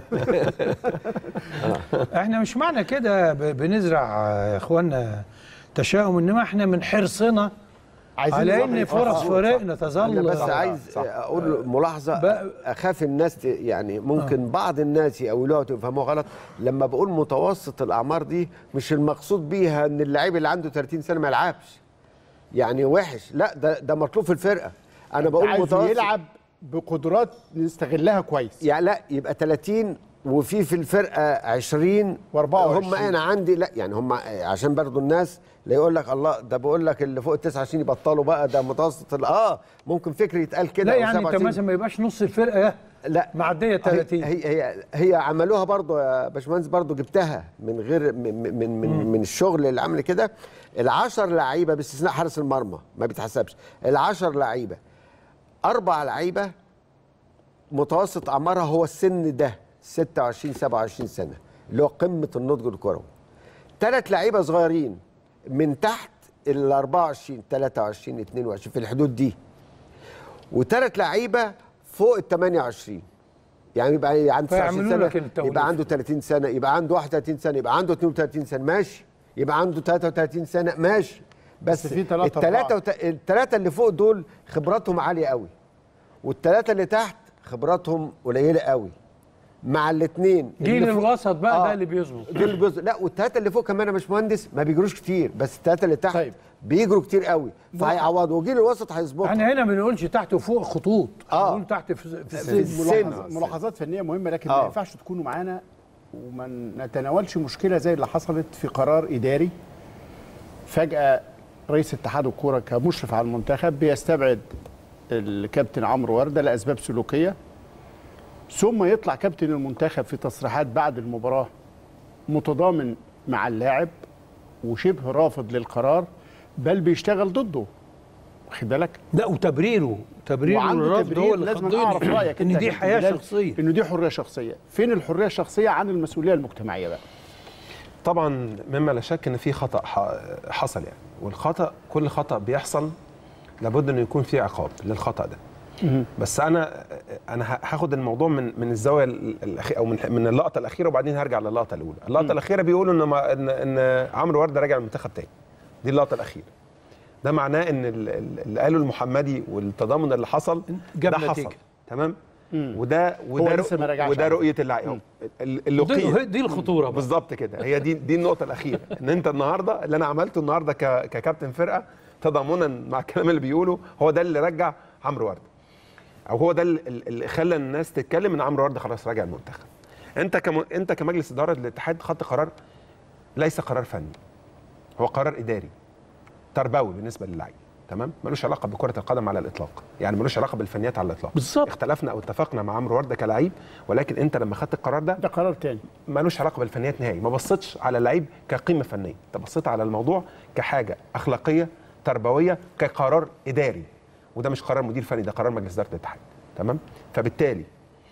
احنا مش معنى كده ب- بنزرع آه، يا اخوانا تشاؤم انما احنا من حرصنا على ان فرص فريقنا انا تظل بس صح. عايز اقول ملاحظه بقى- اخاف الناس ت- يعني ممكن بعض الناس يقولوها تفهموها غلط لما بقول متوسط الاعمار دي مش المقصود بيها ان اللعيب اللي عنده 30 سنه ما يلعبش يعني وحش لا ده ده مطلوب في الفرقه انا بقول عايز متوسط يلعب بقدرات نستغلها كويس يعني لا يبقى 30 وفي في الفرقه 20 و24. هم انا عندي لا يعني هم عشان برضو الناس لا يقول لك الله ده بقول لك اللي فوق ال 29 يبطلوا بقى ده متوسط ال- اه ممكن فكر يتقال كده لا أو يعني انت 27. مثلا ما يبقاش نص الفرقه لا معديه 30 هي هي هي عملوها برضو يا باشمهندس برضو جبتها من غير من من من, من الشغل اللي عمل كده العشر لعيبه باستثناء حارس المرمى ما بيتحسبش العشر لعيبه اربع لعيبه متوسط اعمارها هو السن ده 26 27 سنه اللي هو قمه النضج الكروي ثلاث لعيبه صغيرين من تحت ال 24 23 22 في الحدود دي وثلاث لعيبه فوق ال 28 يعني يبقى عنده 29 فيعملوا سنه لك التوليف. يبقى عنده 30 سنه يبقى عنده 31 سنه يبقى عنده 32 سنه ماشي يبقى عنده 33 سنه ماشي بس, بس في تلاتة الثلاثه أربعة. وت... الثلاثه اللي فوق دول خبراتهم عاليه قوي والثلاثه اللي تحت خبراتهم قليله قوي مع الاثنين جيل الوسط بقى ده اللي بيظبط جيل اللي بيظبط لا والثلاثه اللي فوق كمان يا باشمهندس ما بيجروش كتير بس الثلاثه اللي تحت طيب. بيجروا كتير قوي فهيعوضوا وجيل الوسط هيظبطوا احنا هنا ما بنقولش تحت وفوق خطوط آه. بنقول تحت في, في في السن السن. ملاحظ- ملاحظات فنيه مهمه لكن آه. ما ينفعش تكونوا معانا وما نتناولش مشكله زي اللي حصلت في قرار اداري فجاه رئيس اتحاد الكوره كمشرف على المنتخب بيستبعد الكابتن عمرو ورده لاسباب سلوكيه ثم يطلع كابتن المنتخب في تصريحات بعد المباراه متضامن مع اللاعب وشبه رافض للقرار بل بيشتغل ضده واخد بالك لا وتبريره تبريره وعنده للرفض تبرير هو اللي لازم خضني. اعرف رايك ان أنت دي يا حياه بلال، شخصيه انه دي حريه شخصيه فين الحريه الشخصيه عن المسؤوليه المجتمعيه بقى طبعا مما لا شك ان في خطا ح- حصل يعني والخطا كل خطا بيحصل لابد انه يكون في عقاب للخطا ده بس انا انا ه- هاخد الموضوع من من الزاويه الاخيره او من من اللقطه الاخيره وبعدين هرجع للقطه الاولى اللقطه الاخيره بيقولوا ان ما ان, إن عمرو ورده راجع المنتخب تاني دي اللقطه الاخيره ده معناه ان ال- ال- اللي قاله المحمدي والتضامن اللي حصل جاب ده حصل نتيجة. تمام وده وده لسه ما رجعش وده عنه. رؤيه اللعيبه اللي دي, قيل دي الخطوره بقى. بالظبط كده هي دي دي النقطه الاخيره ان انت النهارده اللي انا عملته النهارده ك- ككابتن فرقه تضامنا مع الكلام اللي بيقوله هو ده اللي رجع عمرو ورده او هو ده اللي- اللي خلى الناس تتكلم ان عمرو ورده خلاص راجع المنتخب انت كم انت كمجلس اداره الاتحاد خدت قرار ليس قرار فني هو قرار اداري تربوي بالنسبه للعيب تمام ملوش علاقه بكره القدم على الاطلاق يعني ملوش علاقه بالفنيات على الاطلاق بالظبط. اختلفنا او اتفقنا مع عمرو ورده كلاعب ولكن انت لما خدت القرار ده ده قرار تاني ملوش علاقه بالفنيات نهائي ما بصيتش على اللعيب كقيمه فنيه انت بصيت على الموضوع كحاجه اخلاقيه تربويه كقرار اداري وده مش قرار مدير فني ده قرار مجلس اداره الاتحاد تمام فبالتالي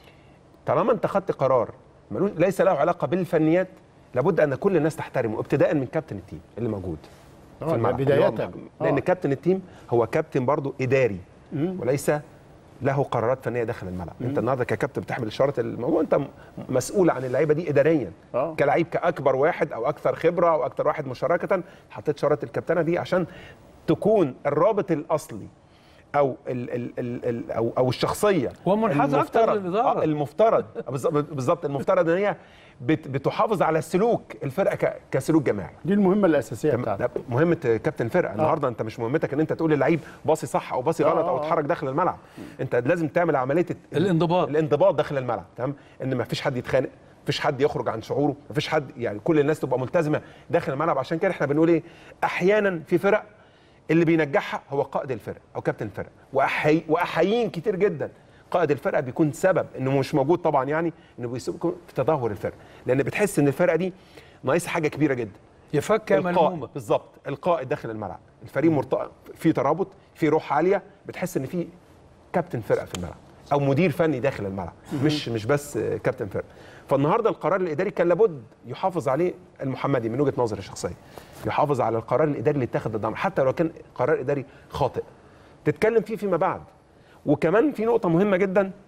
طالما انت خدت قرار ملوش ليس له علاقه بالفنيات لابد ان كل الناس تحترمه ابتداء من كابتن التيم اللي موجود آه، في الملعب بداية. اللي هو- لان آه. كابتن التيم هو كابتن برضو اداري وليس له قرارات فنيه داخل الملعب انت النهارده ككابتن بتحمل اشاره الموضوع انت م- مسؤول عن اللعيبه دي اداريا آه. كلاعب كاكبر واحد او اكثر خبره او اكثر واحد مشاركه حطيت شاره الكابتنه دي عشان تكون الرابط الاصلي او ال ال ال ال او او الشخصيه هو منحاز أكتر المفترض- للإدارة. آه، المفترض بالظبط- بالظبط المفترض ان هي بت بتحافظ على سلوك الفرقه ك- كسلوك جماعي دي المهمه الاساسيه تمام؟ بتاعتك ده مهمه كابتن الفرقه النهارده انت مش مهمتك ان انت تقول للعيب باصي صح او باصي آه، غلط او آه، آه. اتحرك داخل الملعب انت لازم تعمل عمليه الت- الانضباط. الانضباط داخل الملعب تمام ان ما فيش حد يتخانق ما فيش حد يخرج عن شعوره ما فيش حد يعني كل الناس تبقى ملتزمه داخل الملعب عشان كده احنا بنقول ايه احيانا في فرق اللي بينجحها هو قائد الفرقه او كابتن الفرقه وأحي... واحيين كتير جدا قائد الفرقه بيكون سبب انه مش موجود طبعا يعني انه بيكون في تدهور الفرقه لان بتحس ان الفرقه دي ناقصها حاجه كبيره جدا يفك ملمومه القائد بالظبط القائد داخل الملعب الفريق مرتبط في ترابط في روح عاليه بتحس ان في كابتن فرقه في الملعب او مدير فني داخل الملعب مش مش بس كابتن فرقه فالنهارده القرار الاداري كان لابد يحافظ عليه المحمدي من وجهه نظري الشخصيه يحافظ على القرار الاداري اللي اتخذ ضد عمرو، حتى لو كان قرار اداري خاطئ تتكلم فيه فيما بعد وكمان في نقطه مهمه جدا انا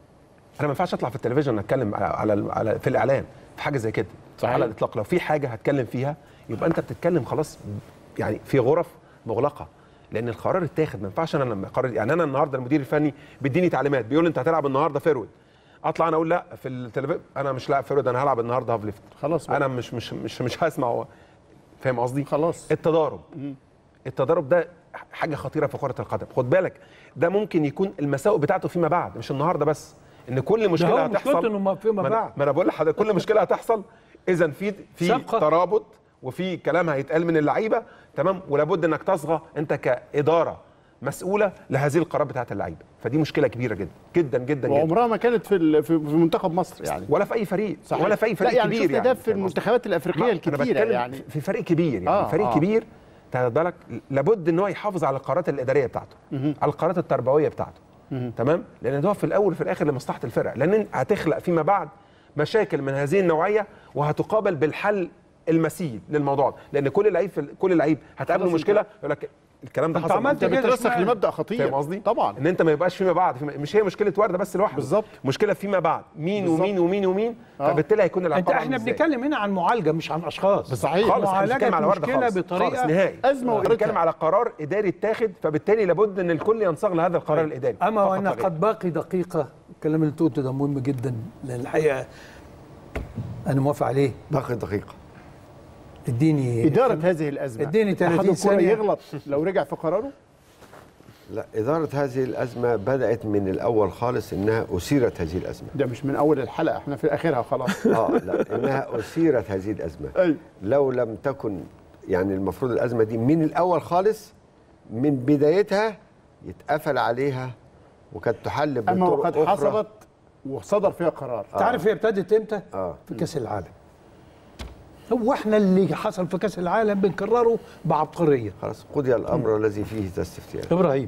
ما ينفعش اطلع في التلفزيون اتكلم على على, على في الاعلام في حاجه زي كده صحيح. على الاطلاق لو في حاجه هتكلم فيها يبقى انت بتتكلم خلاص يعني في غرف مغلقه لان القرار اتاخد ما ينفعش انا لما قرر يعني انا النهارده المدير الفني بيديني تعليمات بيقول لي انت هتلعب النهارده فيرود اطلع انا اقول لا في التلفزيون انا مش لاعب فيرود انا هلعب النهارده هاف ليفت خلاص بقى. انا مش مش مش مش هسمع هو فاهم قصدي خلاص. التضارب التضارب ده حاجه خطيره في كره القدم خد بالك ده ممكن يكون المساوئ بتاعته فيما بعد مش النهارده بس ان كل مشكله هو هتحصل مشكلته إنه ما فيما ما أنا- بعد. ما انا بقول لحضرتك كل مشكله هتحصل اذا في في صفقة. ترابط وفي كلام هيتقال من اللعيبه تمام ولابد انك تصغى انت كاداره مسؤوله لهذه القرارات بتاعت اللعيبه فدي مشكله كبيره جدا جدا جدا جدا وعمرها ما كانت في ال- في في منتخب مصر يعني ولا في اي فريق صحيح. ولا في اي فريق لا يعني كبير شفنا يعني ده في فاهم قصدي؟ المنتخبات الافريقيه ما أنا الكتيره بتكلم يعني في فريق كبير يعني آه، فريق آه. كبير تاخد بالك لابد ان هو يحافظ على القرارات الاداريه بتاعته على القرارات التربويه بتاعته تمام لان ده في الاول وفي الاخر لمصلحه الفرقه لان هتخلق فيما بعد مشاكل من هذه النوعيه وهتقابل بالحل المثيل للموضوع ده لان كل لعيب في كل لعيب هتقابله خلاص مشكله يقول لك الكلام ده أنت حصل عملت انت كده بترسخ اشمعنى؟ لمبدا خطير فاهم قصدي؟ طبعا ان انت ما يبقاش فيما بعد فيما مش هي مشكله ورده بس لوحده بالظبط. مشكله فيما بعد مين بالظبط. ومين ومين ومين آه. فبالتالي هيكون العقاب انت عامل احنا إزاي؟ بنتكلم هنا عن معالجه مش عن اشخاص صحيح. خالص احنا مش معالجة بنتكلم على ورده مشكلة خالص بطريقة خالص نهائي أزمة بنتكلم وإدارتها. على قرار اداري اتاخد فبالتالي لابد ان الكل ينصاغ لهذا القرار الاداري اما فقط وانا لا غير. قد باقي دقيقه الكلام اللي قلته ده مهم جدا لان الحقيقه انا موافق عليه باقي دقيقه اديني اداره هذه الازمه اديني 30 أحد الكرة ثانية. يغلط لو رجع في قراره لا اداره هذه الازمه بدات من الاول خالص انها اثيرت هذه الازمه ده مش من اول الحلقه احنا في اخرها خلاص اه لا انها اثيرت هذه الازمه أيوة. لو لم تكن يعني المفروض الازمه دي من الاول خالص من بدايتها يتقفل عليها وكانت تحل بطرق اما وقد أخرى. حصلت وصدر فيها قرار تعرف هي ابتدت امتى؟ آه. في كاس العالم هو احنا اللي حصل في كاس العالم بنكرره بعبقريه خلاص قضي الامر الذي فيه تستفتيان ابراهيم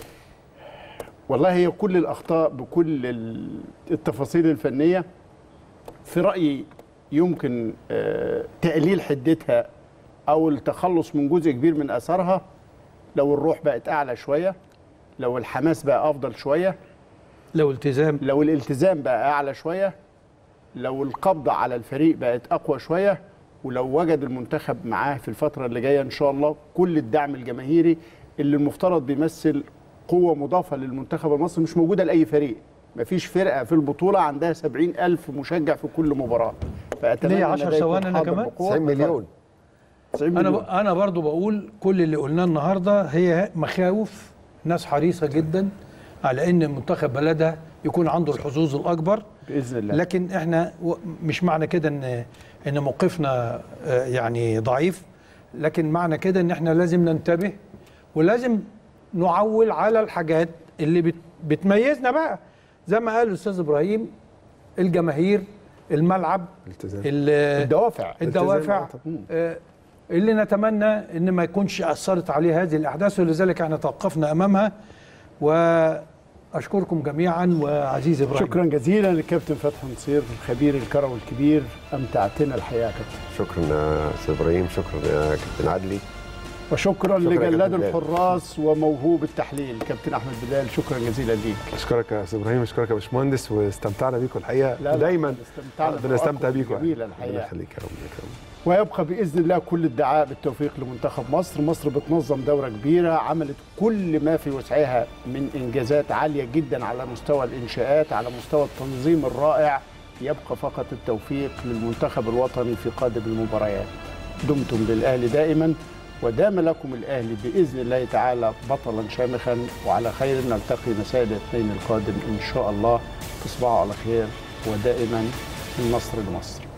والله هي كل الاخطاء بكل ال- التفاصيل الفنيه في رايي يمكن آه، تقليل حدتها او التخلص من جزء كبير من اثارها لو الروح بقت اعلى شويه لو الحماس بقى افضل شويه لو التزام لو الالتزام بقى اعلى شويه لو القبضه على الفريق بقت اقوى شويه ولو وجد المنتخب معاه في الفتره اللي جايه ان شاء الله كل الدعم الجماهيري اللي المفترض بيمثل قوه مضافه للمنتخب المصري مش موجوده لاي فريق مفيش فرقه في البطوله عندها 70 الف مشجع في كل مباراه فاتمنى ليه إن 10 ده يكون ثواني أنا حاضر كمان؟ بقوة. 90 مليون 90 انا مليون ب... انا برضو بقول كل اللي قلناه النهارده هي مخاوف ناس حريصه جدا على ان منتخب بلدها يكون عنده الحظوظ الاكبر باذن الله لكن احنا و- مش معنى كده ان ان موقفنا آه، يعني ضعيف لكن معنى كده ان احنا لازم ننتبه ولازم نعول على الحاجات اللي بت بتميزنا بقى زي ما قال الاستاذ ابراهيم الجماهير الملعب التزام. ال- الدوافع الدوافع مم. آه، اللي نتمنى ان ما يكونش اثرت عليه هذه الاحداث ولذلك احنا توقفنا امامها واشكركم جميعا وعزيزي ابراهيم شكرا جزيلا للكابتن فتحي نصير الخبير الكروي الكبير امتعتنا الحقيقه يا كابتن شكرا يا استاذ ابراهيم شكرا يا كابتن عدلي وشكرا شكرا يا لجلاد كابتن بلال. الحراس وموهوب التحليل كابتن احمد بلال شكرا جزيلا ليك اشكرك يا استاذ ابراهيم اشكرك يا باشمهندس واستمتعنا بيكم الحقيقه لا، لا، دايما استمتعنا بنستمتع بمواقف بيكم جميله ربنا الحقيقه يخليك يا رب يكرمك ويبقى باذن الله كل الدعاء بالتوفيق لمنتخب مصر، مصر بتنظم دوره كبيره عملت كل ما في وسعها من انجازات عاليه جدا على مستوى الانشاءات، على مستوى التنظيم الرائع، يبقى فقط التوفيق للمنتخب الوطني في قادم المباريات. دمتم بالاهلي دائما ودام لكم الاهلي باذن الله تعالى بطلا شامخا وعلى خير نلتقي مساء الاثنين القادم ان شاء الله تصبحوا على خير ودائما النصر لمصر.